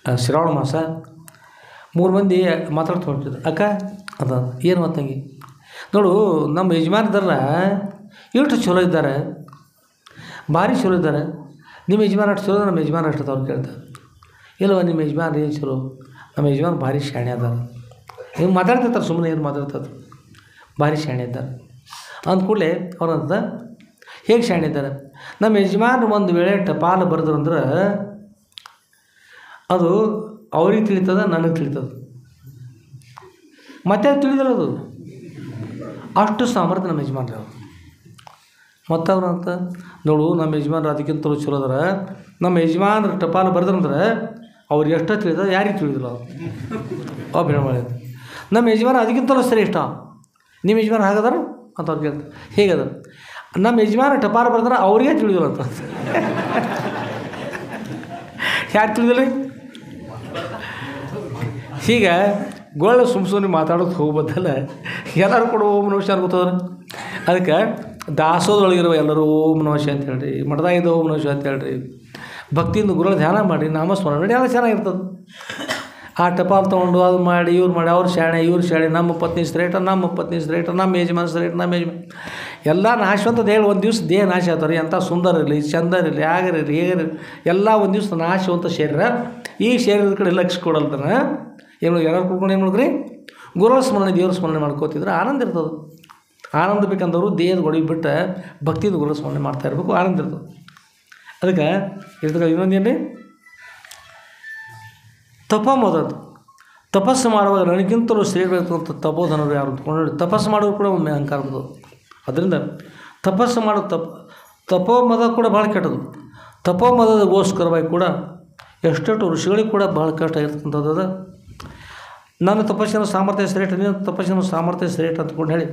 ಆ, ಶ್ರಾವಣ ಮಾಸ ಮೂರು ಮಂದಿ ಮಾತಾಡ್ತಾ ಹೊಂಟಿದ್ರು ಅಕ್ಕ ಅದ ಏನು ಮಾತಂಗಿ ನೋಡು ನಮ್ಮ ಯಜಮಾನದಲ್ಲ ಎಷ್ಟು ಚಲೋ ಇದ್ದಾರೆ ಭಾರಿ ಚಲೋ ಇದ್ದಾರೆ ನಿಮ್ಮ ಯಜಮಾನ ಅಷ್ಟು ಚಲೋ ನಮ್ಮ ಯಜಮಾನ ಅಷ್ಟು ಅವ್ರು ಕೇಳ್ತಾರೆ ಇಲ್ಲವ ನಿಮ್ಮ ಯಜಮಾನ ಏನು ಚಲೋ ನಮ್ಮ ಯಜಮಾನ ಭಾರಿ ಶಾಣೆ ಅದಾರ ಹಿಂಗೆ ಮಾತಾಡ್ತಿರ್ತಾರೆ ಸುಮ್ಮನೆ ಏನು ಮಾತಾಡ್ತಾರೆ ಭಾರಿ ಶಾಣೆ ಇದ್ದಾರೆ ಅಂದ ಕೂಡಲೇ ಅವ್ರಂತ ಹೇಗೆ ಶಾಣೆ ಇದ್ದಾರೆ ನಮ್ಮ ಯಜಮಾನ ಒಂದು ವೇಳೆ ಟಪಾಲು ಬರೆದ್ರು ಅಂದ್ರೆ ಅದು ಅವ್ರಿಗೆ ತಿಳಿತದ ನನಗೆ ತಿಳಿತದ ಮತ್ತೆ ತಿಳಿದಿಲ್ಲ ಅದು ಅಷ್ಟು ಸಾಮರ್ಥ್ಯ ನಮ್ಮ ಯಜಮಾನ್ರು ಮತ್ತು ಅವ್ರು ಅಂತ ನೋಡು ನಮ್ಮ ಯಜಮಾನ್ರು ಅದಕ್ಕಿಂತಲೂ ಚಲೋ ಅದಾರ ನಮ್ಮ ಯಜಮಾನ್ರು ಟಪಾಲು ಬರೆದ್ರಂದ್ರೆ ಅವ್ರು ಎಷ್ಟೋ ತಿಳಿದ ಯಾರಿಗೆ ತಿಳಿದಿಲ್ಲ ಅವ್ರು ಒಬ್ಬ ಹೇಳಿ ನಮ್ಮ ಯಜಮಾನ ಅದಕ್ಕಿಂತಲೂ ಶ್ರೇಷ್ಠ ನಿಮ್ಮ ಯಜಮಾನ ಹಾಗದಾರ ಅಂತ ಅವ್ರು ಕೇಳ್ತಾರೆ ಹೇಗದ ನಮ್ಮ ಯಜಮಾನ ಟಪಾಲು ಬರೆದ್ರೆ ಅವ್ರಿಗೆ ತಿಳಿದಿಲ್ಲ ಅಂತ ಯಾರು ತಿಳಿದಿಲ್ಲ ಹೀಗೆ ಗೋಳ ಸುಮ್ ಸುಮ್ಮನೆ ಮಾತಾಡೋದು ಹೋಗ್ಬೋದಲ್ಲ ಎಲ್ಲರೂ ಕೂಡ ಓಂ ನಮಃ ಶಿವಾಯ ಗೊತ್ತವ್ರ ಅದಕ್ಕೆ ದಾಸೋದೊಳಗಿರುವ ಎಲ್ಲರೂ ಓಂ ನಮಃ ಶಿವಾಯ ಅಂತ ಹೇಳ್ರಿ ಮಠದಾಗಿದ್ದ ಓಂ ನಮಃ ಶಿವಾಯ ಅಂತ ಹೇಳ್ರಿ ಭಕ್ತಿಯಿಂದ ಗುರುಗಳ ಧ್ಯಾನ ಮಾಡಿ ನಾಮಸ್ಮರಣ ಮಾಡಿ ಎಲ್ಲ ಚೆನ್ನಾಗಿರ್ತದೆ ಆ ಟಪಾಲ್ ತೊಗೊಂಡು ಅದು ಮಾಡಿ ಇವ್ರು ಮಾಡಿ ಅವ್ರು ಶಾಣೆ ಇವ್ರು ಶಾಣೆ ನಮ್ಮ ಪತ್ನಿ ಶ್ರೇಷ್ಠ ನಮ್ಮ ಪತ್ನಿ ಶ್ರೇಷ್ಠ ನಮ್ಮ ಯಜಮಾನ ಶ್ರೇಷ್ಠ ನಮ್ಮ ಯಜಮಾನ ಎಲ್ಲ ನಾಶವಂತದ್ದು ಹೇಳಿ ಒಂದು ದಿವ್ಸ ದೇಹ ನಾಶ ಆಗ್ತಾರೆ ಎಂಥ ಸುಂದರ ಇರಲಿ ಚಂದ ಇರಲಿ ಆಗಿರಲಿ ಹೇಗಿರಲಿ ಎಲ್ಲ ಒಂದು ದಿವ್ಸ ನಾಶವಂತ ಶರೀರ ಈ ಶರೀರದ ಕಡೆ ಲಕ್ಷ ಕೊಡಲ್ತಾನೆ ಏನು ಯಾರು ಕುಡ್ಕೊಂಡು ಏನು ಮಾಡಿದ್ರಿ ಗುರುಗಳ ಸ್ಮರಣೆ ದೇವ್ರ ಸ್ಮರಣೆ ಮಾಡ್ಕೋತಿದ್ರೆ ಆನಂದ ಇರ್ತದೆ ಆನಂದ ಬೇಕಂದವರು ದೇಹದ ಒಳಗೆ ಬಿಟ್ಟು ಭಕ್ತಿಯಿಂದ ಗುರುಗಳ ಸ್ಮರಣೆ ಮಾಡ್ತಾ ಇರಬೇಕು ಆನಂದ ಇರ್ತದೆ ಅದಕ್ಕೆ ಇದ್ರ ಇನ್ನೊಂದೇನು ರೀ ತಪೋಮೋದದು ತಪಸ್ಸು ಮಾಡುವಾಗ ನನಗಿಂತಲೂ ಶ್ರೇಷ್ಠ ತಪೋಧನರು ಯಾರು ಅಂದ್ಕೊಂಡು ತಪಸ್ಸು ಮಾಡೋರು ಕೂಡ ಒಮ್ಮೆ ಅಹಂಕಾರ ಬರ್ತದೆ ಅದರಿಂದ ತಪಸ್ಸು ಮಾಡೋ ತಪ ತಪೋಮದ ಕೂಡ ಭಾಳ ಕೆಟ್ಟದು ತಪೋಮದಗೋಸ್ಕರವಾಗಿ ಕೂಡ ಎಷ್ಟೆಷ್ಟು ಋಷಿಗಳಿಗೆ ಕೂಡ ಭಾಳ ಕಷ್ಟ ಇರ್ತಕ್ಕಂಥದ್ದು ಅದ ನನ್ನ ತಪಸ್ಸಿನ ಸಾಮರ್ಥ್ಯ ಶ್ರೇಷ್ಠ ನಿನ್ನ ತಪಸ್ಸಿನ ಸಾಮರ್ಥ್ಯ ಶ್ರೇಷ್ಠ ಅಂತಕೊಂಡು ಹೇಳಿ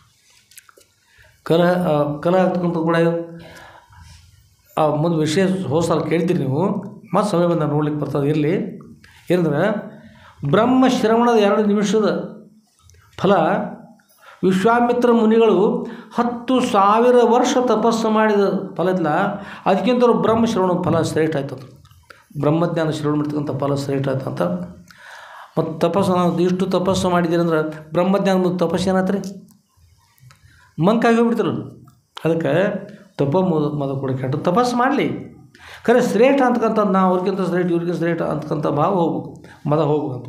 ಕಲಹ ಆ, ಕಲಹ ಆಗ್ತಕ್ಕಂಥದ್ದು ಕೂಡ ಆ ಮುಂದೆ ವಿಷಯ ಹೋದ ಸಲ ಕೇಳ್ತೀರಿ ನೀವು ಮತ್ತು ಸಮಯ ಬಂದ ನೋಡ್ಲಿಕ್ಕೆ ಬರ್ತದೆ ಇರಲಿ ಏನಂದ್ರೆ ಬ್ರಹ್ಮ ಶ್ರವಣದ ಎರಡು ನಿಮಿಷದ ಫಲ ವಿಶ್ವಾಮಿತ್ರ ಮುನಿಗಳು ಹತ್ತು ಸಾವಿರ ವರ್ಷ ತಪಸ್ಸು ಮಾಡಿದ ಫಲ ಇಲ್ಲ ಅದಕ್ಕಿಂತಲೂ ಬ್ರಹ್ಮ ಶ್ರವಣ ಫಲ ಶ್ರೇಷ್ಠ ಆಯ್ತು ಅದು ಬ್ರಹ್ಮಜ್ಞಾನ ಶ್ರವಣ ಮಾಡ್ತಕ್ಕಂಥ ಫಲ ಶ್ರೇಷ್ಠ ಆಯ್ತು ಅಂತ ಮತ್ತು ತಪಸ್ಸು ನಾವು ಇಷ್ಟು ತಪಸ್ಸು ಮಾಡಿದ್ದೀರಿ ಅಂದ್ರೆ ಬ್ರಹ್ಮಜ್ಞಾನ ತಪಸ್ಸು ಏನಾತ್ರಿ ಮಂಕಾಗಿ ಹೋಗ್ಬಿಡ್ತಿರಲ್ಲ ಅದಕ್ಕೆ ತಪ ಮದ ಮದ ಕೂಡ ಕೆಟ್ಟ ತಪಸ್ಸು ಮಾಡಲಿ ಖರೆ ಶ್ರೇಷ್ಠ ಅಂತಕ್ಕಂಥದ್ದು ನಾವು ಅವ್ರಿಗಿಂತ ಶ್ರೇಷ್ಠ ಇವ್ರಿಗಿಂತ ಶ್ರೇಷ್ಠ ಅಂತಕ್ಕಂಥ ಭಾವ ಹೋಗ್ಬೇಕು ಮದ ಹೋಗ್ಬೇಕಂತ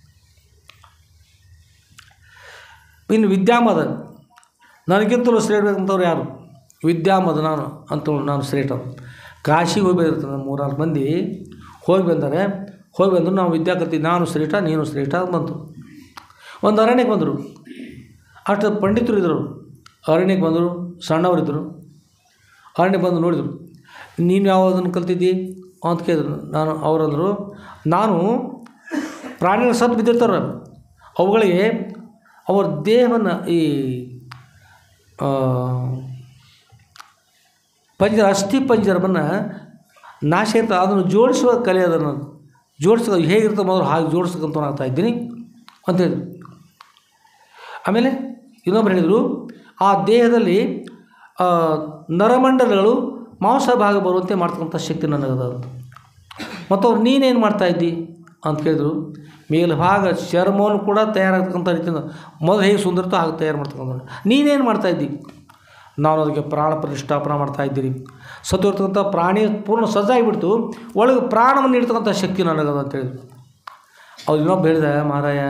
ಇನ್ನು ವಿದ್ಯಾಮದ ನನಗಿಂತಲೂ ಶ್ರೇಷ್ಠಂಥವ್ರು ಯಾರು ವಿದ್ಯಾಮದ ನಾನು ಅಂತ ನಾನು ಶ್ರೇಷ್ಠ ಕಾಶಿಗೆ ಹೋಗಿ ಬಂದಿರ್ತಾರೆ ಮೂರ್ನಾಲ್ಕು ಮಂದಿ ಹೋಗಿ ಬಂದರೆ ಹೋಗಿ ಬಂದರು ನಾವು ವಿದ್ಯಾ ಕಲ್ತಿದ್ದು ನಾನು ಶ್ರೇಷ್ಠ ನೀನು ಶ್ರೇಷ್ಠ ಅಂತ ಬಂತು ಒಂದು ಅರಣ್ಯಕ್ಕೆ ಬಂದರು ಅಷ್ಟು ಪಂಡಿತರು ಇದ್ದರು ಅರಣ್ಯಕ್ಕೆ ಬಂದರು ಸಣ್ಣವರಿದ್ದರು ಅರಣ್ಯಕ್ಕೆ ಬಂದು ನೋಡಿದರು ನೀನು ಯಾವುದನ್ನು ಕಲ್ತಿದ್ದಿ ಅಂತ ಕೇಳಿದ್ರು ನಾನು ಅವರಂದರು ನಾನು ಪ್ರಾಣಿಗಳು ಸತ್ತು ಬಿದ್ದಿರ್ತಾರೆ ಅವುಗಳಿಗೆ ಅವರ ದೇಹವನ್ನು ಈ ಆ, ಪಂಜರ ಅಸ್ಥಿ ಪಂಜರವನ್ನು ನಾಶ ಇರ್ತದೆ ಅದನ್ನು ಜೋಡಿಸುವ ಕಲೆ ಅದನ್ನು ಜೋಡಿಸೋ ಹೇಗಿರ್ತದೆ ಮೊದಲು ಹಾಗೆ ಜೋಡಿಸ್ಬೇಕಂತ ಆಗ್ತಾ ಇದ್ದೀನಿ ಅಂತ ಹೇಳಿದ್ರು ಆಮೇಲೆ ಇನ್ನೊಬ್ರು ಹೇಳಿದರು ಆ ದೇಹದಲ್ಲಿ ಆ, ನರಮಂಡಲಗಳು ಮಾಂಸ ಭಾಗ ಬರುವಂತೆ ಮಾಡ್ತಕ್ಕಂಥ ಶಕ್ತಿ ನನಗದ ಅಂತ ಮತ್ತು ಅವ್ರು ನೀನೇನು ಮಾಡ್ತಾಯಿದ್ದಿ ಅಂತ ಕೇಳಿದ್ರು ಮೇಲ್ಭಾಗ ಚರ್ಮವನ್ನು ಕೂಡ ತಯಾರಾಗ್ತಕ್ಕಂಥ ರೀತಿಯಿಂದ ಮೊದಲು ಹೇಗೆ ಸುಂದರತೋ ಹಾಗೆ ತಯಾರು ಮಾಡ್ತಕ್ಕಂಥ ನೀನೇನು ಮಾಡ್ತಾಯಿದ್ದಿ ನಾನು ಅದಕ್ಕೆ ಪ್ರಾಣ ಪ್ರತಿಷ್ಠಾಪನ ಮಾಡ್ತಾ ಇದ್ದೀರಿ ಸತ್ತು ಇರ್ತಕ್ಕಂಥ ಪ್ರಾಣಿ ಪೂರ್ಣ ಸಜ್ಜಾಗಿಬಿಡ್ತು ಒಳಗೆ ಪ್ರಾಣವನ್ನು ನೀಡ್ತಕ್ಕಂಥ ಶಕ್ತಿ ನನಗದ ಅಂತ ಹೇಳಿದ್ರು ಅವ್ರು ಇನ್ನೊಬ್ಬ ಹೇಳಿದ ಮಾರಾಯ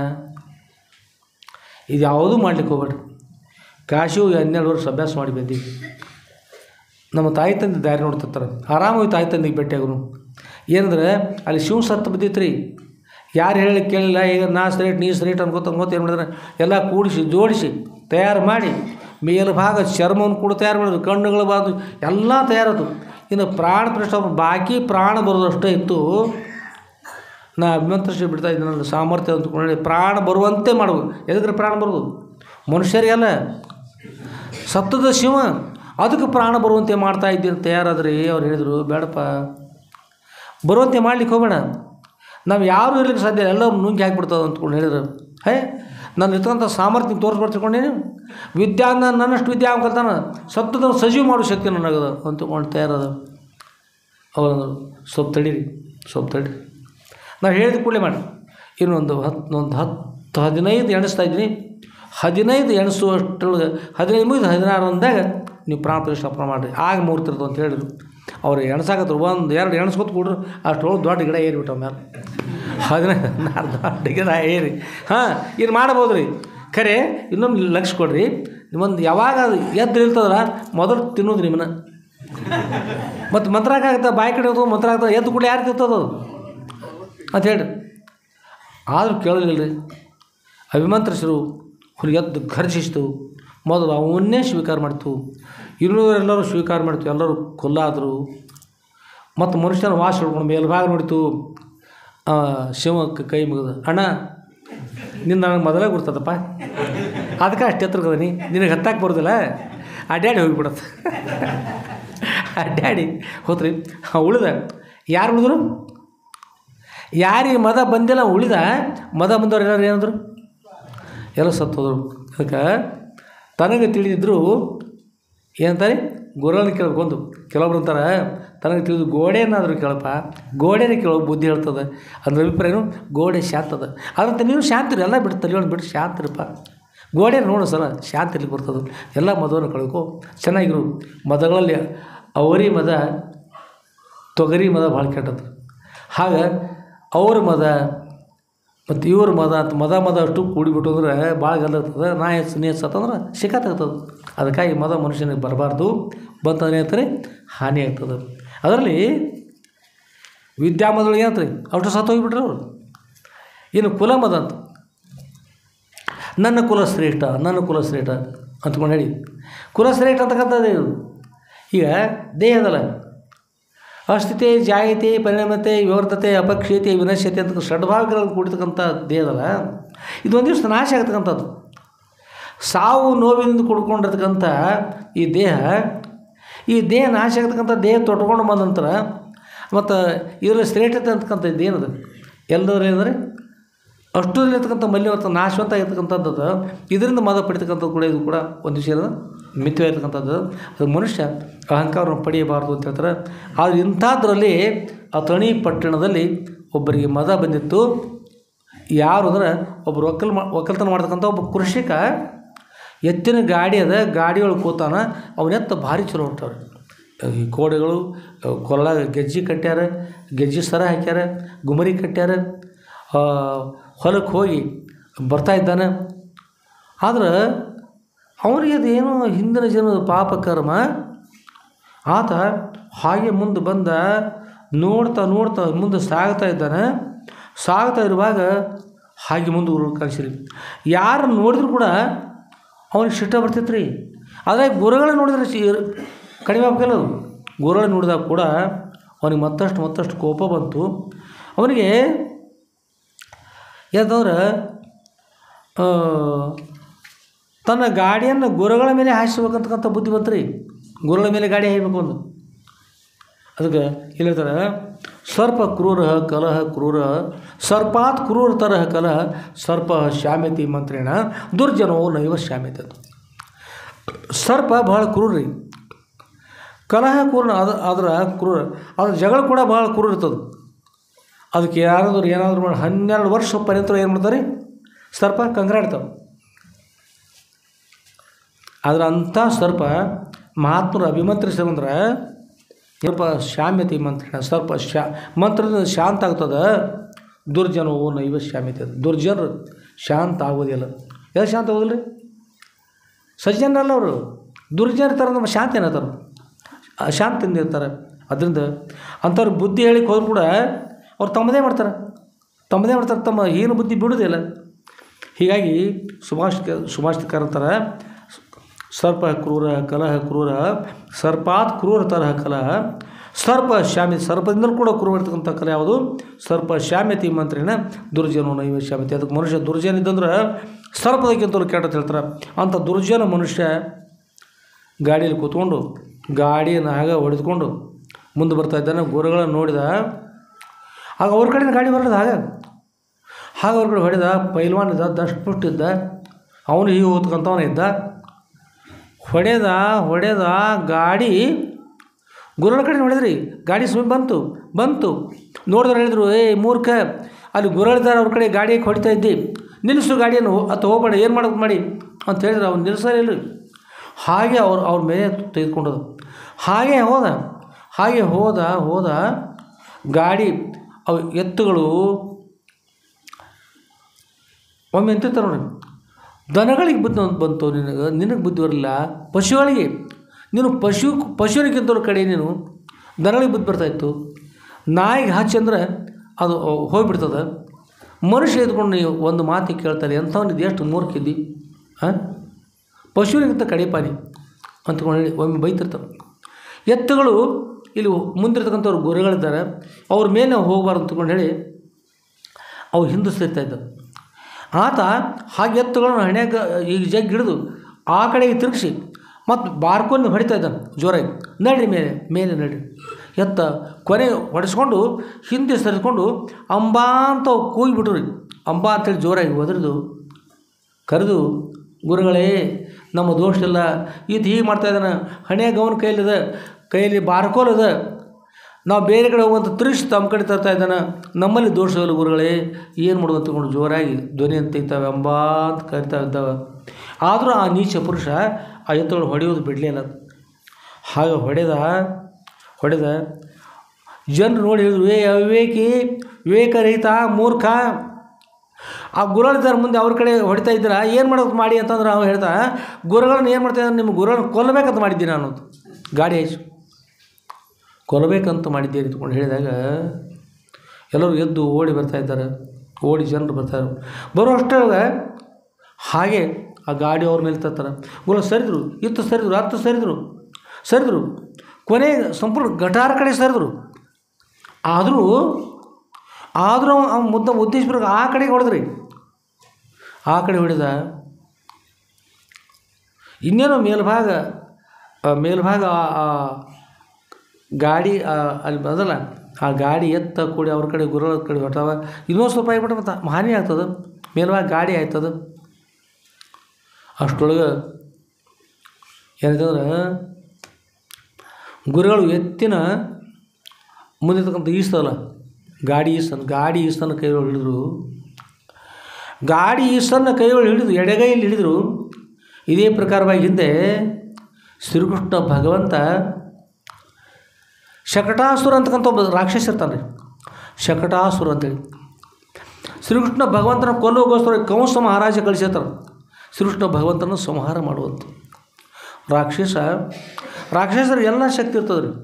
ಇದು ಯಾವುದೂ ಮಾಡ್ಲಿಕ್ಕೆ ಹೋಗ್ಬೇಡ್ರಿ ಕಾಶಿಯು ಹನ್ನೆರಡು ವರ್ಷ ಅಭ್ಯಾಸ ಮಾಡಿ ಬಂದೀವಿ ನಮ್ಮ ತಾಯಿ ತಂದೆ ದಾರಿ ನೋಡ್ತಿರ್ತಾರೆ ಆರಾಮಾಗಿ ತಾಯಿ ತಂದೆಗೆ ಭೇಟಿಯಾಗರು ಏನಂದ್ರೆ ಅಲ್ಲಿ ಶಿವ ಸತ್ತು ಬಿದ್ದಿತ್ತು ರೀ ಯಾರು ಹೇಳಿ ಕೇಳಿಲ್ಲ ಈಗ ನಾ ಸ್ಟ್ರೇಟ್ ನೀ ಸ್ಟ್ರೇಟ್ ಅನ್ಕೋತ ಅನ್ಕೋತ ಏನು ಮಾಡಿದ್ರೆ ಎಲ್ಲ ಕೂಡಿಸಿ ಜೋಡಿಸಿ ತಯಾರು ಮಾಡಿ ಮೇಲ್ಭಾಗ ಚರ್ಮವನ್ನು ಕೂಡ ತಯಾರು ಮಾಡಿದ್ರು ಕಣ್ಣುಗಳು ಬಾದು ಎಲ್ಲ ತಯಾರದು ಇನ್ನು ಪ್ರಾಣ ಪ್ರಶ್ನೆ ಬಾಕಿ ಪ್ರಾಣ ಬರೋದಷ್ಟೇ ಇತ್ತು ನಾ ಅಭಿಮಂತ್ರಿಸಿ ಬಿಡ್ತಾ ಇದ್ದೀನಿ ನನ್ನ ಸಾಮರ್ಥ್ಯ ಅಂತಕೊಂಡು ಪ್ರಾಣ ಬರುವಂತೆ ಮಾಡ್ಬೇಕು ಎದಕ್ಕೆ ಪ್ರಾಣ ಬರೋದು ಮನುಷ್ಯರಿಗೆಲ್ಲ ಸತ್ತದ ಶಿವ ಅದಕ್ಕೆ ಪ್ರಾಣ ಬರುವಂತೆ ಮಾಡ್ತಾ ಇದ್ದೀನಿ ತಯಾರಾದ್ರಿ ಅವ್ರು ಹೇಳಿದರು ಬೇಡಪ್ಪ ಬರುವಂತೆ ಮಾಡ್ಲಿಕ್ಕೆ ಹೋಗಬೇಡ ನಾವು ಯಾರು ಇರ್ಲಿಕ್ಕೆ ಸಾಧ್ಯ ಇಲ್ಲ ಎಲ್ಲರೂ ನುಂಗಿ ಹಾಕಿಬಿಡ್ತದೆ ಅಂದ್ಕೊಂಡು ಹೇಳಿದ್ರು ಹೇ ನಾನು ಇರ್ತಕ್ಕಂಥ ಸಾಮರ್ಥ್ಯ ತೋರಿಸ್ಬರ್ತಿಕೊಂಡೇನು ವಿದ್ಯಾ ನಾನು ನನ್ನಷ್ಟು ವಿದ್ಯಾ ಅವ್ನು ಕಲ್ತಾನ ಸತ್ತದ ಸಜೀವ ಮಾಡೋ ಶಕ್ತಿ ನನಗದ ಅಂತಕೊಂಡು ತಯಾರದ ಅವರಂದ್ರು ಸ್ವಲ್ಪ ತಡೀರಿ ಸ್ವಲ್ಪ ತಡೀರಿ ನಾವು ಹೇಳಿದ ಕೂಡಲೇ ಮಾಡಿ ಇನ್ನೊಂದು ಹತ್ತು ಒಂದು ಹತ್ತು ಹದಿನೈದು ಎಣಿಸ್ತಾ ಇದ್ದೀನಿ ಹದಿನೈದು ಎಣಿಸುವಷ್ಟರೊಳಗೆ ಹದಿನೈದು ಮುಗಿದು ಹದಿನಾರು ಅಂದಾಗ ನೀವು ಪ್ರಾಣ ಪ್ರತಿಷ್ಠಾಪನೆ ಮಾಡಿರಿ ಆಗ ಮುಹೂರ್ತ ಇರ್ತದೆ ಅಂತ ಹೇಳಿದ್ರು ಅವ್ರು ಎಣ್ಸಾಕತ್ರು ಒಂದು ಎರಡು ಎಣ್ಸ್ಕೊತ ಕೊಡ್ರು ಅಷ್ಟರೊಳಗೆ ದೊಡ್ಡ ಗಿಡ ಏರಿಬಿಟ್ಟು ಮೇಲೆ ಹದಿನೈದು ಹದಿನಾರು ದೊಡ್ಡ ಗಿಡ ಏರಿ ಹಾಂ ಇದು ಮಾಡ್ಬೋದು ರೀ ಖರೆ ಇನ್ನೊಂದು ಲಕ್ಷ ಕೊಡ್ರಿ ಒಂದು ಯಾವಾಗ ಅದು ಎದ್ದು ನಿಲ್ತದ್ರ ಮೊದಲು ತಿನ್ನೋದು ನಿಮ್ಮನ್ನ ಮತ್ತು ಮಂತ್ರಾಕಾಗತ್ತ ಬಾಯಿ ಕಡೆ ಹೋಗ್ತದೆ ಮಂತ್ರ ಆಗ್ತದೆ ಎದ್ದು ಕೂಡ ಯಾರು ತಿರ್ತದ ಅದು ಅಂತ ಹೇಳ್ರಿ ಆದರೂ ಕೇಳಲಿಲ್ಲ ರೀ ಅಭಿಮಂತ್ರಿಸರು ಹುಲಿ ಎದ್ದು ಘರ್ಜಿಸ್ತು ಮೊದಲು ಅವನ್ನೇ ಸ್ವೀಕಾರ ಮಾಡ್ತು ಇನ್ನೂರೆಲ್ಲರೂ ಸ್ವೀಕಾರ ಮಾಡ್ತು ಎಲ್ಲರೂ ಕೊಲ್ಲಾದರು ಮತ್ತು ಮನುಷ್ಯನ ವಾಸ ಹಿಡ್ಕೊಂಡು ಮೇಲ್ಭಾಗ ನೋಡಿತು ಆ, ಶಿವಕ್ಕೆ ಕೈ ಮುಗಿದು ಅಣ್ಣ ನಿನ್ನ ನನಗೆ ಮೊದಲೇ ಗುರ್ತದಪ್ಪ ಅದಕ್ಕೆ ಅಷ್ಟು ಎತ್ತರಕದ ನೀ ನಿನಗೆ ಹತ್ತಕ್ಕೆ ಬರೋದಿಲ್ಲ ಅಡ್ಡಾಡಿ ಹೋಗಿಬಿಡತ್ತೆ ಅಡ್ಡಾಡಿ ಹೋತ್ರಿ ಉಳಿದ ಯಾರು ಉಳಿದ್ರು ಯಾರಿಗೆ ಮದ ಬಂದಿಲ್ಲ ಉಳಿದ ಮದ ಬಂದವ್ರು ಎಲ್ಲರೂ ಏನಂದ್ರು ಎಲ್ಲ ಸತ್ತೋದ್ರು ಅದಕ್ಕೆ ತನಗೆ ತಿಳಿದಿದ್ರು ಏನಂತಾರೆ ಗುರುಗಳನ್ನ ಕೇಳಬೇಕು ಒಂದು ಕೆಲವೊಬ್ರು ಅಂತಾರೆ ತನಗೆ ತಿಳಿದು ಗೋಡೆಯನ್ನಾದರೂ ಕೇಳಪ್ಪ ಗೋಡೆನೇ ಕೇಳೋ ಬುದ್ಧಿ ಹೇಳ್ತದೆ ಅದ್ರ ಅಭಿಪ್ರಾಯ ಏನು ಗೋಡೆ ಶಾಂತ ಅದ ಅದಂತ ನೀವು ಶಾಂತಿರಿ ಎಲ್ಲ ಬಿಟ್ಟು ತಲೆಯನ್ನು ಬಿಟ್ಟು ಶಾಂತಿರಪ್ಪ ಗೋಡೆ ನೋಡು ಸರ ಶಾಂತಿ ಇರ್ಲಿಕ್ಕೆ ಬರ್ತದೆ ಎಲ್ಲ ಮದವನ್ನು ಕಳ್ಕೊ ಚೆನ್ನಾಗಿರು ಮದಗಳಲ್ಲಿ ಅವರಿ ಮದ ತೊಗರಿ ಮದ ಭಾಳ ಕೆಟ್ಟದ್ದು ಹಾಗೆ ಅವ್ರ ಮದ ಮತ್ತು ಇವ್ರ ಮದ ಅಂತ ಮದ ಮದ ಅಷ್ಟು ಕೂಡಿಬಿಟ್ಟು ಅಂದ್ರೆ ಭಾಳ ಗಲ್ಲ ಇರ್ತದೆ ನಾ ಹೆಚ್ಚು ನೀ ಹೆಚ್ಚು ಅಂತಂದ್ರೆ ಸಿಕ್ಕಾಗ್ತದೆ ಅದಕ್ಕಾಗಿ ಮದ ಮನುಷ್ಯನಿಗೆ ಬರಬಾರ್ದು ಬಂತಂದ್ರೆ ಏನಂತಾರೆ ಹಾನಿ ಆಗ್ತದೆ ಅದರಲ್ಲಿ ವಿದ್ಯಾಮದೊಳಗೆ ಏನಂತಾರೆ ಅಷ್ಟು ಸತ್ತು ಹೋಗಿಬಿಟ್ರು ಅವರು ಇನ್ನು ಕುಲ ಮದ ಅಂತ ನನ್ನ ಕುಲ ಶ್ರೇಷ್ಠ ನನ್ನ ಕುಲ ಶ್ರೇಷ್ಠ ಅಂತ್ಕೊಂಡು ಹೇಳಿ ಕುಲ ಶ್ರೇಷ್ಠ ಅಂತಕ್ಕಂಥದ್ದು ಇದು ಈಗ ದೇಹದಲ್ಲ ಅಸ್ಥಿತೆ ಜಾಯತೆ ಪರಿಣಾಮತೆ ವಿವರ್ತತೆ ಅಪಕ್ಷೀಯತೆ ವಿನಶ್ಯತೆ ಅಂತ ಷಡ್ಭಾಗಗಳಲ್ಲಿ ಕೂಡಿರ್ತಕ್ಕಂಥ ದೇಹದಲ್ಲ ಇದು ಒಂದು ದಿವಸ ನಾಶ ಆಗ್ತಕ್ಕಂಥದ್ದು ಸಾವು ನೋವಿನಿಂದ ಕುಡ್ಕೊಂಡಿರ್ತಕ್ಕಂಥ ಈ ದೇಹ ಈ ದೇಹ ನಾಶ ಆಗ್ತಕ್ಕಂಥ ದೇಹ ತೊಟ್ಕೊಂಡು ಬಂದ ನಂತರ ಮತ್ತು ಇದರಲ್ಲಿ ಶ್ರೇಷ್ಠತೆ ಅಂತಕ್ಕಂಥದ್ದು ಏನದು ಎಲ್ಲರೂ ಏನಂದರೆ ಅಷ್ಟರಲ್ಲಿರ್ತಕ್ಕಂಥ ಮಲ್ಯವರ್ತ ನಾಶವಂತ ಇರ್ತಕ್ಕಂಥದ್ದು ಇದರಿಂದ ಮದ ಪಡಿತಕ್ಕಂಥದ್ದು ಕೂಡ ಇದು ಕೂಡ ಒಂದು ವಿಷಯ ಮಿಥ್ಯ ಇರ್ತಕ್ಕಂಥದ್ದು ಅದು ಮನುಷ್ಯ ಅಹಂಕಾರವನ್ನು ಪಡೆಯಬಾರ್ದು ಅಂತ ಹೇಳ್ತಾರೆ ಆದರೆ ಇಂಥದ್ರಲ್ಲಿ ಆ ತಣಿ ಪಟ್ಟಣದಲ್ಲಿ ಒಬ್ಬರಿಗೆ ಮದ ಬಂದಿತ್ತು ಯಾರು ಅಂದ್ರೆ ಒಬ್ಬರು ಒಕ್ಕಲ್ ಮಾ ಒಕ್ಕಲ್ತನ ಮಾಡ್ತಕ್ಕಂಥ ಒಬ್ಬ ಕೃಷಿಕ ಎತ್ತಿನ ಗಾಡಿ ಅದ ಗಾಡಿಯೊಳಗೆ ಕೂತಾನ ಅವನ ಎತ್ತ ಭಾರಿ ಚಲೋ ಹೊಂಟವ್ರು ಈ ಕೋಡೆಗಳು ಕೊಲ್ಲ ಗೆಜ್ಜೆ ಕಟ್ಟ್ಯಾರ ಗೆಜ್ಜೆ ಸರ ಹಾಕ್ಯಾರ ಗುಮರಿ ಕಟ್ಟ್ಯಾರ ಆ, ಹೊಲಕ್ಕೆ ಹೋಗಿ ಬರ್ತಾ ಇದ್ದಾನೆ ಆದ್ರೆ ಅವನಿಗೆ ಅದೇನೋ ಹಿಂದಿನ ಜನ್ಮದ ಪಾಪ ಕರ್ಮ ಆತ ಹಾಗೆ ಮುಂದೆ ಬಂದ ನೋಡ್ತಾ ನೋಡ್ತಾ ಮುಂದೆ ಸಾಗ್ತಾ ಇದ್ದಾನೆ ಸಾಗ್ತಾ ಇರುವಾಗ ಹಾಗೆ ಮುಂದೆ ಊರು ಕಳಿಸಿರಿ ಯಾರು ನೋಡಿದ್ರು ಕೂಡ ಅವನಿಗೆ ಶಿಷ್ಟ ಬರ್ತಿತ್ತು ರೀ ಆದರೆ ಗುರುಗಳ ನೋಡಿದ್ರೆ ಶಿ ಕಡಿಮೆ ಆಗ್ಬೇಕಲ್ಲ ಅದು ಗುರುಗಳ ನೋಡಿದಾಗ ಕೂಡ ಅವನಿಗೆ ಮತ್ತಷ್ಟು ಮತ್ತಷ್ಟು ಕೋಪ ಬಂತು ಅವನಿಗೆ ಯಾಕಂದ್ರೆ ತನ್ನ ಗಾಡಿಯನ್ನು ಗುರುಗಳ ಮೇಲೆ ಹಾಯಿಸ್ಬೇಕಂತಕ್ಕಂಥ ಬುದ್ಧಿ ಬಂತು ರೀ ಗುರುಗಳ ಮೇಲೆ ಗಾಡಿ ಹಾಯ್ಬೇಕು ಒಂದು ಅದಕ್ಕೆ ಇಲ್ಲಿ ಹೇಳ್ತಾರೆ ಸರ್ಪ ಕ್ರೂರ ಕಲಹ ಕ್ರೂರ ಸರ್ಪಾತ್ ಕ್ರೂರ ತರಹ ಕಲಹ ಸರ್ಪ ಶಾಮ್ಯತಿ ಮಂತ್ರೇಣ ದುರ್ಜನೋ ನೈವ ಶಾಮ್ಯತೆ ಅದು ಸರ್ಪ ಭಾಳ ಕ್ರೂರ ರೀ ಕಲಹ ಕ್ರೂರ ಅದು ಅದರ ಕ್ರೂರ ಅದ್ರ ಜಗಳ ಕೂಡ ಭಾಳ ಕ್ರೂರ ಇರ್ತದೆ ಅದಕ್ಕೆ ಯಾರಾದರೂ ಏನಾದರೂ ಮಾಡಿ ಹನ್ನೆರಡು ವರ್ಷ ಪರ್ಯಂತ ಏನು ಮಾಡ್ತಾರೆ ಸರ್ಪ ಕಂಗ್ರಾಡ್ತಾವೆ ಆದ್ರೆ ಅಂಥ ಸರ್ಪ ಮಹಾತ್ಮರು ಅಭಿಮಂತ್ರಿಸಿದಂದ್ರೆ ಸ್ವಲ್ಪ ಶಾಮ್ಯತೆ ಮಂತ್ರ ಸ್ವಲ್ಪ ಶಾ ಮಂತ್ರದ ಶಾಂತ ಆಗ್ತದೆ ದುರ್ಜನವು ನೈವ ಶಾಮ್ಯತೆ ಅದು ದುರ್ಜನರು ಶಾಂತ ಆಗೋದಿಲ್ಲ ಎಲ್ಲ ಶಾಂತ ಆಗೋದಿಲ್ಲ ರೀ ಸಜ್ಜನರಲ್ಲ ಅವರು ದುರ್ಜನ ಥರ ನಮ್ಮ ಶಾಂತಿ ಏನತ್ತಾರ ಶಾಂತಿಯಿಂದ ಇರ್ತಾರೆ ಅದರಿಂದ ಅಂಥವ್ರು ಬುದ್ಧಿ ಹೇಳಿಕ್ಕೆ ಹೋದ್ರು ಕೂಡ ಅವ್ರು ತಮ್ಮದೇ ಮಾಡ್ತಾರೆ ತಮ್ಮದೇ ಮಾಡ್ತಾರೆ ತಮ್ಮ ಏನು ಬುದ್ಧಿ ಬಿಡೋದಿಲ್ಲ ಹೀಗಾಗಿ ಸುಭಾಷ್ ಸುಭಾಷಿತಕಾರ ಅಂತಾರೆ ಸರ್ಪ ಕ್ರೂರ ಕಲಹ ಕ್ರೂರ ಸರ್ಪಾತ್ ಕ್ರೂರ ತರಹ ಕಲಹ ಸರ್ಪ ಶಾಮಿ ಸರ್ಪದಿಂದಲೂ ಕೂಡ ಕ್ರೂರ ಇರ್ತಕ್ಕಂಥ ಕಲೆ ಯಾವುದು ಸರ್ಪ ಶಾಮ್ಯತಿ ಮಂತ್ರಿನ ದುರ್ಜನ ನೈವ ಶಾಮ್ಯತಿ ಅದಕ್ಕೆ ಮನುಷ್ಯ ದುರ್ಜನ ಇದ್ದಂದ್ರೆ ಸರ್ಪದಕ್ಕಿಂತಲೂ ಕೆಟ್ಟ ಹೇಳ್ತಾರೆ ಅಂಥ ದುರ್ಜನ ಮನುಷ್ಯ ಗಾಡಿಯಲ್ಲಿ ಕೂತ್ಕೊಂಡು ಗಾಡಿಯನ್ನು ಆಗ ಹೊಡೆದುಕೊಂಡು ಮುಂದೆ ಬರ್ತಾ ಇದ್ದಾನೆ ಗುರುಗಳನ್ನು ನೋಡಿದ ಆಗ ಅವ್ರ ಕಡೆಯಿಂದ ಗಾಡಿ ಬರೋದು ಆಗ ಹಾಗೆ ಅವ್ರ ಕಡೆ ಹೊಡೆದ ಪೈಲ್ವಾನ್ ಇದ್ದ ದಷ್ಟು ಇದ್ದ ಅವನು ಹೀಗೆ ಓದ್ಕೊಂತವನ ಇದ್ದ ಹೊಡೆದ ಹೊಡೆದ ಗಾಡಿ ಗುರುಗಳ ಕಡೆ ನೋಡಿದ್ರಿ ಗಾಡಿ ಸುಮ್ಮನೆ ಬಂತು ಬಂತು ನೋಡಿದ್ರೆ ಹೇಳಿದ್ರು ಏ ಮೂರ್ಖ ಅಲ್ಲಿ ಗುರುಗಳಿದ್ದಾರೆ ಅವ್ರ ಕಡೆ ಗಾಡಿ ಹೊಡಿತಾ ಇದ್ದಿ ನಿಲ್ಲಿಸು ಗಾಡಿಯನ್ನು ಅಥವಾ ಹೋಗ್ಬೇಡ ಏನು ಮಾಡೋದು ಮಾಡಿ ಅಂತ ಹೇಳಿದ್ರು ಅವ್ನು ನಿಲ್ಲಿಸಲಿಲ್ಲ ಹಾಗೆ ಅವ್ರು ಅವ್ರ ಮೇಲೆ ತೆಗೆದುಕೊಂಡದು ಹಾಗೆ ಹೋದ ಹಾಗೆ ಹೋದ ಹೋದ ಗಾಡಿ ಅವು ಎತ್ತುಗಳು ಒಮ್ಮೆ ಎಂತಿರ್ತಾರೆ ನೋಡಿ ದನಗಳಿಗೆ ಬುದ್ಧಿ ಅಂತ ಬಂತು ನಿನಗೆ ನಿನಗೆ ಬುದ್ಧಿ ಬರಲಿಲ್ಲ ಪಶುಗಳಿಗೆ ನೀನು ಪಶು ಪಶುವಿನಕ್ಕಿಂತವ್ರ ಕಡೆ ನೀನು ದನಗಳಿಗೆ ಬುದ್ಧಿ ಬರ್ತಾಯಿತ್ತು ನಾಯಿಗೆ ಹಚ್ಚಿ ಅಂದ್ರೆ ಅದು ಹೋಗ್ಬಿಡ್ತದೆ ಮನುಷ್ಯ ಎದ್ಕೊಂಡು ನೀವು ಒಂದು ಮಾತಿಗೆ ಕೇಳ್ತಾರೆ ಎಂಥವನಿದ್ದು ಎಷ್ಟು ಮೂರ್ಖಿದ್ದಿ ಹಾಂ ಪಶುವಿನಿಗಿಂತ ಕಡೆಪಾನಿ ಅಂತಕೊಂಡು ಹೇಳಿ ಒಮ್ಮೆ ಬೈತಿರ್ತಾರೆ ಎತ್ತುಗಳು ಇಲ್ಲಿ ಮುಂದಿರ್ತಕ್ಕಂಥವ್ರು ಗೊರೆಗಳಿದ್ದಾರೆ ಅವ್ರ ಮೇಲೆ ನಾವು ಹೋಗಬಾರ್ದು ಅಂತಕೊಂಡು ಹೇಳಿ ಅವು ಹಿಂದಿಸ್ತಿರ್ತಾ ಇದ್ದ ಆತ ಹಾಗೆ ಎತ್ತುಗಳನ್ನು ಹಣೆಯಾಗ ಈಗ ಜಗ್ ಹಿಡಿದು ಆ ಕಡೆಗೆ ತಿರುಗಿಸಿ ಮತ್ತು ಬಾರ್ಕೊಂಡು ಹೊಡಿತಾ ಇದ್ದಾನೆ ಜೋರಾಗಿ ನಡ್ರಿ ಮೇಲೆ ಮೇಲೆ ನಡ್ರಿ ಎತ್ತ ಕೊನೆ ಹೊಡೆಸ್ಕೊಂಡು ಹಿಂದೆ ಸರಿಸ್ಕೊಂಡು ಅಂಬಾ ಅಂತ ಅವು ಕೂಗಿಬಿಟ್ರು ರೀ ಅಂಬಾ ಅಂತೇಳಿ ಜೋರಾಗಿ ಒದರಿದು ಕರೆದು ಗುರುಗಳೇ ನಮ್ಮ ದೋಷ ಇಲ್ಲ ಈತ ಹೀಗೆ ಮಾಡ್ತಾ ಇದ್ದಾನೆ ಹಣೆಯಾಗ ಅವನ ಕೈಲಿದೆ ಕೈಯಲ್ಲಿ ಬಾರ್ಕೋಲ್ ಇದೆ ನಾವು ಬೇರೆ ಕಡೆ ಹೋಗುವಂಥ ತಿರುಗಿಸಿ ತಮ್ಮ ಕಡೆ ತರ್ತಾ ಇದ್ದಾನೆ ನಮ್ಮಲ್ಲಿ ದೋಷವಿಲ್ಲ ಗುರುಗಳೇ ಏನು ಮಾಡೋದು ಅಂತಕೊಂಡು ಜೋರಾಗಿ ಧ್ವನಿ ಅಂತ ತೆಗಿತಾವೆ ಅಂಬಾ ಅಂತ ಕರಿತಾ ಇದ್ದಾವೆ ಆದರೂ ಆ ನೀಚ ಪುರುಷ ಆ ಎತ್ತುಗಳು ಹೊಡೆಯೋದು ಬಿಡಲಿಲ್ಲ ಹಾಗೆ ಹೊಡೆದ ಹೊಡೆದ ಜನರು ನೋಡಿ ಹೇಳಿದ್ರು ಏ ಅವಿವೇಕಿ ವಿವೇಕರಹಿತ ಮೂರ್ಖ ಆ ಗುರುಗಳಿದ್ದಾರೆ ಮುಂದೆ ಅವ್ರ ಕಡೆ ಹೊಡಿತಾ ಇದ್ದೀರ ಏನು ಮಾಡೋದು ಮಾಡಿ ಅಂತಂದ್ರೆ ಅವ್ನು ಹೇಳ್ತಾ ಗುರುಗಳನ್ನ ಏನು ಮಾಡ್ತಾ ಇದ್ದಾರೆ ನಿಮ್ಮ ಗುರುಗಳನ್ನ ಕೊಲ್ಲಬೇಕಂತ ಮಾಡಿದ್ದೀನಿ ಅನ್ನೋದು ಗಾಡಿ ಹಚ್ಚಿ ಕೊಲ್ಲಬೇಕಂತ ಮಾಡಿದ್ದೀರಿ ಅಂತಕೊಂಡು ಹೇಳಿದಾಗ ಎಲ್ಲರೂ ಎದ್ದು ಓಡಿ ಬರ್ತಾ ಇದ್ದಾರೆ ಓಡಿ ಜನರು ಬರ್ತಾರೆ ಬರೋ ಅಷ್ಟರೊಳಗೆ ಹಾಗೆ ಆ ಗಾಡಿ ಅವ್ರ ಮೇಲೆ ತರ್ತಾರೆ ಗುರು ಸರಿದ್ರು ಇತ್ತು ಸರಿದ್ರು ಹತ್ತು ಸರಿದ್ರು ಸರಿದ್ರು ಕೊನೆಗೆ ಸಂಪೂರ್ಣ ಗಟಾರ ಕಡೆ ಸರಿದ್ರು ಆದರೂ ಆದರೂ ಆ ಮುದ್ದ ಉದ್ದೇಶಪೂರ್ವಕ ಆ ಕಡೆಗೆ ಹೊಡೆದ್ರಿ ಆ ಕಡೆ ಹೊಡೆದ ಇನ್ನೇನೋ ಮೇಲ್ಭಾಗ ಆ ಮೇಲ್ಭಾಗ ಆ- ಆ ಗಾಡಿ ಆ ಅಲ್ಲಿ ಬಂದಲ್ಲ ಆ ಗಾಡಿ ಎತ್ತ ಕೂಡಿ ಅವ್ರ ಕಡೆ ಗುರುಗಳ ಕಡೆ ಹೊಟ್ಟಾವ ಇನ್ನೊಂದು ಸ್ವಲ್ಪ ಆಗಿಬಿಟ್ರೆ ಮತ್ತು ಹಾನಿ ಆಗ್ತದೆ ಮೇಲ್ಭಾಗ ಗಾಡಿ ಆಯ್ತದ ಅಷ್ಟರೊಳಗೆ ಏನಂತಂದ್ರೆ ಗುರುಗಳು ಎತ್ತಿನ ಮುಂದಿರ್ತಕ್ಕಂಥ ಈಸ್ತಲ್ಲ ಗಾಡಿ ಈಸ್ತನ ಗಾಡಿ ಈಸ್ತನ ಕೈಯೊಳಗೆ ಹಿಡಿದ್ರು ಗಾಡಿ ಈಸ್ತನ ಕೈಯೊಳಗೆ ಹಿಡಿದು ಎಡಗೈಯಲ್ಲಿ ಹಿಡಿದ್ರು ಇದೇ ಪ್ರಕಾರವಾಗಿ ಹಿಂದೆ ಶ್ರೀಕೃಷ್ಣ ಭಗವಂತ ಶಕಟಾಸುರ ಅಂತಕ್ಕಂಥ ಒಬ್ಬ ರಾಕ್ಷಸ ಇರ್ತಾನೆ ರೀ ಶಕಟಾಸುರ ಅಂತೇಳಿ ಶ್ರೀಕೃಷ್ಣ ಭಗವಂತನ ಕೊಲ್ಲೋಗೋಸ್ಕರ ಕಂಸ ಮಹಾರಾಜ ಕಳಿಸಿರ್ತಾರೆ ಶ್ರೀಕೃಷ್ಣ ಭಗವಂತನ ಸಂಹಾರ ಮಾಡುವಂಥ ರಾಕ್ಷಸ ರಾಕ್ಷಸರು ಎಲ್ಲ ಶಕ್ತಿ ಇರ್ತದೆ ರೀ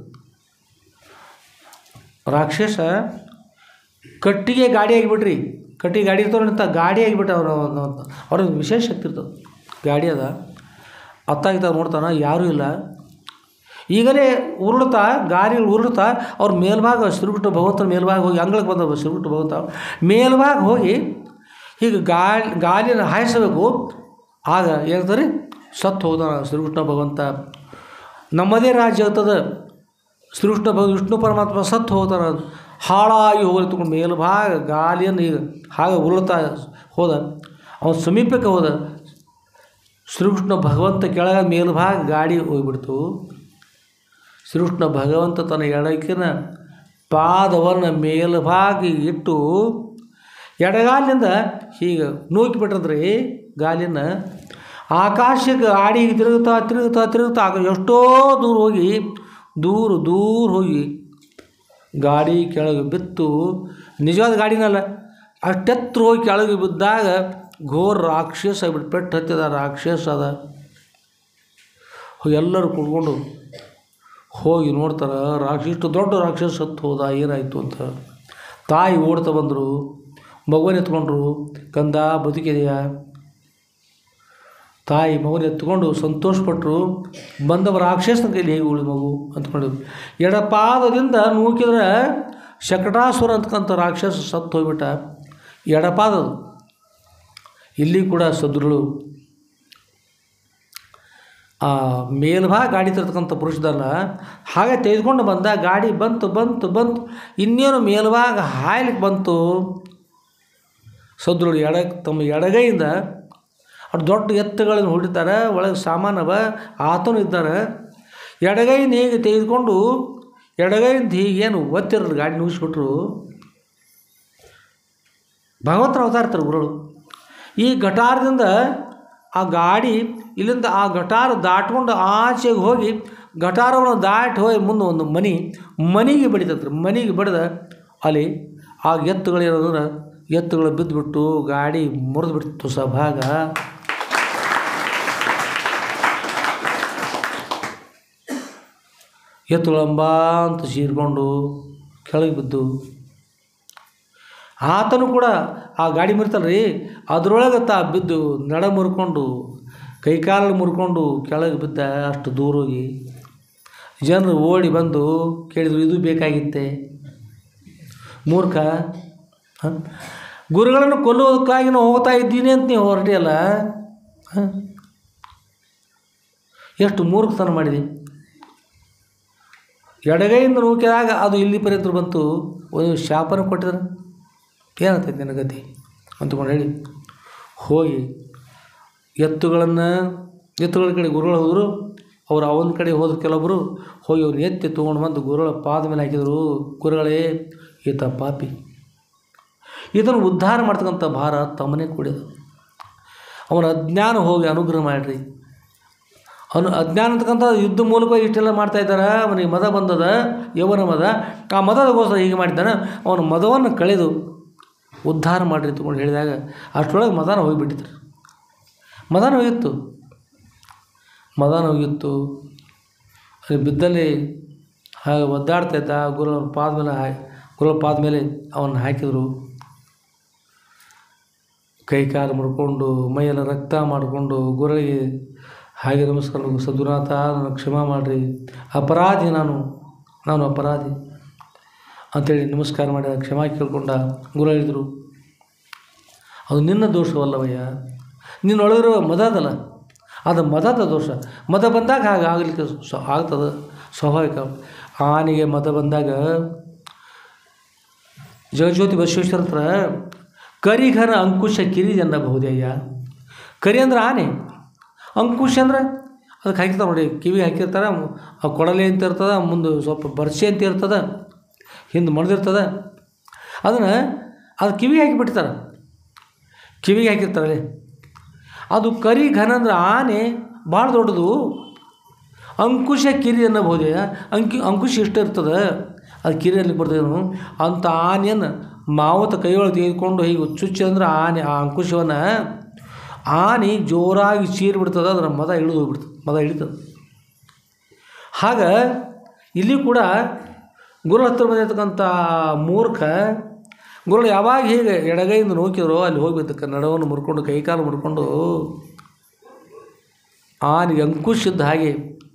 ರಾಕ್ಷಸ ಕಟ್ಟಿಗೆ ಗಾಡಿ ಆಗಿಬಿಟ್ರಿ ಕಟ್ಟಿಗೆ ಗಾಡಿ ಇರ್ತಾವೆ ಅಂತ ಗಾಡಿ ಆಗಿಬಿಟ್ಟು ಅವ್ರ ಅವ್ರಿಗೆ ವಿಶೇಷ ಶಕ್ತಿ ಇರ್ತದೆ ಗಾಡಿ ಅದ ಅತ್ತಾಗಿತ್ತ ನೋಡ್ತಾನೆ ಯಾರೂ ಇಲ್ಲ ಈಗಲೇ ಉರುಳ್ತಾ ಗಾಡಿಗಳು ಉರುಳ್ತಾ ಅವ್ರ ಮೇಲ್ಭಾಗ ಶ್ರೀಕೃಷ್ಣ ಭಗವಂತನ ಮೇಲ್ಭಾಗ ಹೋಗಿ ಅಂಗಳಕ್ಕೆ ಬಂದವ ಶ್ರೀಕೃಷ್ಣ ಭಗವಂತ ಮೇಲ್ಭಾಗ ಹೋಗಿ ಹೀಗೆ ಗಾಳಿ ಗಾಲಿನ ಹಾಯಿಸಬೇಕು ಆಗ ಏನಂತಾರೆ ಸತ್ತು ಹೋದಾನ ಶ್ರೀಕೃಷ್ಣ ಭಗವಂತ ನಮ್ಮದೇ ರಾಜ್ಯ ಆಗ್ತದೆ ಶ್ರೀಕೃಷ್ಣ ಭಗ ವಿಷ್ಣು ಪರಮಾತ್ಮ ಸತ್ತು ಹೋಗ್ತಾನ ಹಾಳಾಗಿ ಹೋಗಲಿ ತಗೊಂಡು ಮೇಲ್ಭಾಗ ಗಾಲಿಯನ್ನು ಈಗ ಹಾಗೆ ಉರುಳ್ತಾ ಹೋದ ಅವನ ಸಮೀಪಕ್ಕೆ ಹೋದ ಶ್ರೀಕೃಷ್ಣ ಭಗವಂತ ಕೆಳಗೆ ಮೇಲ್ಭಾಗ ಗಾಡಿ ಹೋಗ್ಬಿಡ್ತು ಶ್ರೀಕೃಷ್ಣ ಭಗವಂತ ತನ್ನ ಎಡಕಿನ ಪಾದವನ್ನು ಮೇಲ್ಭಾಗ ಇಟ್ಟು ಎಡಗಾಲಿನಿಂದ ಹೀಗೆ ನೂಕಿಬಿಟ್ರಂದ್ರಿ ಗಾಲಿನ ಆಕಾಶಕ್ಕೆ ಆಡಿ ತಿರುಗುತ್ತಾ ತಿರುಗುತ್ತಾ ತಿರುಗುತ್ತಾ ಆಗ ಎಷ್ಟೋ ದೂರ ಹೋಗಿ ದೂರ ದೂರ ಹೋಗಿ ಗಾಡಿ ಕೆಳಗೆ ಬಿತ್ತು ನಿಜವಾದ ಗಾಡಿನಲ್ಲ ಅಷ್ಟೆತ್ರ ಹೋಗಿ ಕೆಳಗೆ ಬಿದ್ದಾಗ ಘೋರ ರಾಕ್ಷಸ ಆಗ್ಬಿಟ್ಟು ಪೆಟ್ಟು ಹತ್ತಿದ ರಾಕ್ಷಸ ಅದ ಎಲ್ಲರೂ ಕುಡ್ಕೊಂಡು ಹೋಗಿ ನೋಡ್ತಾರೆ ರಾಕ್ಷಸ ಇಷ್ಟು ದೊಡ್ಡ ರಾಕ್ಷಸ ಸತ್ತು ಹೋದ ಏನಾಯಿತು ಅಂತ ತಾಯಿ ಓಡ್ತಾ ಬಂದರು ಮಗುವನ್ನ ಎತ್ಕೊಂಡ್ರು ಕಂದ ಬದುಕಿದೆಯಾ ತಾಯಿ ಮಗುನ ಎತ್ಕೊಂಡು ಸಂತೋಷಪಟ್ಟರು ಬಂದವ ರಾಕ್ಷಸನ ಕೈಲಿ ಹೇಗೆ ಉಳಿ ಮಗು ಅಂದ್ಕೊಂಡಿದ್ರು ಎಡಪಾದದಿಂದ ನೂಕಿದ್ರೆ ಶಕಟಾಸುರ ಅಂತಕ್ಕಂಥ ರಾಕ್ಷಸ ಸತ್ತು ಹೋಗ್ಬಿಟ್ಟ ಎಡಪಾದದು ಇಲ್ಲಿ ಕೂಡ ಸದ್ರುಳು ಆ ಮೇಲ್ಭಾಗ ಗಾಡಿ ತರ್ತಕ್ಕಂಥ ಪುರುಷದಲ್ಲ ಹಾಗೆ ತೆಗೆದುಕೊಂಡು ಬಂದ ಗಾಡಿ ಬಂತು ಬಂತು ಬಂತು ಇನ್ನೇನು ಮೇಲ್ಭಾಗ ಹಾಯ್ಲಿಕ್ಕೆ ಬಂತು ಸದ್ರುಳು ಎಡ ತಮ್ಮ ಎಡಗೈಯಿಂದ ಅವ್ರು ದೊಡ್ಡ ಎತ್ತುಗಳನ್ನು ಹೊಡಿತಾರೆ ಒಳಗೆ ಸಾಮಾನವ ಆತನು ಇದ್ದಾರೆ ಎಡಗೈನ ಹೇಗೆ ತೆಗೆದುಕೊಂಡು ಎಡಗೈಯಿಂದ ಹೀಗೇನು ಒತ್ತಿರೋದು ಗಾಡಿ ನುಗ್ಗಿಸ್ಬಿಟ್ರು ಭಗವಂತನ ಅವತಾರ ಇರ್ತಾರೆ ಗುರುಗಳು ಈ ಗಟಾರದಿಂದ ಆ ಗಾಡಿ ಇಲ್ಲಿಂದ ಆ ಗಟಾರ ದಾಟ್ಕೊಂಡು ಆಚೆಗೆ ಹೋಗಿ ಗಟಾರವನ್ನು ದಾಟಿ ಹೋಗಿ ಮುಂದೆ ಒಂದು ಮನೆ ಮನೆಗೆ ಬಡಿತತ್ರಿ ಮನೆಗೆ ಬಡಿದ ಅಲ್ಲಿ ಆ ಎತ್ತುಗಳಿರೋದ್ರೆ ಎತ್ತುಗಳು ಬಿದ್ದುಬಿಟ್ಟು ಗಾಡಿ ಮುರಿದು ಬಿಡ್ತು ಸಭಾಗ ಎತ್ತುಗಳಂಬ ಅಂತ ಚೀರ್ಕೊಂಡು ಕೆಳಗೆ ಬಿದ್ದು ಆತನು ಕೂಡ ಆ ಗಾಡಿ ಮುರಿತಲ್ಲ ರೀ ಅದರೊಳಗೆ ತಾ ಬಿದ್ದು ನಡ ಮುರ್ಕೊಂಡು ಕೈಕಾಲು ಮುರ್ಕೊಂಡು ಕೆಳಗೆ ಬಿದ್ದ ಅಷ್ಟು ದೂರ ಹೋಗಿ ಜನರು ಓಡಿ ಬಂದು ಕೇಳಿದ್ರು ಇದು ಬೇಕಾಗಿತ್ತೆ ಮೂರ್ಖ ಹ? ಗುರುಗಳನ್ನು ಕೊಲ್ಲುವುದಕ್ಕಾಗಿ ನಾವು ಹೋಗ್ತಾ ಇದ್ದೀನಿ ಅಂತ ನೀವು ಹೊರಟಿಯಲ್ಲ ಹ? ಎಷ್ಟು ಮೂರ್ಖತನ ಮಾಡಿದೆ ಎಡಗೈಯಿಂದ ನೂಕಿದಾಗ ಅದು ಇಲ್ಲಿ ಪರ್ಯಂತ ಬಂತು ಒಂದು ಶಾಪನ ಕೊಟ್ಟಿದ್ರು ಏನಾಗ್ತೈತೆ ನಿನ್ನ ಗತಿ ಅಂತಕೊಂಡು ಹೇಳಿ ಹೋಗಿ ಎತ್ತುಗಳನ್ನು ಎತ್ತುಗಳ ಕಡೆ ಗುರುಗಳು ಹೋದರು ಅವ್ರು ಅವನ ಕಡೆ ಹೋದ್ರು ಕೆಲವೊಬ್ಬರು ಹೋಗಿ ಅವ್ರು ಎತ್ತಿ ತೊಗೊಂಡು ಬಂದು ಗುರುಗಳ ಪಾದ ಮೇಲೆ ಹಾಕಿದರು ಗುರುಗಳೇ ಈತ ಪಾಪಿ ಇದನ್ನು ಉದ್ಧಾರ ಮಾಡ್ತಕ್ಕಂಥ ಭಾರ ತಮ್ಮನೇ ಕೂಡಿದ ಅವನ ಅಜ್ಞಾನ ಹೋಗಿ ಅನುಗ್ರಹ ಮಾಡಿರಿ ಅವನು ಅಜ್ಞಾನ ಅಂತಕ್ಕಂಥ ಯುದ್ಧ ಮೂಲಕ ಇಷ್ಟೆಲ್ಲ ಮಾಡ್ತಾ ಇದ್ದಾರೆ ಅವನಿಗೆ ಮದ ಬಂದದ ಯೌವನ ಮದ ಆ ಮದದಗೋಸ್ಕರ ಹೀಗೆ ಮಾಡಿದ್ದಾನೆ ಅವನ ಮದವನ್ನು ಕಳೆದು ಉದ್ಧಾರ ಮಾಡಿರಿ ತಗೊಂಡು ಹೇಳಿದಾಗ ಅಷ್ಟರೊಳಗೆ ಮದನ ಹೋಗಿಬಿಟ್ಟಿದ್ರು ಮದನ ಹೋಗಿತ್ತು ಮದನ ಹೋಗಿತ್ತು ಅಲ್ಲಿ ಬಿದ್ದಲ್ಲಿ ಹಾಗೆ ಒದ್ದಾಡ್ತಾ ಇದ್ದ ಗುರುಗಳ ಪಾದ ಮೇಲೆ ಹಾ ಗುರುಗಳ ಪಾದ ಮೇಲೆ ಅವನ್ನ ಹಾಕಿದರು ಕೈ ಕಾಲು ಮುಡ್ಕೊಂಡು ಮೈಯೆಲ್ಲ ರಕ್ತ ಮಾಡಿಕೊಂಡು ಗುರುಗಳಿಗೆ ಹಾಗೆ ನಮಸ್ಕಾರ ಸದ್ಗುರುನಾಥ ನನ್ನ ಕ್ಷಮಾ ಮಾಡಿರಿ ಅಪರಾಧಿ ನಾನು ನಾನು ಅಪರಾಧಿ ಅಂಥೇಳಿ ನಮಸ್ಕಾರ ಮಾಡಿ ಕ್ಷಮಾ ಕೇಳ್ಕೊಂಡ ಗುರು ಹೇಳಿದರು ಅದು ನಿನ್ನ ದೋಷವಲ್ಲವಯ್ಯ ನಿನ್ನೊಳಗಿರುವ ಮದ ಅದಲ್ಲ ಅದು ಮದದ ದೋಷ ಮದ ಬಂದಾಗ ಹಾಗೆ ಆಗಲಿಕ್ಕೆ ಸ್ವ ಆಗ್ತದೆ ಸ್ವಾಭಾವಿಕ ಆನೆಗೆ ಮದ ಬಂದಾಗ ಜಗಜ್ಯೋತಿ ಬಸವೇಶ್ವರ ಹತ್ರ ಕರಿಘನ ಅಂಕುಶ ಕಿರಿ ಎನ್ನಬಹುದಯ್ಯ ಕರಿ ಅಂದ್ರೆ ಆನೆ ಅಂಕುಶ ಅಂದ್ರೆ ಅದಕ್ಕೆ ಹಾಕಿರ್ತಾರೆ ನೋಡಿ ಕಿವಿ ಹಾಕಿರ್ತಾರೆ ಆ ಕೊಡಲೆ ಅಂತ ಇರ್ತದೆ ಮುಂದೆ ಸ್ವಲ್ಪ ಬರ್ಸೆ ಅಂತ ಇರ್ತದೆ ಹಿಂದೆ ಮಡ್ದಿರ್ತದೆ ಅದನ್ನು ಅದು ಕಿವಿಗೆ ಹಾಕಿಬಿಡ್ತಾರೆ ಕಿವಿಗೆ ಹಾಕಿರ್ತಾರೆ ಅದು ಕರಿ ಘನ ಅಂದ್ರೆ ಆನೆ ಭಾಳ ದೊಡ್ಡದು ಅಂಕುಶ ಕಿರಿ ಅನ್ನಬಹುದೇ ಅಂಕಿ ಅಂಕುಶ ಇಷ್ಟ ಇರ್ತದೆ ಅದು ಕಿರಿಯಲ್ಲಿ ಬರ್ತದೇನು ಅಂಥ ಆನೆಯನ್ನು ಮಾವತ ಕೈಯೊಳಗೆ ತೆಗೆದುಕೊಂಡು ಹೀಗೆ ಚುಚ್ಚಿ ಅಂದ್ರೆ ಆನೆ ಆ ಅಂಕುಶವನ್ನು ಆನೆ ಜೋರಾಗಿ ಚೀರಿ ಬಿಡ್ತದೆ ಅದರ ಮದ ಇಳಿದು ಹೋಗ್ಬಿಡ್ತದೆ ಮದ ಹಿಡಿತದೆ ಆಗ ಇಲ್ಲಿ ಕೂಡ ಗುರು ಹತ್ರ ಬಂದಿರ್ತಕ್ಕಂಥ ಮೂರ್ಖ ಗುರುಗಳು ಯಾವಾಗ ಹೀಗೆ ಎಡಗೈಯಿಂದ ನೋಕಿದ್ರು ಅಲ್ಲಿ ಹೋಗ್ಬಿದ್ದಕ್ಕೆ ನಡವನ್ನು ಮುರ್ಕೊಂಡು ಕೈಕಾಲು ಮುರ್ಕೊಂಡು ಆನೆಗೆ ಅಂಕುಶಿದ್ದ ಹಾಗೆ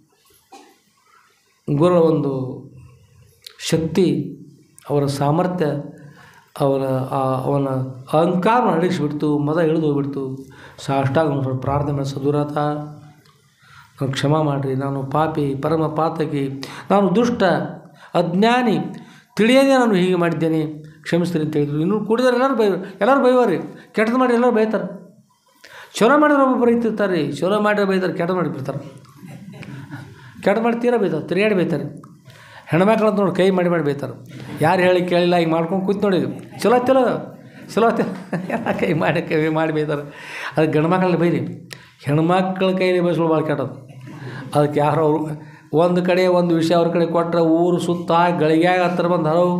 ಗುರುಗಳ ಒಂದು ಶಕ್ತಿ ಅವರ ಸಾಮರ್ಥ್ಯ ಅವರ ಆ ಅವನ ಅಹಂಕಾರವನ್ನು ಅಡಗಿಸಿಬಿಡ್ತು ಮದ ಇಳಿದು ಹೋಗ್ಬಿಡ್ತು ಸಾಷ್ಟಾಗ ಒಂದು ಸ್ವಲ್ಪ ಪ್ರಾರ್ಥನೆ ಮಾಡಿ ಸದುರಾತ ನಾನು ಕ್ಷಮಾ ಮಾಡಿರಿ ನಾನು ಪಾಪಿ ಪರಮ ಪಾತಕಿ ನಾನು ದುಷ್ಟ ಅಜ್ಞಾನಿ ತಿಳಿಯದೇ ನಾನು ಹೀಗೆ ಮಾಡಿದ್ದೇನೆ ಕ್ಷಮಿಸ್ತೀನಿ ಅಂತ ಹೇಳಿದ್ರು ಇನ್ನು ಕುಡಿದ್ರೆ ಎಲ್ಲರೂ ಬೈ ಎಲ್ಲರೂ ಬೈವಾರಿ ಕೆಟ್ಟದ್ದು ಮಾಡಿ ಎಲ್ಲರೂ ಬೈತಾರೆ ಚಲೋ ಮಾಡಿದ್ರೆ ಒಬ್ಬೊಬ್ಬರು ಬೈತಿರ್ತಾರೆ ರೀ ಚಲೋ ಮಾಡಿದ್ರೆ ಬೈತಾರೆ ಕೆಟ್ಟ ಮಾಡಿ ಬಿಡ್ತಾರೆ ಕೆಟ್ಟ ಮಾಡಿ ತೀರಾ ಬೈತಾರೆ ತಿರುಗಾಡಿ ಬೈತಾರೆ ಹೆಣ್ಮಕ್ಳು ಅಂತ ನೋಡಿ ಕೈ ಮಾಡಿ ಮಾಡಿ ಬೈತಾರೆ ಯಾರು ಹೇಳಿ ಕೇಳಿಲ್ಲ ಈಗ ಮಾಡ್ಕೊಂಡು ಕೂತ್ ನೋಡಿ ಚಲೋ ಚಲೋ ಚಲೋ ಆಯ್ತು ಎಲ್ಲ ಕೈ ಮಾಡಿ ಕೈ ಮಾಡಿ ಬೈತಾರೆ ಅದಕ್ಕೆ ಗಂಡು ಮಕ್ಕಳನ್ನ ಬೈರಿ ಹೆಣ್ಮಕ್ಳ ಕೈಲಿ ಬೈಸ್ಗಳು ಭಾಳ ಕೆಟ್ಟದು ಅದಕ್ಕೆ ಯಾರೋ ಅವರು ಒಂದು ಕಡೆ ಒಂದು ವಿಷಯ ಅವ್ರ ಕಡೆ ಕೊಟ್ಟರೆ ಊರು ಸುತ್ತ ಗಳಿಗ್ಯಾಗ ಹತ್ರ ಬಂದು ಹಲವು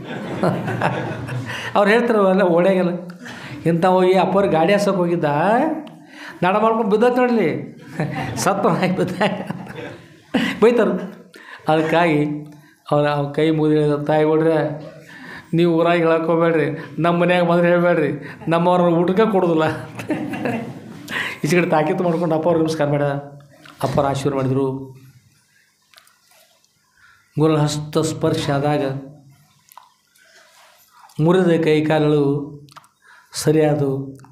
ಅವ್ರು ಹೇಳ್ತಾರೆ ಅಲ್ಲ ಓಡ್ಯಾಗೆಲ್ಲ ಇಂಥ ಹೋಗಿ ಅಪ್ಪವ್ರಿಗೆ ಗಾಡಿ ಹಸಕ್ಕೆ ಹೋಗಿದ್ದ ನಡ ಮಾಡ್ಕೊಂಡು ಬಿದ್ದತ್ ನೋಡಲಿ ಸತ್ತ ಹಾಕಿ ಬಿದ್ದ ಬೈತಾರೆ ಅದಕ್ಕಾಗಿ ಅವ್ರ ಅವ್ರ ಕೈ ಮುಗಿದು ಹೇಳಿದ ತಾಯಿ ಕೊಡ್ರೆ ನೀವು ಊರಾಗ ಹೇಳಕ್ಕೆ ಹೋಗ್ಬೇಡ್ರಿ ನಮ್ಮ ಮನ್ಯಾಗ ಬಂದ್ರೆ ಹೇಳ್ಬೇಡ್ರಿ ನಮ್ಮವ್ರ ಊಟಕ್ಕೆ ಕೊಡೋದಿಲ್ಲ ಈಚೆ ಕಡೆ ತಾಕೀತು ಮಾಡ್ಕೊಂಡು ಅಪ್ಪ ಅವ್ರಿಗೆ ನಮಸ್ಕಾರ ಮಾಡ್ದ ಅಪ್ಪರ ಆಶೀರ್ವಾದ ಮಾಡಿದರು ಗುರು ಹಸ್ತ ಸ್ಪರ್ಶ ಆದಾಗ ಮುರಿದ ಕೈ ಕಾಲುಗಳು ಸರಿಯಾದು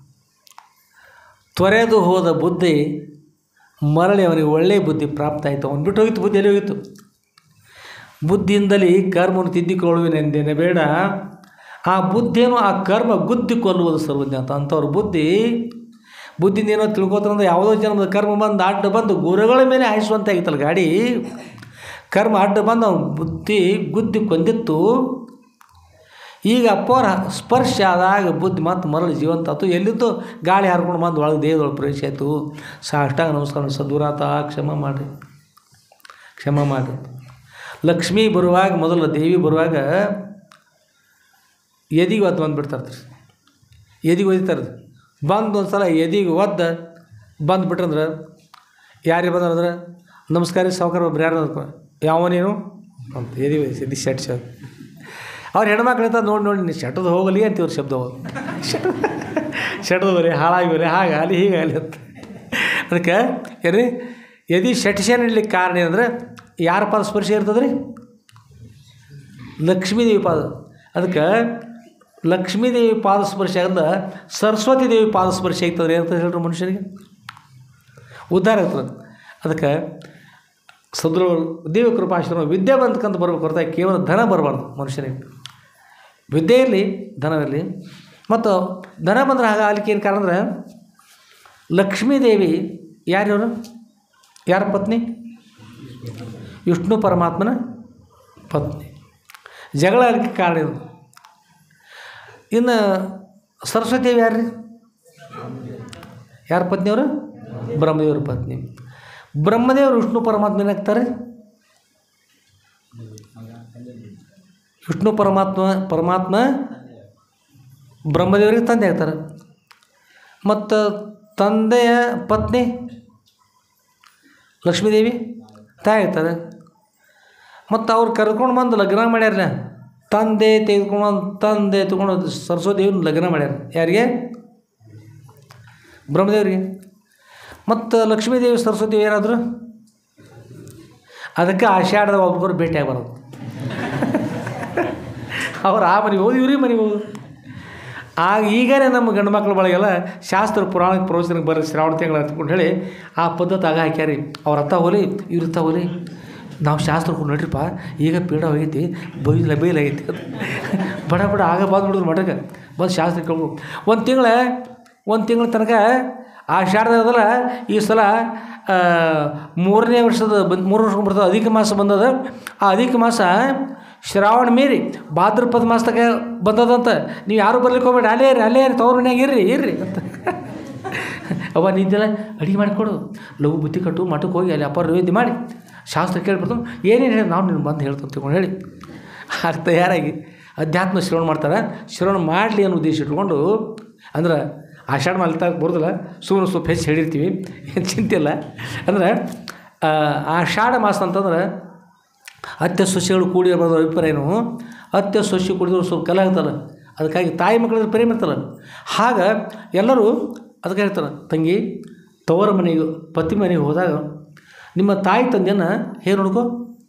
ತೊರೆದು ಹೋದ ಬುದ್ಧಿ ಮರಳಿ ಅವನಿಗೆ ಒಳ್ಳೆಯ ಬುದ್ಧಿ ಪ್ರಾಪ್ತ ಆಯಿತು ಅವನು ಬಿಟ್ಟು ಹೋಗಿತ್ತು ಬುದ್ಧಿ ಎಲ್ಲಿ ಹೋಗಿತ್ತು ಬುದ್ಧಿಯಿಂದಲೇ ಕರ್ಮವನ್ನು ತಿದ್ದಿಕೊಳ್ಳುವೆನೆಂದೇನೆ ಬೇಡ ಆ ಬುದ್ಧಿಯನ್ನು ಆ ಕರ್ಮ ಗುದ್ದಿ ಕೊಲ್ಲುವುದು ಸರ್ವಜ್ಞ ಅಂತ ಅಂಥವ್ರ ಬುದ್ಧಿ ಬುದ್ಧಿಯಿಂದ ಏನೋ ತಿಳ್ಕೊತಾರಂದ್ರೆ ಯಾವುದೋ ಜನ್ಮದ ಕರ್ಮ ಬಂದು ಅಡ್ಡ ಬಂದು ಗುರುಗಳ ಮೇಲೆ ಹಾಯಿಸುವಂತೆ ಆಗಿತ್ತಲ್ಲ ಗಾಡಿ ಕರ್ಮ ಅಡ್ಡ ಬಂದು ಅವ್ನ ಬುದ್ಧಿ ಗುದ್ದಿ ಕೊಂದಿತ್ತು ಈಗ ಅಪ್ಪವ್ರ ಸ್ಪರ್ಶ ಆದಾಗ ಬುದ್ಧಿ ಮತ್ತು ಮರಳಿ ಜೀವಂತ ಆಯ್ತು ಎಲ್ಲಿದ್ದು ಗಾಳಿ ಹಾರ್ಕೊಂಡು ಬಂದು ಒಳಗೆ ದೇಹದೊಳಗೆ ಪ್ರವೇಶ ಆಯಿತು ಸಾಷ್ಟಾಂಗ ನಮಸ್ಕಾರ ಸದೂರಾತ ಕ್ಷಮ ಮಾಡಿರಿ ಕ್ಷಮ ಮಾಡಿರಿ ಲಕ್ಷ್ಮೀ ಬರುವಾಗ ಮೊದಲು ದೇವಿ ಬರುವಾಗ ಎದಿಗೆ ಒದ್ದು ಬಂದುಬಿಡ್ತಾರೆ ಎದಿಗೆ ಒದಿತಾರೆ ಬಂದು ಒಂದು ಸಲ ಎದಿಗೆ ಒದ್ದ ಬಂದುಬಿಟ್ರಂದ್ರೆ ಯಾರಿಗೆ ಬಂದ್ರೆ ನಮಸ್ಕಾರ ಸಾವುಕಾರ ಒಬ್ರು ಯಾರು ಅಂದ್ರು. ಯಾವನೇನು ಅಂತ ಎದಿ ಒದಿಸಿದ್ದು ಶೆಟ್ ಶಟ್ ಅವ್ರು ಹೆಣ್ಮಕ್ಳು ಅಂತ ನೋಡಿ ನೋಡಿ ನೀವು ಶಟದ ಹೋಗಲಿ ಅಂತೀವ್ರ ಶಬ್ದ ಅವು ಶಟದ ಬರೀ ಹಾಳಾಗಿ ಬರೀ ಹಾಗೆ ಅಲ್ಲಿ ಹೀಗೆ ಅಲ್ಲಿ ಅಂತ ಅದಕ್ಕೆ ಏನ್ರಿ ಎದಿ ಶಟ್ಶನ್ ಇಡ್ಲಿಕ್ಕೆ ಕಾರಣ ಏನಂದ್ರೆ ಯಾರ ಪಾದ ಸ್ಪರ್ಶ ಇರ್ತದೆ ರೀ ಲಕ್ಷ್ಮೀದೇವಿ ಪಾದ ಅದಕ್ಕೆ ಲಕ್ಷ್ಮೀದೇವಿ ಪಾದ ಸ್ಪರ್ಶ ಆಗದ ಸರಸ್ವತಿ ದೇವಿ ಪಾದ ಸ್ಪರ್ಶ ಆಗ್ತದೆ ಏನಂತ ಹೇಳ್ರಿ ಮನುಷ್ಯನಿಗೆ ಉದ್ಧಾರ ಆಗ್ತದೆ ಅದಕ್ಕೆ ಸದೃ ದೇವ ಕೃಪಾಶ್ರಮ ವಿದ್ಯೆ ಬಂದ್ಕಂತ ಬರ್ಬೇಕು ಹೊರತಾಗಿ ಕೇವಲ ಧನ ಬರಬಾರ್ದು ಮನುಷ್ಯನಿಗೆ ವಿದ್ಯೆ ಇರಲಿ ಧನವಿರಲಿ ಮತ್ತು ಧನ ಬಂದ್ರೆ ಆಗ ಆಗ್ಲಿಕ್ಕೆ ಏನು ಕಾರಣ ಅಂದ್ರೆ ಲಕ್ಷ್ಮೀದೇವಿ ಯಾರ್ಯವರು ಯಾರ ಪತ್ನಿ ವಿಷ್ಣು ಪರಮಾತ್ಮನ ಪತ್ನಿ ಜಗಳ ಆಗಲಿಕ್ಕೆ ಕಾರಣ ಇದು ಇನ್ನು ಸರಸ್ವತಿ ದೇವಿ ಯಾರು ರೀ ಯಾರ ಪತ್ನಿಯವರು ಬ್ರಹ್ಮದೇವ್ರ ಪತ್ನಿ ಬ್ರಹ್ಮದೇವರು ವಿಷ್ಣು ಪರಮಾತ್ಮ ಏನಾಗ್ತಾರೆ ವಿಷ್ಣು ಪರಮಾತ್ಮ ಪರಮಾತ್ಮ ಬ್ರಹ್ಮದೇವರಿಗೆ ತಂದೆ ಆಗ್ತಾರೆ ಮತ್ತು ತಂದೆಯ ಪತ್ನಿ ಲಕ್ಷ್ಮೀದೇವಿ ತಾಯಿ ಆಗ್ತಾರೆ ಮತ್ತು ಅವ್ರು ಕರ್ಕೊಂಡು ಬಂದು ಲಗ್ನ ಮಾಡ್ಯಾರಲ್ಲ ತಂದೆ ತೆಗೆದುಕೊಂಡು ಬಂದು ತಂದೆ ತಗೊಂಡು ಸರಸ್ವತಿ ದೇವ್ರನ್ನ ಲಗ್ನ ಮಾಡ್ಯಾರ ಯಾರಿಗೆ ಬ್ರಹ್ಮದೇವ್ರಿಗೆ ಮತ್ತು ಲಕ್ಷ್ಮೀದೇವಿ ಸರಸ್ವತಿ ದೇವಿ ಏನಾದ್ರು ಅದಕ್ಕೆ ಆಷಾಢದ ಒಬ್ಬರು ಭೇಟಿಯಾಗಿ ಬರೋದು ಅವ್ರು ಆ ಮನೆಗೆ ಹೋಗಿ ಇವ್ರಿಗೆ ಮನೆಗೆ ಹೋಗೋದು ಆಗ ಈಗನೇ ನಮ್ಮ ಗಂಡು ಮಕ್ಳ ಬಳಗೆಲ್ಲ ಶಾಸ್ತ್ರ ಪುರಾಣಕ್ಕೆ ಪ್ರವಚನಕ್ಕೆ ಬರ್ರಿ ಶ್ರಾವಣ ತಿಂಗಳು ಹತ್ಕೊಂಡು ಹೇಳಿ ಆ ಪದ್ಧತಿ ಆಗ ಹಾಕ್ಯಾರಿ ಅವ್ರ ಅತ್ತ ಹೋಲಿ ಇವ್ರ ಅತ್ತ ಹೋಲಿ ನಾವು ಶಾಸ್ತ್ರಕ್ಕೆ ನಡ್ರಿಪ್ಪ ಈಗ ಪೀಡ ಹೋಗೈತಿ ಬೈಲ ಬೈಲಾಗೈತಿ ಅದು ಬಡ ಬಡ ಆಗ ಬಂದ್ಬಿಡಿದ್ರು ಮಠಕ್ಕೆ ಬಂದು ಶಾಸ್ತ್ರ ಕೇಳ್ಬೋದು ಒಂದು ತಿಂಗಳ ಒಂದು ತಿಂಗಳ ತನಕ ಆ ಶಾರದಲ್ಲ ಈ ಸಲ ಆ, ಮೂರನೇ ವರ್ಷದ ಬಂದು ಮೂರು ವರ್ಷ ಬರ್ತದೆ ಅಧಿಕ ಮಾಸ ಬಂದದ ಆ ಅಧಿಕ ಮಾಸ ಶ್ರಾವಣ ಮೀರಿ ಭಾದ್ರಪದ ಮಾಸದಾಗ ಬಂದದಂತ ನೀವು ಯಾರು ಬರ್ಲಿಕ್ಕೆ ಹೋಗ್ಬೇಡಿ ಅಲ್ಲೇ ಇರ್ರಿ ಅಲ್ಲೇ ಇರ್ರಿ ತವ್ರ ಮನ್ಯಾಗ ಇರ್ರಿ ಇರ್ರಿ ಅಂತ ಅವ ನಿಂತೆಲ್ಲ ಅಡುಗೆ ಮಾಡಿಕೊಡು ಲಘು ಬುತ್ತಿ ಕಟ್ಟು ಮಠಕ್ಕೆ ಹೋಗಿ ಅಲ್ಲಿ ಅಪ್ಪ ನೈವೇದ್ಯ ಮಾಡಿ ಶಾಸ್ತ್ರ ಕೇಳ್ಬಿಡ್ತು ಏನೇನು ಹೇಳಿ ನಾವು ನಿನ್ನ ಬಂದು ಹೇಳ್ತು ತಿಳ್ಕೊಂಡು ಹೇಳಿ ಆಗ ತಯಾರಾಗಿ ಅಧ್ಯಾತ್ಮ ಶ್ರವಣ ಮಾಡ್ತಾರೆ ಶ್ರವಣ ಮಾಡಲಿ ಅನ್ನೋ ಉದ್ದೇಶ ಇಟ್ಕೊಂಡು ಅಂದ್ರೆ ಆಷಾಢ ಮಲ್ತಾ ಬರೋದಿಲ್ಲ ಸುಮ್ಮನೆ ಸ್ವಲ್ಪ ಹೆಚ್ಚು ಹೇಳಿರ್ತೀವಿ ಏನು ಚಿಂತೆ ಇಲ್ಲ ಅಂದ್ರೆ ಆ, ಆಷಾಢ ಮಾಸ ಅಂತಂದ್ರೆ ಅತ್ಯ ಸೊಸೆಗಳು ಕೂಡಿ ಬರೋದು ಅಭಿಪ್ರಾಯ ಏನು ಅತ್ಯ ಸೊಸೆ ಕುಡಿದ್ರು ಸ್ವಲ್ಪ ಕಲೆ ಆಗ್ತಲ್ಲ ಅದಕ್ಕಾಗಿ ತಾಯಿ ಮಕ್ಕಳಿದ್ರೆ ಪ್ರೇಮ ಇರ್ತಲ್ಲ ಆಗ ಎಲ್ಲರೂ ಅದಕ್ಕೆ ಹೇಳ್ತಾರೆ ತಂಗಿ ತವರ ಮನೆಗೆ ಪತಿ ಮನೆಗೆ ಹೋದಾಗ ನಿಮ್ಮ ತಾಯಿ ತಂದೆಯನ್ನು ಹೇಗೆ ನೋಡ್ಕೋ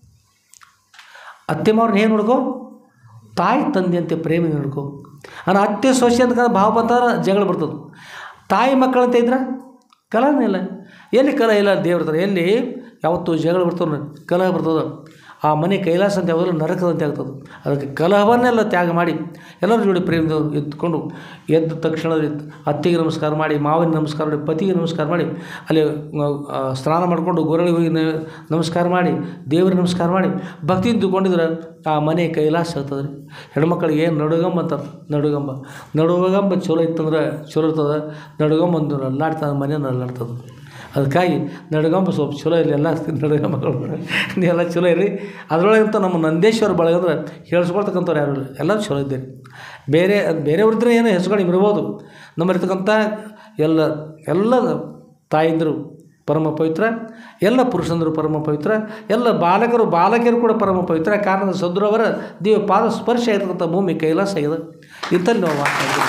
ಅತ್ತೆ ಮಾವ್ರನ್ನ ಹೇಗೆ ನೋಡ್ಕೋ ತಾಯಿ ತಂದೆ ಅಂತ ಪ್ರೇಮ ನೋಡ್ಕೋ ಅಂದ್ರೆ ಅತ್ತೆ ಸೊಸೆ ಅಂತ ಭಾವ ಬಂತಾರ ಜಗಳ ಬರ್ತದೆ ತಾಯಿ ಮಕ್ಕಳಂತ ಇದ್ರೆ ಕಲನೇ ಇಲ್ಲ ಎಲ್ಲಿ ಕಲ ಇಲ್ಲ ದೇವ್ರ ಎಲ್ಲಿ ಯಾವತ್ತು ಜಗಳ ಬರ್ತವೆ ಕಲಹ ಬರ್ತದೆ ಆ ಮನೆ ಕೈಲಾಸ ಅಂತ ಯಾವುದಲ್ಲ ನರಕದಂತೆ ಆಗ್ತದೆ ಅದಕ್ಕೆ ಕಲಹವನ್ನೆಲ್ಲ ತ್ಯಾಗ ಮಾಡಿ ಎಲ್ಲರ ಜೋಡಿ ಪ್ರೇಮದವ್ರು ಎತ್ಕೊಂಡು ಎದ್ದ ತಕ್ಷಣ ಅತ್ತಿಗೆ ನಮಸ್ಕಾರ ಮಾಡಿ ಮಾವನ ನಮಸ್ಕಾರ ಮಾಡಿ ಪತಿಗೆ ನಮಸ್ಕಾರ ಮಾಡಿ ಅಲ್ಲಿ ಆ, ಸ್ನಾನ ಮಾಡಿಕೊಂಡು ಗೊರಳಿಗೆ ಹೋಗಿ ನ- ನಮಸ್ಕಾರ ಮಾಡಿ ದೇವ್ರಿಗೆ ನಮಸ್ಕಾರ ಮಾಡಿ ಭಕ್ತಿ ತಿಳ್ಕೊಂಡಿದ್ರೆ ಆ ಮನೆ ಕೈಲಾಸ ಆಗ್ತದೆ ರೀ ಹೆಣ್ಮಕ್ಳಿಗೆ ಏನು ನಡುಗಂಬ ಅಂತ ನಡುಗಂಬ ನಡುಗಂಬ ಚಲೋ ಇತ್ತಂದ್ರೆ ಚಲೋ ಇರ್ತದೆ ನಡುಗಂಬ ಒಂದು ನಲ್ಲಾಡ್ತದೆ ಮನೆ ನಲ್ಲಾಡ್ತದೆ ಅದಕ್ಕಾಗಿ ನಡುಗಂಬ ಸ್ವಲ್ಪ ಚಲೋ ಇರಲಿ ಎಲ್ಲ ನಡುಗಂಬಗಳು ನೀವೆಲ್ಲ ಚಲೋ ಇರಿ ಅದರೊಳಗಂತ ನಮ್ಮ ನಂದೇಶ್ವರ ಬಳಗ ಅಂದ್ರೆ ಹೇಳಿಸ್ಕೊಳ್ತಕ್ಕಂಥವ್ರು ಯಾರು ಇಲ್ಲ ಎಲ್ಲರೂ ಚಲೋ ಇದ್ದೀರಿ ಬೇರೆ ಬೇರೆಯವ್ರಿದ್ರೆ ಏನೋ ಹೆಸರುಗಳು ಇರ್ಬೋದು ನಮ್ಮಲ್ಲಿರ್ತಕ್ಕಂಥ ಎಲ್ಲ ಎಲ್ಲ ತಾಯಂದಿರು ಪರಮ ಪವಿತ್ರ ಎಲ್ಲ ಪುರುಷಂದರು ಪರಮ ಪವಿತ್ರ ಎಲ್ಲ ಬಾಲಕರು ಬಾಲಕಿಯರು ಕೂಡ ಪರಮ ಪವಿತ್ರ ಕಾರಣ ಸದ್ರವರ ದೇವ ಪಾದ ಸ್ಪರ್ಶ ಆಗಿರ್ತಕ್ಕಂಥ ಭೂಮಿ ಕೈಲಾಸ ಆಗಿದೆ ಇಂಥಲ್ಲಿ ನಾವು ವಾಸ ಮಾಡಿದ್ದೀವಿ.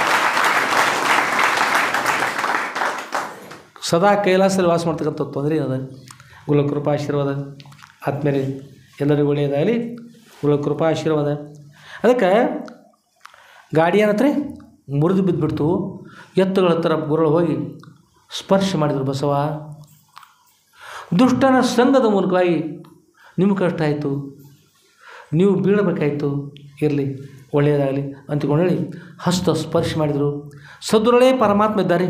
ಸದಾ ಕೈಲಾಸದಲ್ಲಿ ವಾಸ ಮಾಡ್ತಕ್ಕಂಥ ತೊಂದರೆ ಅದ ಗುಲಕೃಪಾ ಆಶೀರ್ವಾದ ಆದ್ಮೇಲೆ ಎಲ್ಲರಿಗೂ ಒಳ್ಳೆಯದಾಗಲಿ ಗುಲಕೃಪಾ ಆಶೀರ್ವಾದ ಅದಕ್ಕೆ ಗಾಡಿ ಏನತ್ರಿ ಮುರಿದು ಬಿದ್ದುಬಿಡ್ತು ಎತ್ತುಗಳ ಹತ್ರ ಗುರುಳು ಹೋಗಿ ಸ್ಪರ್ಶ ಮಾಡಿದ್ರು ಬಸವ ದುಷ್ಟನ ಸಂಘದ ಮೂಲಕವಾಗಿ ನಿಮ್ಮ ಕಷ್ಟ ಆಯಿತು ನೀವು ಬೀಳಬೇಕಾಯಿತು ಇರಲಿ ಒಳ್ಳೆಯದಾಗಲಿ ಅಂತಕೊಂಡು ಹೇಳಿ ಹಸ್ತ ಸ್ಪರ್ಶ ಮಾಡಿದರು ಸದ್ರೊಳೇ ಪರಮಾತ್ಮ ಇದ್ದಾರೆ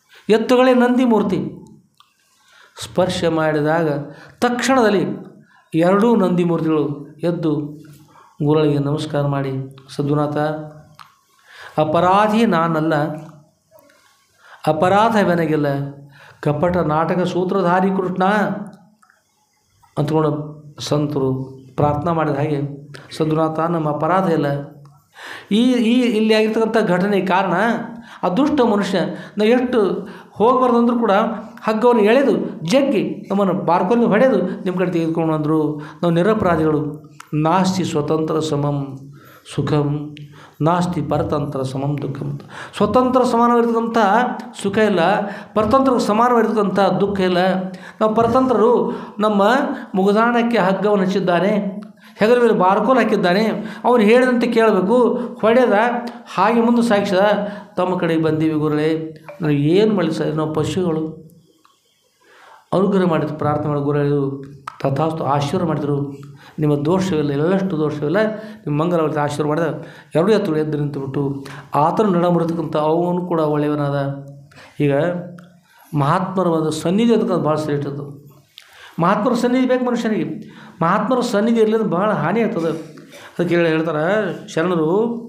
ಎತ್ತುಗಳೇ ನಂದಿ ಮೂರ್ತಿ ಸ್ಪರ್ಶ ಮಾಡಿದಾಗ ತಕ್ಷಣದಲ್ಲಿ ಎರಡೂ ನಂದಿ ಮೂರ್ತಿಗಳು ಎದ್ದು ಗುರುಗಳಿಗೆ ನಮಸ್ಕಾರ ಮಾಡಿ ಸದ್ಗುನಾಥ ಅಪರಾಧಿ ನಾನಲ್ಲ ಅಪರಾಧವೆನಗಿಲ್ಲ ಕಪಟ ನಾಟಕ ಸೂತ್ರಧಾರಿ ಕೃಷ್ಣ ಅಂತ್ಕೊಂಡು ಸಂತರು ಪ್ರಾರ್ಥನಾ ಮಾಡಿದ ಹಾಗೆ ಸದ್ಗುನಾಥ ನಮ್ಮ ಅಪರಾಧ ಇಲ್ಲ ಈ ಈ ಇಲ್ಲಿ ಆಗಿರ್ತಕ್ಕಂಥ ಘಟನೆ ಕಾರಣ ಆ ದುಷ್ಟ ಮನುಷ್ಯ ನಾವು ಎಷ್ಟು ಹೋಗಬಾರ್ದಂದ್ರೂ ಕೂಡ ಹಗ್ಗವನ್ನು ಎಳೆದು ಜಗ್ಗಿ ನಮ್ಮನ್ನು ಬಾರ್ಕೊಂಡು ಹೊಡೆದು ನಿಮ್ಮ ಕಡೆ ತೆಗೆದುಕೊಂಡು ಅಂದರು ನಾವು ನಿರಪರಾಧಿಗಳು ನಾಸ್ತಿ ಸ್ವತಂತ್ರ ಸಮಂ ಸುಖಂ ನಾಸ್ತಿ ಪರತಂತ್ರ ಸಮಂ ದುಃಖಂ ಸ್ವತಂತ್ರ ಸಮಾನವಾಗಿರ್ತಕ್ಕಂಥ ಸುಖ ಇಲ್ಲ ಪರತಂತ್ರ ಸಮಾನವಾಗಿರ್ತಕ್ಕಂಥ ದುಃಖ ಇಲ್ಲ ನಾವು ಪರತಂತ್ರರು ನಮ್ಮ ಮುಗುದಾಣಕ್ಕೆ ಹಗ್ಗವನ್ನು ಹಚ್ಚಿದ್ದಾನೆ ಹೆಗಲ ಮೇಲೆ ಬಾರ್ಕೋಲ್ ಹಾಕಿದ್ದಾನೆ ಅವನು ಹೇಳಿದಂತೆ ಕೇಳಬೇಕು ಹೊಡೆದ ಹಾಗೆ ಮುಂದೆ ಸಾಗಿಸಿದ ತಮ್ಮ ಕಡೆಗೆ ಬಂದೀವಿ ಗುರುಗಳೇ ನಾವು ಏನು ಮಾಡಲಿ ಸರ್ ನಾವು ಪಶುಗಳು ಅನುಗ್ರಹ ಮಾಡಿದ್ರು ಪ್ರಾರ್ಥನೆ ಮಾಡಿ ಗುರುಗಳು ತಥಾಸ್ತು ಆಶೀರ್ವಾದ ಮಾಡಿದರು ನಿಮ್ಮ ದೋಷವಿಲ್ಲ ಎಲ್ಲಷ್ಟು ದೋಷವಿಲ್ಲ ನಿಮ್ಮ ಮಂಗಲವರ್ತಿ ಆಶೀರ್ವಾದ ಮಾಡಿದ ಎರಡೂ ಎತ್ತುಗಳು ಎದ್ದು ನಿಂತುಬಿಟ್ಟು ಆತನು ನಡಮುರತಕ್ಕಂಥ ಅವನು ಕೂಡ ಒಳ್ಳೆಯವನಾದ ಈಗ ಮಹಾತ್ಮರ ಒಂದು ಸನ್ನಿಧಿ ಅಂತಕ್ಕಂಥ ಭಾಳ ಶ್ರೇಷ್ಠದ್ದು ಮಹಾತ್ಮರ ಸನ್ನಿಧಿ ಬೇಕು ಮನುಷ್ಯನಿಗೆ ಮಹಾತ್ಮರ ಸನ್ನಿಧಿ ಇರಲಿಲ್ಲ ಭಾಳ ಹಾನಿ ಆಗ್ತದೆ ಅದಕ್ಕೆ ಹೇಳಿ ಹೇಳ್ತಾರೆ ಶರಣರು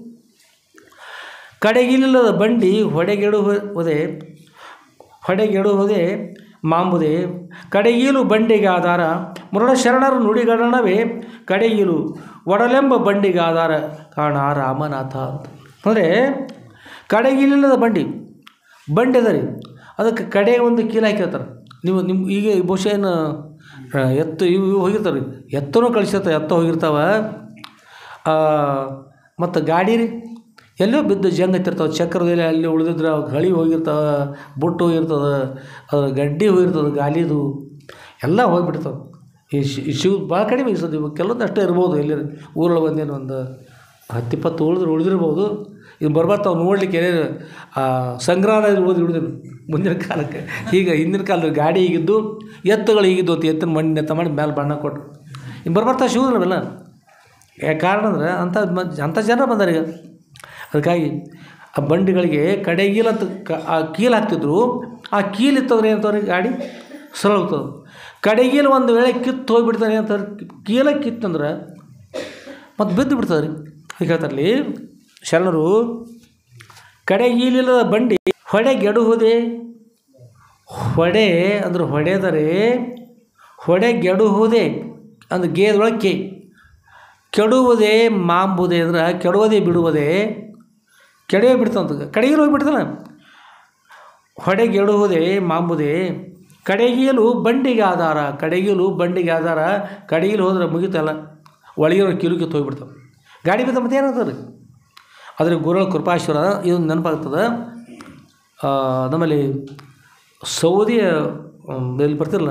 ಕಡೆಗಿಲ್ಲದ ಬಂಡಿ ಹೊಡೆಗೆಡುವುದೇ ಹೊಡೆಗೆಡುವುದೇ ಮಾಂಬುದೇ ಕಡೆಗೀಲು ಬಂಡಿಗೆ ಆಧಾರ ಮೃಡ ಶರಣರು ನುಡಿಗಣವೇ ಕಡೆಗೀಲು ಒಡಲೆಂಬ ಬಂಡಿಗೆ ಆಧಾರ ಕಾಣ ರಾಮನಾಥ ಅಂತ ಅಂದರೆ ಕಡೆಗೀಲಿಲ್ಲದ ಬಂಡಿ ಬಂಡಿ ಅದ ರೀ ಅದಕ್ಕೆ ಕಡೆ ಒಂದು ಕೀಲು ಹಾಕಿರ್ತಾರೆ ನೀವು ನಿಮ್ಮ ಈಗ ಬಹುಶಃ ಏನು ಆ, ಎತ್ತು ಇವು ಇವು ಹೋಗಿರ್ತಾರೆ ರೀ ಎತ್ತನೂ ಕಳಿಸಿರ್ತಾರೆ ಎತ್ತ ಹೋಗಿರ್ತಾವ ಮತ್ತು ಗಾಡಿ ರೀ ಎಲ್ಲೋ ಬಿದ್ದು ಜಂಗ್ ಹತ್ತಿರ್ತಾವೆ ಚಕ್ರದಲ್ಲಿ ಅಲ್ಲಿ ಉಳಿದಿದ್ರೆ ಅವು ಹಳಿ ಹೋಗಿರ್ತಾವೆ ಬುಟ್ಟು ಹೋಗಿರ್ತದೆ ಅದ್ರ ಗಡ್ಡಿ ಹೋಗಿರ್ತದೆ ಗಾಲಿದು ಎಲ್ಲ ಹೋಗಿಬಿಡ್ತಾವೆ ಈ ಶಿ- ಈ ಶಿವ್ ಭಾಳ ಕಡಿಮೆ ಇರ್ತದೆ ಇವು ಕೆಲವೊಂದು ಅಷ್ಟೇ ಇರ್ಬೋದು ಎಲ್ಲಿ ಊರೊಳಗೆ ಒಂದೇನು ಒಂದು ಹತ್ತಿಪ್ಪತ್ತು ಉಳಿದ್ರೆ ಉಳಿದಿರ್ಬೋದು ಇದು ಬರ್ಬರ್ತಾವೆ ನೋಡ್ಲಿಕ್ಕೆ ಏನೇನು ಆ ಸಂಗ್ರಹಾಲಯದಲ್ಲಿ ಓದಿ ಉಳಿದಿರು ಮುಂದಿನ ಕಾಲಕ್ಕೆ ಈಗ ಹಿಂದಿನ ಕಾಲದಲ್ಲಿ ಗಾಡಿ ಈಗಿದ್ದು ಎತ್ತುಗಳು ಈಗಿದ್ದು ಅಂತ ಎತ್ತಿನ ಮಣ್ಣಿನ ಎತ್ತ ಮಾಡಿ ಮೇಲೆ ಬಣ್ಣ ಕೊಟ್ಟು ಇನ್ನು ಬರ್ಬರ್ತಾ ಶಿವನವೆಲ್ಲ ಯಾಕೆ ಕಾರಣ ಅಂದ್ರೆ ಅಂಥ ಮ ಅಂಥ ಜನ ಬಂದಾರ ಈಗ ಅದಕ್ಕಾಗಿ ಆ ಬಂಡಿಗಳಿಗೆ ಕಡೆಗೀಲ್ ಅಂತ ಕ ಆ ಕೀಲು ಹಾಕ್ತಿದ್ರು ಆ ಕೀಲು ಇತ್ತಂದ್ರೆ ಏನಂತವ್ರೆ ಗಾಡಿ ಸರಳ ಹೋಗ್ತದೆ ಕಡೆಗೀಲು ಒಂದು ವೇಳೆ ಕಿತ್ತು ಹೋಗ್ಬಿಡ್ತಾನೆ ಅಂತಾರೆ ಕೀಲ ಕಿತ್ತಂದ್ರೆ ಮತ್ತು ಬಿದ್ದು ಬಿಡ್ತದೆ ರೀ ಈಗ ಹೇಳ್ತಾರಲ್ಲಿ ಶರಣರು ಕಡೆಗೀಲಿಲ್ಲದ ಬಂಡಿ ಹೊಡೆಗೆಡುವುದೇ ಹೊಡೆ ಅಂದ್ರೆ ಹೊಡೆದರೆ ಹೊಡೆಗೆಡುವುದೇ ಅಂದ್ರೆ ಗೇದೊಳಗೆ ಕೆ ಕೆಡುವುದೇ ಮಾಂಬುದೇ ಅಂದ್ರೆ ಕೆಡುವುದೇ ಬಿಡುವುದೇ ಕೆಡವೇ ಬಿಡ್ತಂತ ಕಡೆಗೀಲು ಹೋಗಿಬಿಡ್ತಾನೆ ಹೊಡೆಗೆಡುವುದೇ ಮಾಂಬುದೇ ಕಡೆಗೀಲು ಬಂಡಿಗೆ ಆಧಾರ ಕಡೆಗೀಲು ಬಂಡಿಗೆ ಆಧಾರ ಕಡೆಗೀಲು ಹೋದ್ರೆ ಮುಗಿತಲ್ಲ ಒಳಗಿರೋ ಕಿಲು ಕಿತ್ತು ಹೋಗ್ಬಿಡ್ತಾವೆ ಗಾಡಿ ಬಿದ್ದ ಮತ್ತೆ ಏನಾಗ್ತದೆ ರೀ ಆದರೆ ಗುರುಗಳ ಕೃಪಾಶ್ವರ ಇದು ನೆನಪಾಗ್ತದೆ ಆ, ನಮ್ಮಲ್ಲಿ ಸೌದಿಯ ಹ್ಮ್, ಇಲ್ಲಿ ಬರ್ತಿರಲ್ಲ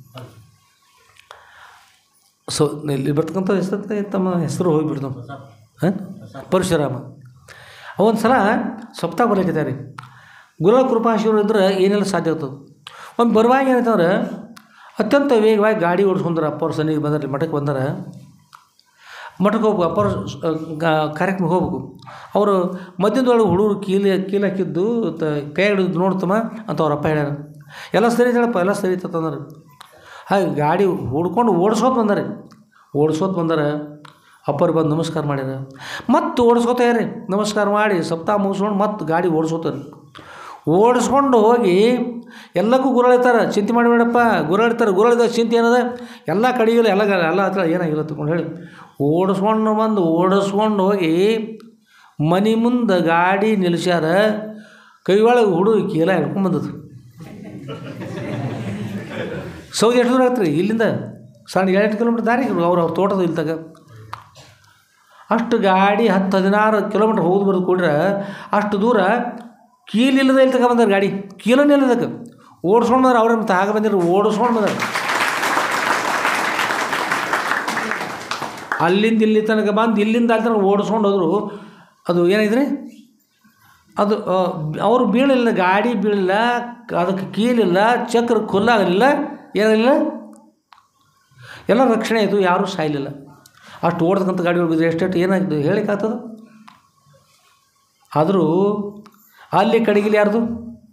ಸೊ ಇಲ್ಲಿ ಬರ್ತಕ್ಕಂಥ ಹೆಸರು ತಮ್ಮ ಹೆಸರು ಹೋಗಿಬಿಡ್ತು ಹಾಂ ಪರಶುರಾಮ ಅವೊಂದು ಸಲ ಸಪ್ತಾಹ ಬರ್ಲಿಕ್ಕಿದ್ದಾರೆ ರೀ ಗುರುಗಳ ಕೃಪಾಶೀರ್ವಾದ ಇದ್ರೆ ಏನೆಲ್ಲ ಸಾಧ್ಯ ಆಗ್ತದೆ ಒಂದು ಬರುವಾಗ ಏನಂತಂದ್ರೆ ಅತ್ಯಂತ ವೇಗವಾಗಿ ಗಾಡಿ ಓಡಿಸ್ಕೊಂಡ್ರೆ ಅಪ್ಪವ್ರ ಸನ್ನಿಗೆ ಬಂದ್ರೆ ಮಠಕ್ಕೆ ಬಂದಾರ ಮಠಕ್ಕೆ ಹೋಗ್ಬೇಕು ಅಪ್ಪರ ಕಾರ್ಯಕ್ರಮಕ್ಕೆ ಹೋಗ್ಬೇಕು ಅವರು ಮಧ್ಯದೊಳಗೆ ಹುಡುಗರು ಕೀಲಿ ಕೀಲು ಹಾಕಿದ್ದು ತ ಕೈ ಹಿಡಿದು ನೋಡ್ತಮ್ಮ ಅಂತ ಅವ್ರ ಅಪ್ಪ ಹೇಳ್ಯಾರ ಎಲ್ಲ ಸರಿ ಹೇಳಪ್ಪ ಎಲ್ಲ ಸರಿ ತಂದ್ರೆ ಹಾಗೆ ಗಾಡಿ ಹುಡ್ಕೊಂಡು ಓಡಿಸ್ಕೋತ ಬಂದಾರೆ ಓಡಿಸ್ಕೋತ ಬಂದಾರ ಅಪ್ಪರು ಬಂದು ನಮಸ್ಕಾರ ಮಾಡ್ಯಾರ ಮತ್ತೆ ಓಡಿಸ್ಕೋತಾರೆ ನಮಸ್ಕಾರ ಮಾಡಿ ಸಪ್ತಾಹ ಮುಗಿಸ್ಕೊಂಡು ಮತ್ತೆ ಗಾಡಿ ಓಡಿಸ್ಕೋತಾರೆ ಓಡಿಸ್ಕೊಂಡು ಹೋಗಿ ಎಲ್ಲಕ್ಕೂ ಗುರಾಳಿತಾರೆ ಚಿಂತೆ ಮಾಡಬೇಡಪ್ಪ ಗುರಾಳಿತಾರೆ ಗುರಾಳಿದ ಚಿಂತೆ ಏನದ ಎಲ್ಲ ಕಡೆಗಿಲ್ಲ ಎಲ್ಲ ಗ- ಎಲ್ಲ ಹತ್ರ ಏನಾಗಿಲ್ಲ ತಗೊಂಡು ಹೇಳಿ ಓಡಿಸ್ಕೊಂಡು ಬಂದು ಓಡಿಸ್ಕೊಂಡು ಹೋಗಿ ಮನೆ ಮುಂದೆ ಗಾಡಿ ನಿಲ್ಸ್ಯಾರ ಕೈ ಒಳಗೆ ಹುಡುಗಿ ಕೀಲ ಹಿಡ್ಕೊಂಬಂದದ್ದು ಸೌದಿ ಎಷ್ಟು ದೂರ ಆಗ್ತದೆ ಇಲ್ಲಿಂದ ಸಣ್ಣ ಏಳೆಂಟು ಕಿಲೋಮೀಟ್ರ್ ದಾರಿ ಅವ್ರು ಅವ್ರ ತೋಟದ ಇಲ್ಲಿ ತಗ ಅಷ್ಟು ಗಾಡಿ ಹತ್ತು ಹದಿನಾರು ಕಿಲೋಮೀಟ್ರ್ ಹೋಗಿ ಬರೋದು ಕೂಡ್ರೆ ಅಷ್ಟು ದೂರ ಕೀಲಿಲ್ಲದೆ ಇಲ್ಲಿ ತಗ ಬಂದಾರೆ ಗಾಡಿ ಕೀಲನೇ ಇಲ್ಲದಕ್ಕೆ ಓಡಿಸ್ಕೊಂಡು ಬಂದ್ರೆ ಅವ್ರ ಮತ್ತೆ ಆಗ ಬಂದಿರು ಓಡಿಸ್ಕೊಂಡು ಬಂದಾರೆ ಅಲ್ಲಿಂದ ಇಲ್ಲಿ ತನಕ ಬಂದು ಇಲ್ಲಿಂದ ಅಲ್ಲಿ ತನಕ ಓಡಿಸ್ಕೊಂಡು ಹೋದ್ರು ಅದು ಏನಾಯ್ತು ರೀ ಅದು ಆ, ಅವರು ಬೀಳಿಲ್ಲ ಗಾಡಿ ಬೀಳಿಲ್ಲ ಅದಕ್ಕೆ ಕೀಲಿಲ್ಲ ಚಕ್ರ ಕೊಲ್ಲಾಗಲಿಲ್ಲ ಏನಾಗಲಿಲ್ಲ ಎಲ್ಲ ರಕ್ಷಣೆ ಆಯಿತು ಯಾರೂ ಸಾಯಲಿಲ್ಲ ಅಷ್ಟು ಓಡ್ತಕ್ಕಂಥ ಗಾಡಿ ಬಿದ್ದರೆ ಎಷ್ಟೆಷ್ಟು ಏನಾಗಿದೆ ಹೇಳಿಕ್ಕಾಗ್ತದೆ ಆದರೂ ಅಲ್ಲಿ ಕಡೆಗಿಲಿ ಯಾರ್ದು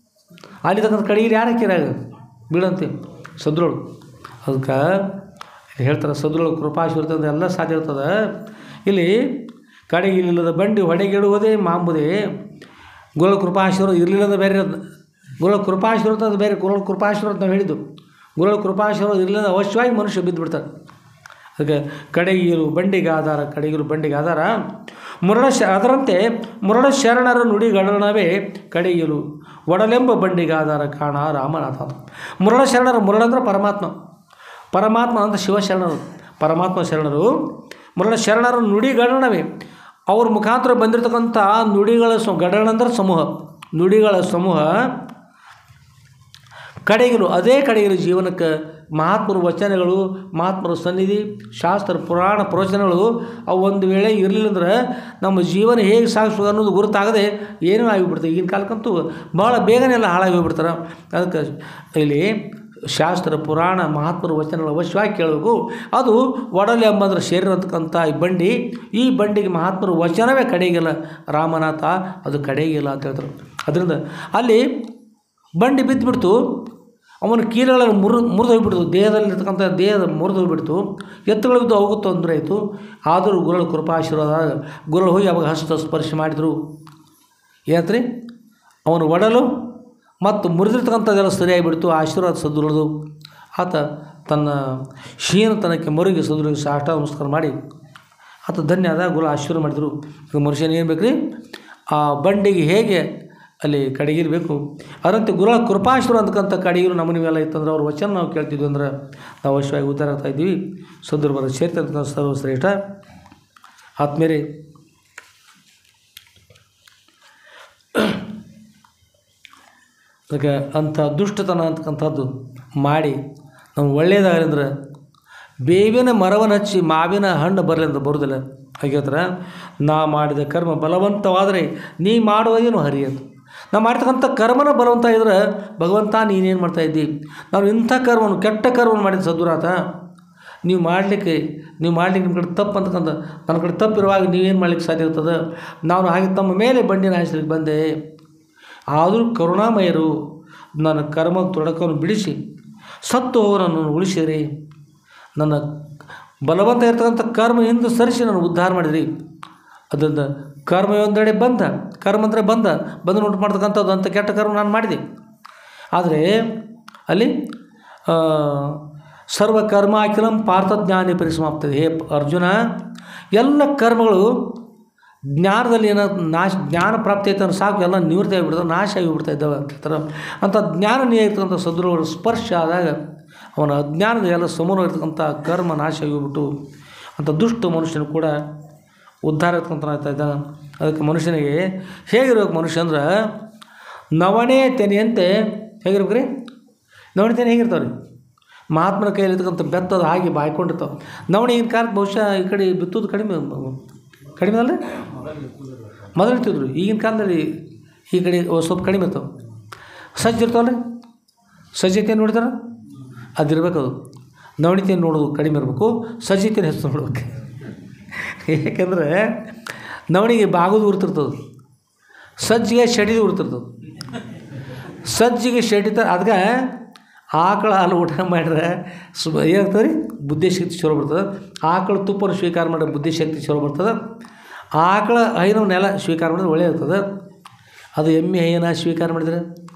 ಅಲ್ಲಿ ತಕ್ಕಂಥ ಕಡೆಗಿಲಿ ಯಾರು ಹಾಕಿರ ಬೀಳಂತೆ ಸದ್ರೋಳು ಅದಕ್ಕೆ ಇಲ್ಲಿ ಹೇಳ್ತಾರೆ ಸದೃಢ ಕೃಪಾಶೀರ್ತ ಅಂದ್ರೆ ಎಲ್ಲ ಸಾಧ್ಯ ಇರ್ತದೆ ಇಲ್ಲಿ ಕಡೆಗೆ ಇಲ್ಲದ ಬಂಡಿ ಹೊಡೆಗಿಡುವುದೇ ಮಾಂಬುದೇ ಗುರುಳ ಕೃಪಾಶೀರ್ವಾದ ಇರಲಿಲ್ಲ ಅಂದ್ರೆ ಬೇರೆ ಇರೋದು ಗುರುಳ ಕೃಪಾಶೀರ್ವಾದ ಅದು ಬೇರೆ ಗುರುಳ ಕೃಪಾಶೀರ್ವಾದ ನಾವು ಹೇಳಿದ್ದು ಗುರುಳ ಕೃಪಾಶೀರ್ವಾದ ಇರಲಿಲ್ಲ ಅವಶ್ಯವಾಗಿ ಮನುಷ್ಯ ಬಿದ್ದು ಬಿಡ್ತಾರೆ ಅದಕ್ಕೆ ಕಡೆಗೀರು ಬಂಡಿಗೆ ಆಧಾರ ಕಡೆಗೀರು ಬಂಡಿಗೆ ಆಧಾರ ಮುರಳ ಶ ಅದರಂತೆ ಮುರಳ ಶರಣರ ನುಡಿಗಡನವೇ ಕಡೆಗೀರು ಒಡಲೆಂಬ ಬಂಡಿಗೆ ಆಧಾರ ಕಾಣ ರಾಮನಾಥ ಮುರಳ ಶರಣರ ಮುರಳ ಅಂದ್ರೆ ಪರಮಾತ್ಮ ಪರಮಾತ್ಮ ಅಂತ ಶಿವಶರಣರು ಪರಮಾತ್ಮ ಶರಣರು ಮುರಳ ಶರಣರ ನುಡಿಗಡನವೇ ಅವ್ರ ಮುಖಾಂತರ ಬಂದಿರತಕ್ಕಂಥ ನುಡಿಗಳ ಸ ಗಡಣ ಅಂದ್ರೆ ಸಮೂಹ ನುಡಿಗಳ ಸಮೂಹ ಕಡೆಗಿರು ಅದೇ ಕಡೆಗಿರು ಜೀವನಕ್ಕೆ ಮಹಾತ್ಮರ ವಚನಗಳು ಮಹಾತ್ಮರ ಸನ್ನಿಧಿ ಶಾಸ್ತ್ರ ಪುರಾಣ ಪ್ರವಚನಗಳು ಅವು ಒಂದು ವೇಳೆ ಇರಲಿಲ್ಲ ಅಂದ್ರೆ ನಮ್ಮ ಜೀವನ ಹೇಗೆ ಸಾಗಿಸೋದು ಅನ್ನೋದು ಗುರುತಾಗದೆ ಏನೂ ಆಗಿಬಿಡ್ತದೆ ಈಗಿನ ಕಾಲಕ್ಕಂತೂ ಭಾಳ ಬೇಗನೆ ಎಲ್ಲ ಹಾಳಾಗಿ ಹೋಗ್ಬಿಡ್ತಾರೆ ಅದಕ್ಕೆ ಇಲ್ಲಿ ಶಾಸ್ತ್ರ ಪುರಾಣ ಮಹಾತ್ಮರ ವಚನಗಳು ಅವಶ್ಯವಾಗಿ ಕೇಳಬೇಕು ಅದು ಒಡಲೆ ಎಂಬಂದ್ರೆ ಸೇರಿರತಕ್ಕಂಥ ಈ ಬಂಡಿ ಈ ಬಂಡಿಗೆ ಮಹಾತ್ಮರ ವಚನವೇ ಕಡೆಗಿಲ್ಲ ರಾಮನಾಥ ಅದು ಕಡೆಗಿಲ್ಲ ಅಂತ ಹೇಳ್ತಾರೆ ಅದರಿಂದ ಅಲ್ಲಿ ಬಂಡಿ ಬಿದ್ದುಬಿಡ್ತು ಅವನ ಕೀಲುಗಳನ್ನು ಮುರು ಮುರಿದು ಹೋಗ್ಬಿಡ್ತು ದೇಹದಲ್ಲಿರ್ತಕ್ಕಂಥ ದೇಹದ ಮುರಿದು ಹೋಗ್ಬಿಡ್ತು ಎತ್ತುಗಳು ಬಿದ್ದು ಅವಗೂ ತೊಂದರೆ ಆಯಿತು ಆದರೂ ಗುರುಗಳ ಕೃಪಾಶೀರ್ವಾದ ಗುರುಗಳು ಹೋಗಿ ಅವಾಗ ಹಸ್ತ ಸ್ಪರ್ಶ ಮಾಡಿದರು ಏನಂತ್ರಿ ಅವನು ಒಡಲು ಮತ್ತು ಮುರಿದಿರ್ತಕ್ಕಂಥದ್ದೆಲ್ಲ ಸರಿಯಾಗಿಬಿಡ್ತು ಆಶೀರ್ವಾದ ಸದ್ದುಳಿದು ಆತ ತನ್ನ ಕ್ಷೀಣತನಕ್ಕೆ ಮರುಗಿ ಸದುರಿಗೆ ಸಾಷ್ಟ ನಮಸ್ಕಾರ ಮಾಡಿ ಆತ ಧನ್ಯ ಆದ ಗುರು ಆಶೀರ್ವಾದ ಮಾಡಿದರು ಈಗ ಮನುಷ್ಯನ ಏನು ಬೇಕು ರೀ ಆ ಬಂಡಿಗೆ ಹೇಗೆ ಅಲ್ಲಿ ಕಡೆಗಿರಬೇಕು ಅದರಂತೆ ಗುರುಗಳ ಕೃಪಾಶೀರ್ವಾದ ಅಂತಕ್ಕಂಥ ಕಡೆಗಿರು ನಮ್ಮ ನೀವೆಲ್ಲ ಇತ್ತಂದ್ರೆ ಅವ್ರ ವಚನ ನಾವು ಕೇಳ್ತಿದ್ವಿ ಅಂದ್ರೆ ನಾವು ಅವಶ್ಯವಾಗಿ ಉದ್ಧಾರ ಆಗ್ತಾ ಇದ್ದೀವಿ ಸದ್ರ ಬರ ಸೇರ್ತಕ್ಕಂಥ ಸರ್ವಶ್ರೇಷ್ಠ ಆತ್ಮೇಲೆ ಅದಕ್ಕೆ ಅಂಥ ದುಷ್ಟತನ ಅಂತಕ್ಕಂಥದ್ದು ಮಾಡಿ ನಾವು ಒಳ್ಳೆಯದಾಗಲಿ ಅಂದ್ರೆ ಬೇವಿನ ಮರವನ್ನು ಹಚ್ಚಿ ಮಾವಿನ ಹಣ್ಣು ಬರಲಿ ಅಂತ ಬರೋದಿಲ್ಲ ಹಾಗೆ ನಾ ಮಾಡಿದ ಕರ್ಮ ಬಲವಂತವಾದರೆ ನೀ ಮಾಡುವುದೇನು ಹರಿಯದು ನಾವು ಮಾಡ್ತಕ್ಕಂಥ ಕರ್ಮನ ಬಲವಂತ ಇದ್ರೆ ಭಗವಂತ ನೀನೇನು ಮಾಡ್ತಾ ಇದ್ದಿ ನಾವು ಇಂಥ ಕರ್ಮವನ್ನು ಕೆಟ್ಟ ಕರ್ಮವನ್ನು ಮಾಡಿದ ಸದ್ದುರಾತ ನೀವು ಮಾಡಲಿಕ್ಕೆ ನೀವು ಮಾಡಲಿಕ್ಕೆ ನಿಮ್ಮ ಕಡೆ ತಪ್ಪು ಅಂತಕ್ಕಂಥ ನನ್ನ ಕಡೆ ತಪ್ಪಿರುವಾಗ ನೀವೇನು ಮಾಡ್ಲಿಕ್ಕೆ ಸಾಧ್ಯ ಇರ್ತದೆ ನಾನು ಹಾಗೆ ತಮ್ಮ ಮೇಲೆ ಬಂಡಿನ ಹಾಯಿಸ್ಲಿಕ್ಕೆ ಬಂದೆ ಆದರೂ ಕರುಣಾಮಯರು ನನ್ನ ಕರ್ಮ ತೊಡಕವನ್ನು ಬಿಡಿಸಿ ಸತ್ತು ಹೋಗೋರನ್ನು ಉಳಿಸಿರಿ ನನ್ನ ಬಲವಂತ ಇರ್ತಕ್ಕಂಥ ಕರ್ಮ ಹಿಂದೆ ಸರಿಸಿ ನಾನು ಉದ್ಧಾರ ಮಾಡಿದ್ರಿ ಅದರಿಂದ ಕರ್ಮ ಒಂದೆಡೆ ಬಂದ ಕರ್ಮ ಅಂದರೆ ಬಂದ ಬಂದು ಉಂಟು ಮಾಡ್ತಕ್ಕಂಥದ್ದು ಅಂಥ ಕೆಟ್ಟ ಕರ್ಮ ನಾನು ಮಾಡಿದೆ ಆದರೆ ಅಲ್ಲಿ ಆ, ಸರ್ವ ಕರ್ಮ ಅಖಿಲಂ ಪಾರ್ಥಜ್ಞಾನಿ ಪರಿಸಮಾಪ್ತದೆ ಹೇ ಅರ್ಜುನ ಎಲ್ಲ ಕರ್ಮಗಳು ಜ್ಞಾನದಲ್ಲಿ ಏನೋ ನಾಶ ಜ್ಞಾನ ಪ್ರಾಪ್ತಿ ಆಯ್ತು ಅಂದ್ರೆ ಸಾಕು ಎಲ್ಲ ನಿವೃತ್ತಿ ಆಗಿಬಿಡ್ತಾವೆ ನಾಶ ಆಗಿಬಿಡ್ತಾ ಇದ್ದಾವೆ ಅಂತ ಹೇಳ್ತಾರೆ ಅಂಥ ಜ್ಞಾನ ನೀರ್ತಕ್ಕಂಥ ಸದೃಢ ಸ್ಪರ್ಶ ಆದಾಗ ಅವನ ಅಜ್ಞಾನದ ಎಲ್ಲ ಸಮೂಲವಾಗಿರ್ತಕ್ಕಂಥ ಕರ್ಮ ನಾಶ ಆಗಿಬಿಟ್ಟು ಅಂಥ ದುಷ್ಟ ಮನುಷ್ಯನು ಕೂಡ ಉದ್ಧಾರ ಆಗ್ತಕ್ಕಂಥ ಆಗ್ತಾ ಇದ್ದಾನೆ ಅದಕ್ಕೆ ಮನುಷ್ಯನಿಗೆ ಹೇಗಿರ್ಬೇಕು ಮನುಷ್ಯ ಅಂದ್ರೆ ನವಣೆ ತೆನೆಯಂತೆ ಹೇಗಿರ್ಬೇಕು ರೀ ನವಣೆ ತೆನೆ ಹೇಗಿರ್ತಾವೆ ರೀ ಮಹಾತ್ಮನ ಕೈಯಲ್ಲಿರ್ತಕ್ಕಂಥ ಬೆತ್ತದ ಹಾಗೆ ಬಾಯ್ಕೊಂಡಿರ್ತಾವೆ ನವಣೆ ಈಗಿನ ಕಾಲಕ್ಕೆ ಬಹುಶಃ ಈ ಕಡೆ ಬಿತ್ತೋದು ಕಡಿಮೆ ಕಡಿಮೆ ಅಲ್ಲ ಮೊದಲು ಇರ್ತಿದ್ರು ಈಗಿನ ಕಾಲದಲ್ಲಿ ಈ ಕಡೆ ಒಂದ್ ಸ್ವಲ್ಪ ಕಡಿಮೆ ಇರ್ತಾವೆ ಸಜ್ಜ ಇರ್ತಾವಲ್ಲ ಸಜ್ಜತೆಯನ್ನು ನೋಡಿದಾರ ಅದಿರ್ಬೇಕು ಅದು ನವಣಿತೆಯನ್ನು ನೋಡೋದು ಕಡಿಮೆ ಇರಬೇಕು ಸಜ್ಜತೆಯನ್ನು ಹೆಚ್ಚು ನೋಡ್ಬೇಕು ಯಾಕೆಂದರೆ ನವಣಿಗೆ ಬಾಗೋದು ಉರ್ತಿರ್ತದೆ ಸಜ್ಜಿಗೆ ಶಡಿದು ಉರ್ತಿರ್ತದೆ ಸಜ್ಜಿಗೆ ಶಡಿತ ಅದಕ್ಕೆ ಆಕಳ ಹಾಲು ಊಟ ಮಾಡಿದ್ರೆ ಸು ಏನಾಗ್ತದೆ ರೀ ಬುದ್ಧಿಶಕ್ತಿ ಚಲೋ ಬರ್ತದೆ ಆಕಳ ತುಪ್ಪನ ಸ್ವೀಕಾರ ಮಾಡಿದ್ರೆ ಬುದ್ಧಿಶಕ್ತಿ ಚಲೋ ಬರ್ತದೆ ಆಕಳ ಹೈನವನ್ನೆಲ್ಲ ಸ್ವೀಕಾರ ಮಾಡಿದ್ರೆ ಒಳ್ಳೆ ಇರ್ತದೆ ಅದು ಎಮ್ಮೆ ಹೈನ ಸ್ವೀಕಾರ ಮಾಡಿದ್ರೆ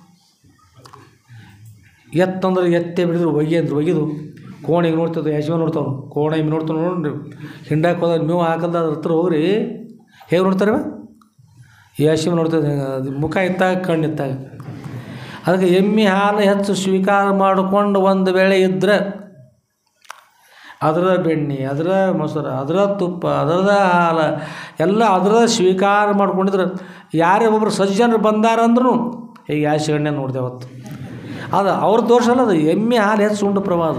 ಎತ್ತಂದ್ರೆ ಎತ್ತೆ ಬಿಡಿದ್ರು ಒಯ್ಯಿ ಅಂದ್ರೆ ಒಯ್ಯೋದು ಕೋಣಿಗೆ ನೋಡ್ತದೆ ಯಜಮಾನ್ ನೋಡ್ತಾವೆ ಕೋಣ ಎಮ್ಮೆ ನೋಡ್ತಾವೆ ನೋಡ್ರಿ ಹಿಂಡಕ್ಕೆ ಹೋದಾಗ ಮೇವು ಹಾಕಲ್ದ ಅದ್ರ ಹತ್ರ ಹೋಗ್ರಿ ಹೇಗೆ ನೋಡ್ತಾರೆ ಯಶಿಮ ನೋಡ್ತದೆ ಅದು ಮುಖ ಇತ್ತಾಗ ಕಣ್ಣು ಇತ್ತಾಗ ಅದಕ್ಕೆ ಎಮ್ಮೆ ಹಾಲು ಹೆಚ್ಚು ಸ್ವೀಕಾರ ಮಾಡಿಕೊಂಡು ಒಂದು ವೇಳೆ ಇದ್ದರೆ ಅದರ ಬೆಣ್ಣೆ ಅದರ ಮೊಸರು ಅದರ ತುಪ್ಪ ಅದರದ ಹಾಲು ಎಲ್ಲ ಅದರ ಸ್ವೀಕಾರ ಮಾಡ್ಕೊಂಡಿದ್ರೆ ಯಾರೇ ಒಬ್ಬರು ಸಜ್ಜನರು ಬಂದಾರಂದ್ರೂ ಈಗ ಯಾಶಿ ಎಣ್ಣೆ ನೋಡಿದೆ ಅವತ್ತು ಅದು ಅವ್ರ ದೋಷ ಅಲ್ಲ ಅದು ಎಮ್ಮೆ ಹಾಲು ಹೆಚ್ಚು ಉಂಡು ಪ್ರವಾದ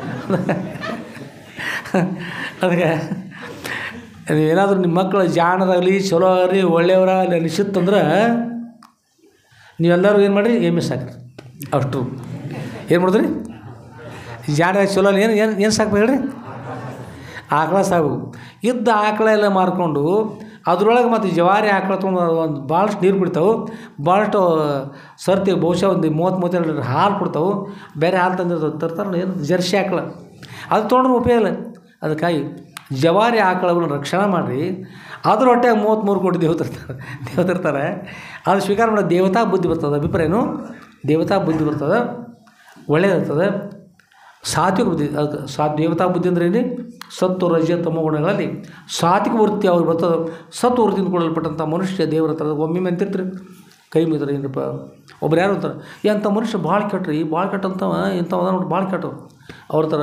ಅದಕ್ಕೆ ಏನಾದರೂ ನಿಮ್ಮ ಮಕ್ಕಳು ಜಾಣರಾಗಲಿ ಚಲೋ ಆಗಲಿ ಒಳ್ಳೆಯವರಾಗಲಿ ಅನಿಸಿತ್ತಂದ್ರೆ ನೀವೆಲ್ಲರೂ ಏನು ಮಾಡಿರಿ ಎಮ್ಮೆ ಸಾಕ್ರಿ ಅಷ್ಟು ಏನು ಮಾಡಿದ್ರಿ ಜಾಣ ಚಲೋ ಅಲ್ಲ ಏನು ಏನು ಏನು ಸಾಕ್ಬೇಕು ಹೇಳ್ರಿ ಆಕಳ ಸಾಕು ಇದ್ದ ಆಕಳ ಎಲ್ಲ ಮಾರ್ಕೊಂಡು ಅದ್ರೊಳಗೆ ಮತ್ತು ಜವಾರಿ ಆಕಳ ತೊಗೊಂಡು ಒಂದು ಭಾಳಷ್ಟು ನೀರು ಬಿಡ್ತಾವೆ ಭಾಳಷ್ಟು ಸರ್ತಿ ಬಹುಶಃ ಒಂದು ಮೂವತ್ತು ಮೂವತ್ತೆರಡು ಲೀಟ್ರ್ ಹಾಲು ಕೊಡ್ತಾವೆ ಬೇರೆ ಹಾಲು ತಂದಿರ್ತಾವೆ ತರ್ತಾರೆ ಏನು ಜರ್ಸಿ ಆಕಳ ಅದು ತೊಗೊಂಡ್ರೆ ಉಪಯೋಗ ಇಲ್ಲ ಅದಕ್ಕಾಗಿ ಜವಾರಿ ಆಕಳವನ್ನು ರಕ್ಷಣೆ ಮಾಡಿರಿ ಅದ್ರ ಹೊಟ್ಟೆಗೆ ಮೂವತ್ತ್ಮೂರು ಕೋಟಿ ದೇವತಿರ್ತಾರೆ ದೇವತಿರ್ತಾರೆ ಅದು ಸ್ವೀಕಾರ ಮಾಡೋ ದೇವತಾ ಬುದ್ಧಿ ಬರ್ತದೆ ಅಭಿಪ್ರಾಯನು ದೇವತಾ ಬುದ್ಧಿ ಬರ್ತದೆ ಒಳ್ಳೆಯದಿರ್ತದೆ ಸಾತ್ವಿಕ ಬುದ್ಧಿ ಅದಕ್ಕೆ ಸಾ ದೇವತಾ ಬುದ್ಧಿ ಅಂದ್ರೆ ಏನು ಸತ್ತು ರಜ ತಮ್ಮ ಗುಣಗಳಲ್ಲಿ ಸಾತ್ವಿಕ ವೃತ್ತಿ ಅವ್ರು ಬರ್ತದೆ ಸತ್ತು ವೃತ್ತಿಯಿಂದ ಕೊಡಲ್ಪಟ್ಟಂಥ ಮನುಷ್ಯ ದೇವರ ಹತ್ರ ಒಮ್ಮೆ ಅಂತಿರ್ತೀರಿ ಕೈ ಮುಗಿದ್ರೆ ಏನಪ್ಪ ಒಬ್ರು ಯಾರು ಅಂತಾರೆ ಎಂಥ ಮನುಷ್ಯ ಭಾಳ ಕೆಟ್ರಿ ಭಾಳ ಕೆಟ್ಟಂತವ ಇಂಥವ ನೋಡಿ ಭಾಳ ಕೆಟ್ಟವು ಅವ್ರ ಥರ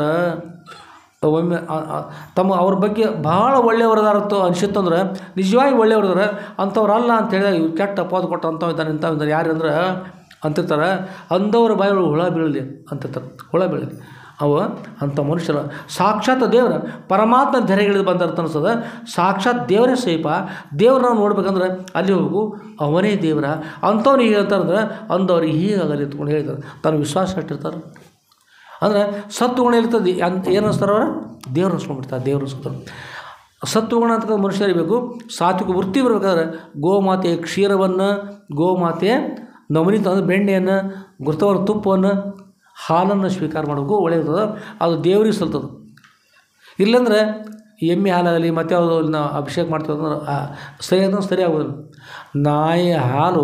ಒಮ್ಮೆ ಆ- ಆ- ತಮ್ಮ ಅವ್ರ ಬಗ್ಗೆ ಭಾಳ ಒಳ್ಳೆಯವರದಾರತ್ತು ಅನಿಸುತ್ತಂದ್ರೆ ನಿಜವಾಗಿ ಒಳ್ಳೆಯವ್ರದಾರ ಅಂಥವ್ರಲ್ಲ ಅಂತ ಹೇಳಿದಾಗ ಇವ್ರು ಕೆಟ್ಟ ಅಪವಾದ ಕೊಟ್ಟ ಅಂಥವ್ ಇದ್ದಾನೆ ಇಂಥವ್ ಇದ್ದಾರೆ ಯಾರು ಅಂದ್ರೆ ಅಂತಿರ್ತಾರೆ ಅಂಥವ್ರ ಬಾಯೊಳಗೆ ಹುಳ ಬೀಳಲಿ ಅಂತಿರ್ತಾರೆ ಹುಳ ಬೀಳಲಿ ಅವ ಅಂಥ ಮನುಷ್ಯರ ಸಾಕ್ಷಾತ್ ದೇವರ ಪರಮಾತ್ಮ ಧರೆಗಿಳಿದು ಬಂದರ್ಥ ಅನ್ಸದ ಸಾಕ್ಷಾತ್ ದೇವರೇ ಸೈಪ ದೇವ್ರನ್ನ ನೋಡ್ಬೇಕಂದ್ರೆ ಅಲ್ಲಿ ಹೋಗು ಅವನೇ ದೇವರ ಅಂಥವ್ನಿಗೆ ಹೇಳ್ತಾರಂದ್ರೆ ಅಂದವ್ರಿಗೆ ಹೀಗಾಗಲಿ ಎತ್ಕೊಂಡು ಹೇಳ್ತಾರೆ ತನ್ನ ವಿಶ್ವಾಸ ಅಷ್ಟಿರ್ತಾರೆ ಅಂದರೆ ಸತ್ತು ಗುಣ ಇರ್ತದೆ ಅಂತ ಏನು ಅನಿಸ್ತಾರ ಅವ್ರು ದೇವ್ರು ಅನ್ಸ್ಕೊಂಡ್ಬಿಡ್ತಾರೆ ದೇವ್ರು ಅನ್ಸ್ಕೊತಾರೆ ಸತ್ವಗುಣ ಅಂತ ಮನುಷ್ಯ ಇರಬೇಕು ಸಾತ್ವಿಕ ವೃತ್ತಿ ಬರಬೇಕಾದ್ರೆ ಗೋಮಾತೆ ಕ್ಷೀರವನ್ನು ಗೋಮಾತೆ ನವನೀತ ಅಂದರೆ ಬೆಣ್ಣೆಯನ್ನು ಗುರ್ತವಾದ ತುಪ್ಪವನ್ನು ಹಾಲನ್ನು ಸ್ವೀಕಾರ ಮಾಡಬೇಕು ಒಳ್ಳೆಯದು ಅದು ದೇವ್ರಿಗೆ ಸಲ್ತದೆ ಇಲ್ಲಂದ್ರೆ ಎಮ್ಮೆ ಹಾಲಾಗಲಿ ಮತ್ತೆ ಯಾವುದು ನಾವು ಅಭಿಷೇಕ ಮಾಡ್ತೀವಿ ಅಂದ್ರೆ ಆ ಸರಿ ಅಂದ್ರೆ ಸರಿ ಆಗೋದಿಲ್ಲ ನಾಯಿ ಹಾಲು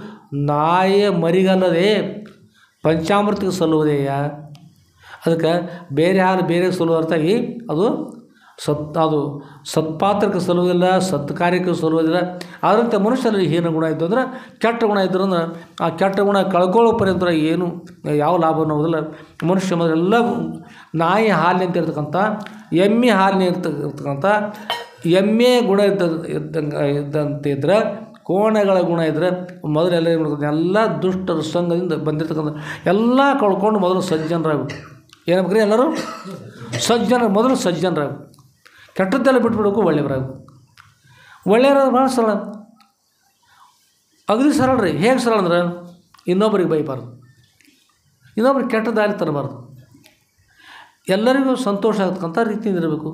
ನಾಯಿಯ ಮರಿಗಲ್ಲದೆ ಪಂಚಾಮೃತಕ್ಕೆ ಸಲ್ಲುವುದೇಯ ಅದಕ್ಕೆ ಬೇರೆ ಹಾಲು ಬೇರೆ ಸಲ್ಲುವ ಅರ್ಥಾಗಿ ಅದು ಸತ್ ಅದು ಸತ್ಪಾತ್ರಕ್ಕೆ ಸಲ್ಲುವುದಿಲ್ಲ ಸತ್ಕಾರ್ಯಕ್ಕೆ ಸಲ್ಲುವುದಿಲ್ಲ ಅದರಂತೆ ಮನುಷ್ಯನಲ್ಲಿ ಹೀನ ಗುಣ ಇದ್ದು ಅಂದ್ರೆ ಕೆಟ್ಟ ಗುಣ ಇದ್ರು ಅಂದ್ರೆ ಆ ಕೆಟ್ಟ ಗುಣ ಕಳ್ಕೊಳ್ಳೋ ಪರ್ಯಂತರ ಏನು ಯಾವ ಲಾಭ ಅನ್ನೋದಿಲ್ಲ ಮನುಷ್ಯ ಮೊದಲೆಲ್ಲ ನಾಯಿ ಹಾಲಿನಂತ ಇರ್ತಕ್ಕಂಥ ಎಮ್ಮೆ ಹಾಲಿನ ಇರ್ತ ಇರ್ತಕ್ಕಂಥ ಎಮ್ಮೆ ಗುಣ ಇದ್ದ ಇದ್ದಂಗೆ ಇದ್ದಂತೆ ಇದ್ರೆ ಕೋಣಗಳ ಗುಣ ಇದ್ದರೆ ಮೊದಲೆಲ್ಲ ಏನು ಮಾಡ್ತಾರೆ ಎಲ್ಲ ದುಷ್ಟರ ಸಂಘದಿಂದ ಬಂದಿರ್ತಕ್ಕಂಥ ಎಲ್ಲ ಕಳ್ಕೊಂಡು ಮೊದಲು ಸಜ್ಜನರಾಗಬೇಕು ಏನಾಗ್ರಿ ಎಲ್ಲರೂ ಸಜ್ಜನ ಮೊದಲು ಸಜ್ಜನರಾಗಬೇಕು ಕೆಟ್ಟದ್ದೆಲ್ಲ ಬಿಟ್ಬಿಡಬೇಕು ಒಳ್ಳೆಯವರಾಗಬೇಕು ಒಳ್ಳೆಯವ್ರಾಗ ಭಾಳ ಸರಳ ಅಗದಿ ಸರಳ ರೀ ಹೇಗೆ ಸರಳ ಅಂದ್ರೆ ಇನ್ನೊಬ್ಬರಿಗೆ ಬೈಬಾರ್ದು ಇನ್ನೊಬ್ರಿಗೆ ಕೆಟ್ಟ ದಾರಿ ತರಬಾರ್ದು ಎಲ್ಲರಿಗೂ ಸಂತೋಷ ಆಗ್ತಕ್ಕಂಥ ರೀತಿಯಿಂದ ಇರಬೇಕು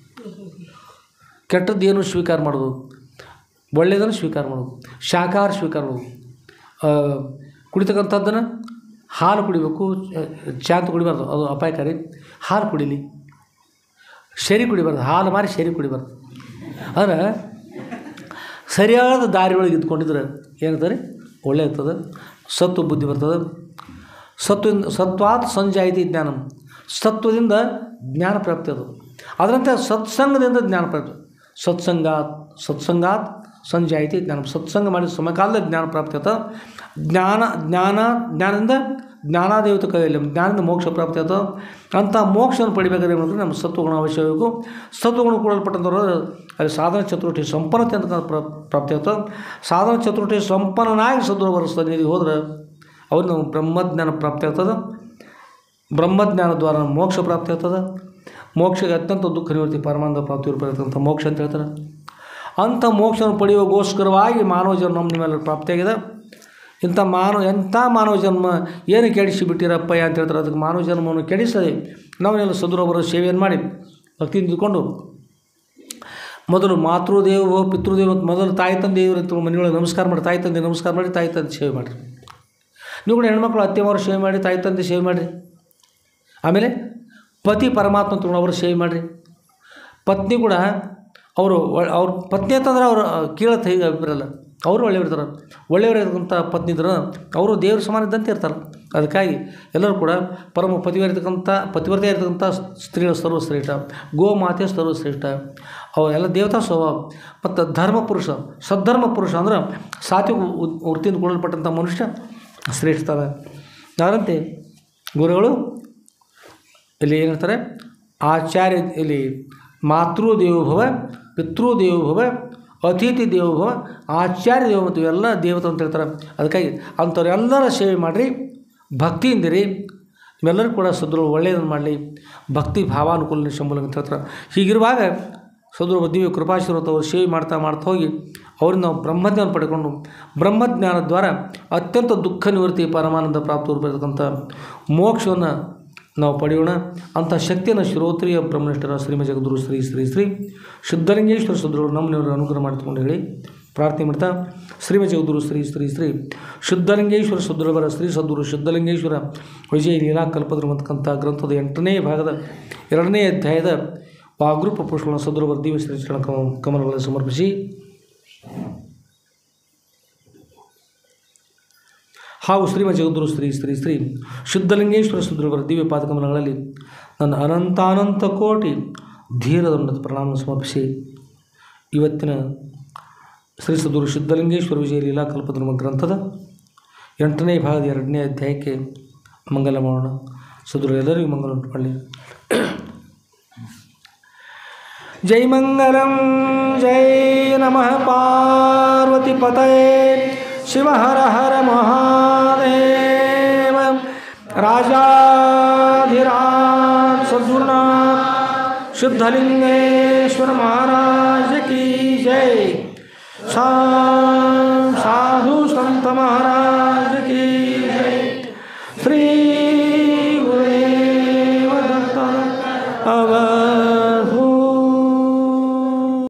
ಕೆಟ್ಟದ್ದೇನು ಸ್ವೀಕಾರ ಮಾಡೋದು ಒಳ್ಳೆಯದನ್ನು ಸ್ವೀಕಾರ ಮಾಡೋದು ಶಾಖಾಹಾರ ಸ್ವೀಕಾರ ಮಾಡೋದು ಆ, ಕುಡಿತಕ್ಕಂಥದ್ದನ್ನು ಹಾಲು ಕುಡಿಬೇಕು ಚಾ ಅಂತ ಕುಡಿಬಾರ್ದು ಅದು ಅಪಾಯಕಾರಿ ಹಾಲು ಕುಡಿಲಿ ಶರಿ ಕುಡಿಬಾರ್ದು ಹಾಲು ಮಾರಿ ಶರಿ ಕುಡಿಬಾರ್ದು ಅಂದ್ರೆ ಸರಿಯಾದ ದಾರಿ ಒಳಗೆ ಇದ್ಕೊಂಡಿದ್ರೆ ಏನಂತಾರೆ ಒಳ್ಳೆ ಇರ್ತದೆ ಸತ್ವ ಬುದ್ಧಿ ಬರ್ತದೆ ಸತ್ವದಿಂದ ಸತ್ವಾತ್ ಸಂಜಾಯಿತಿ ಜ್ಞಾನ ಸತ್ವದಿಂದ ಜ್ಞಾನ ಪ್ರಾಪ್ತಿ ಅದು ಅದರಂತೆ ಸತ್ಸಂಗದಿಂದ ಜ್ಞಾನ ಪ್ರಾಪ್ತಿ ಸತ್ಸಂಗಾತ್ ಸತ್ಸಂಗಾತ್ ಸಂಜಾಯಿತಿ ಜ್ಞಾನ ಸತ್ಸಂಗ ಮಾಡಿ ಸಮಕಾಲದ ಜ್ಞಾನ ಪ್ರಾಪ್ತಿ ಆತ ಜ್ಞಾನ ಜ್ಞಾನ ಜ್ಞಾನದಿಂದ ಜ್ಞಾನಾದೇವತ ಕೈಯಲ್ಲಿ ಜ್ಞಾನದಿಂದ ಮೋಕ್ಷ ಪ್ರಾಪ್ತಿ ಆತ ಅಂಥ ಮೋಕ್ಷವನ್ನು ಪಡಿಬೇಕಾದ್ರೆ ಏನು ಮಾಡಿದ್ರೆ ನಮ್ಮ ಸತ್ವಗುಣ ಅವಶ್ಯ ಬೇಕು ಸತ್ವಗುಣ ಕೊಡಲ್ಪಟ್ಟಂಥವ್ರು ಅಲ್ಲಿ ಸಾಧನ ಚತುರ್ಟಿ ಸಂಪನ್ನತೆ ಅಂತ ಪ್ರ ಪ್ರಾಪ್ತಿ ಆಯ್ತು ಸಾಧನ ಚತುರ್ಟಿ ಸಂಪನ್ನನಾಗಿ ಸದ್ಗುಣ ಸನ್ನಿಧಿಗೆ ಹೋದ್ರೆ ಅವ್ರಿಗೆ ನಾವು ಬ್ರಹ್ಮಜ್ಞಾನ ಪ್ರಾಪ್ತಿ ಆಗ್ತದೆ ಬ್ರಹ್ಮಜ್ಞಾನ ದ್ವಾರ ಮೋಕ್ಷ ಪ್ರಾಪ್ತಿ ಆಗ್ತದೆ ಮೋಕ್ಷಕ್ಕೆ ಅತ್ಯಂತ ದುಃಖ ನಿವೃತ್ತಿ ಪರಮಾನಂದ ಪ್ರಾಪ್ತಿ ರೂಪ ಮೋಕ್ಷ ಅಂತ ಹೇಳ್ತಾರೆ ಅಂಥ ಮೋಕ್ಷವನ್ನು ಪಡೆಯುವಗೋಸ್ಕರವಾಗಿ ಮಾನವ ಜನ್ಮ ನಮ್ಮ ಮೇಲೆ ಪ್ರಾಪ್ತಿಯಾಗಿದೆ ಇಂಥ ಮಾನವ ಎಂಥ ಮಾನವ ಜನ್ಮ ಏನು ಕೆಡಿಸಿ ಬಿಟ್ಟಿರಪ್ಪ ಅಂತ ಹೇಳ್ತಾರೆ ಅದಕ್ಕೆ ಮಾನವ ಜನ್ಮವನ್ನು ಕೆಡಿಸದೆ ನಾವೆಲ್ಲ ಸದುರೊಬ್ಬರ ಸೇವೆಯನ್ನು ಮಾಡಿ ಭಕ್ತಿಯಿಂದ ಇದ್ಕೊಂಡು ಮೊದಲು ಮಾತೃದೇವ ಪಿತೃದೇವ ಮತ್ತು ಮೊದಲು ತಾಯಿ ತಂದೆ ಇವರು ಮನೆಯೊಳಗೆ ನಮಸ್ಕಾರ ಮಾಡಿ ತಾಯಿ ತಂದೆ ನಮಸ್ಕಾರ ಮಾಡಿ ತಾಯಿ ತಂದೆ ಸೇವೆ ಮಾಡಿರಿ ನೀವು ಕೂಡ ಹೆಣ್ಮಕ್ಳು ಅತ್ತೆಯವರು ಸೇವೆ ಮಾಡಿ ತಾಯಿ ತಂದೆ ಸೇವೆ ಮಾಡಿರಿ ಆಮೇಲೆ ಪತಿ ಪರಮಾತ್ಮ ತಗೊಂಡು ಅವರು ಸೇವೆ ಮಾಡಿರಿ ಪತ್ನಿ ಕೂಡ ಅವರು ಅವ್ರ ಪತ್ನಿ ಅಂತಂದ್ರೆ ಅವರು ಕೀಳತ್ ಹೇಗೆ ಅಭಿಪ್ರಾಯ ಅವರು ಒಳ್ಳೆಯವ್ರು ಒಳ್ಳೆಯವರಿರ್ತಕ್ಕಂಥ ಪತ್ನಿ ಇದ್ರೆ ಅವರು ದೇವ್ರ ಸಮಾನ ಇದ್ದಂತೆ ಇರ್ತಾರೆ ಅದಕ್ಕಾಗಿ ಎಲ್ಲರೂ ಕೂಡ ಪರಮ ಪತಿವರಿರ್ತಕ್ಕಂಥ ಪತಿವ್ರತೆ ಇರ್ತಕ್ಕಂಥ ಸ್ತ್ರೀಗಳ ಸರ್ವಶ್ರೇಷ್ಠ ಗೋಮಾತೆ ಸರ್ವಶ್ರೇಷ್ಠ ಅವೆಲ್ಲ ದೇವತಾ ಸ್ವಭಾವ ಮತ್ತು ಧರ್ಮ ಪುರುಷ ಸದ್ಧರ್ಮ ಪುರುಷ ಅಂದ್ರೆ ಸಾತ್ವಿಕ ಉ- ವೃತ್ತಿಯಿಂದ ಕೊಡಲ್ಪಟ್ಟಂಥ ಮನುಷ್ಯ ಶ್ರೇಷ್ಠ ಅದರಂತೆ ಗುರುಗಳು ಇಲ್ಲಿ ಏನು ಹೇಳ್ತಾರೆ ಆಚಾರ್ಯ ಇಲ್ಲಿ ಮಾತೃ ದೇವೋಭವ ಪಿತೃ ದೇವೋಭವ ಅತಿಥಿ ದೇವೋಭವ ಆಚಾರ್ಯ ದೇವ ಮತ್ತು ಇವೆಲ್ಲ ದೇವತೆ ಅಂತ ಹೇಳ್ತಾರೆ ಅದಕ್ಕಾಗಿ ಅಂಥವ್ರೆಲ್ಲರ ಸೇವೆ ಮಾಡಿರಿ ಭಕ್ತಿಯಿಂದಿರಿ ಇವೆಲ್ಲರೂ ಕೂಡ ಸದ್ರು ಒಳ್ಳೆಯದನ್ನು ಮಾಡಲಿ ಭಕ್ತಿ ಭಾವಾನುಕೂಲ ಶಂಬಲ ಅಂತ ಹೇಳ್ತಾರೆ ಹೀಗಿರುವಾಗ ಸದ್ರು ದಿವ್ಯ ಕೃಪಾಶೀರ್ವತ ಅವರು ಸೇವೆ ಮಾಡ್ತಾ ಮಾಡ್ತಾ ಹೋಗಿ ಅವ್ರಿಂದ ನಾವು ಬ್ರಹ್ಮಜ್ಞಾನ ಪಡ್ಕೊಂಡು ಬ್ರಹ್ಮಜ್ಞಾನ ದ್ವಾರ ಅತ್ಯಂತ ದುಃಖ ನಿವೃತ್ತಿ ಪರಮಾನಂದ ಪ್ರಾಪ್ತಿ ಬರತಕ್ಕಂಥ ಮೋಕ್ಷವನ್ನು ನಾವು ಪಡೆಯೋಣ ಅಂಥ ಶಕ್ತಿಯನ್ನು ಶ್ರೋತ್ರಿಯ ಬ್ರಹ್ಮನಿಷ್ಠರ ಶ್ರೀಮ ಜಗದ್ಗುರು ಶ್ರೀ ಶ್ರೀ ಶ್ರೀ ಶುದ್ಧಲಿಂಗೇಶ್ವರ ಸುದ್ರು ನಮ್ಮನೆಯವರು ಅನುಗ್ರಹ ಮಾಡಿಕೊಂಡು ಹೇಳಿ ಪ್ರಾರ್ಥನೆ ಮಾಡ್ತಾ ಶ್ರೀಮತಿ ಉದುರು ಶ್ರೀ ಶ್ರೀ ಶ್ರೀ ಶುದ್ಧಲಿಂಗೇಶ್ವರ ಸುದ್ರವರ ಶ್ರೀ ಸದ್ಗುರು ಶುದ್ಧಲಿಂಗೇಶ್ವರ ವಿಜಯ ಲೀಲಾ ಕಲ್ಪದ್ರು ಅಂತಕ್ಕಂಥ ಗ್ರಂಥದ ಎಂಟನೇ ಭಾಗದ ಎರಡನೇ ಅಧ್ಯಾಯದ ವಾಗೃಪ ಪುಷ್ಪಗಳನ್ನು ಸದ್ಗುರುವರ ದಿವ್ಯ ಶ್ರೀ ಚರಣ ಕಮ- ಕಮಲಗಳಲ್ಲಿ ಸಮರ್ಪಿಸಿ ಹಾಗೂ ಶ್ರೀಮತಿ ಜಗದ್ಗುರು ಶ್ರೀ ಶ್ರೀ ಶ್ರೀ ಶುದ್ಧಲಿಂಗೇಶ್ವರ ಸುದ್ರವರ ದಿವ್ಯ ಪಾದಕಮಲಗಳಲ್ಲಿ ನನ್ನ ಅನಂತಾನಂತ ಕೋಟಿ ಧೀರದಂಡದ ಪ್ರಣಾಮ ಸಮರ್ಪಿಸಿ ಇವತ್ತಿನ ಶ್ರೀ ಸದ್ಗುರು ಶುದ್ಧಲಿಂಗೇಶ್ವರ ವಿಜಯ ಲೀಲಾ ಕಲ್ಪಧರ್ಮ ಗ್ರಂಥದ ಎಂಟನೇ ಭಾಗದ ಎರಡನೇ ಅಧ್ಯಾಯಕ್ಕೆ ಮಂಗಲ ಮಾಡೋಣ ಸದ್ಗುರು ಎಲ್ಲರಿಗೂ ಮಂಗಲ ಉಂಟು ಮಾಡಲಿ ಜೈ ಮಂಗಲಂ ಜೈ ನಮಃ ಪಾರ್ವತಿ ಪತಯೇ ಶಿವ ಹರ ಹರ ಮಹಾದೇವ ರಾಜಾಧಿರಾಜ ಸದ್ಗುರುನಾಥ शुद्धलिंगेश्वर महाराज की जय शांति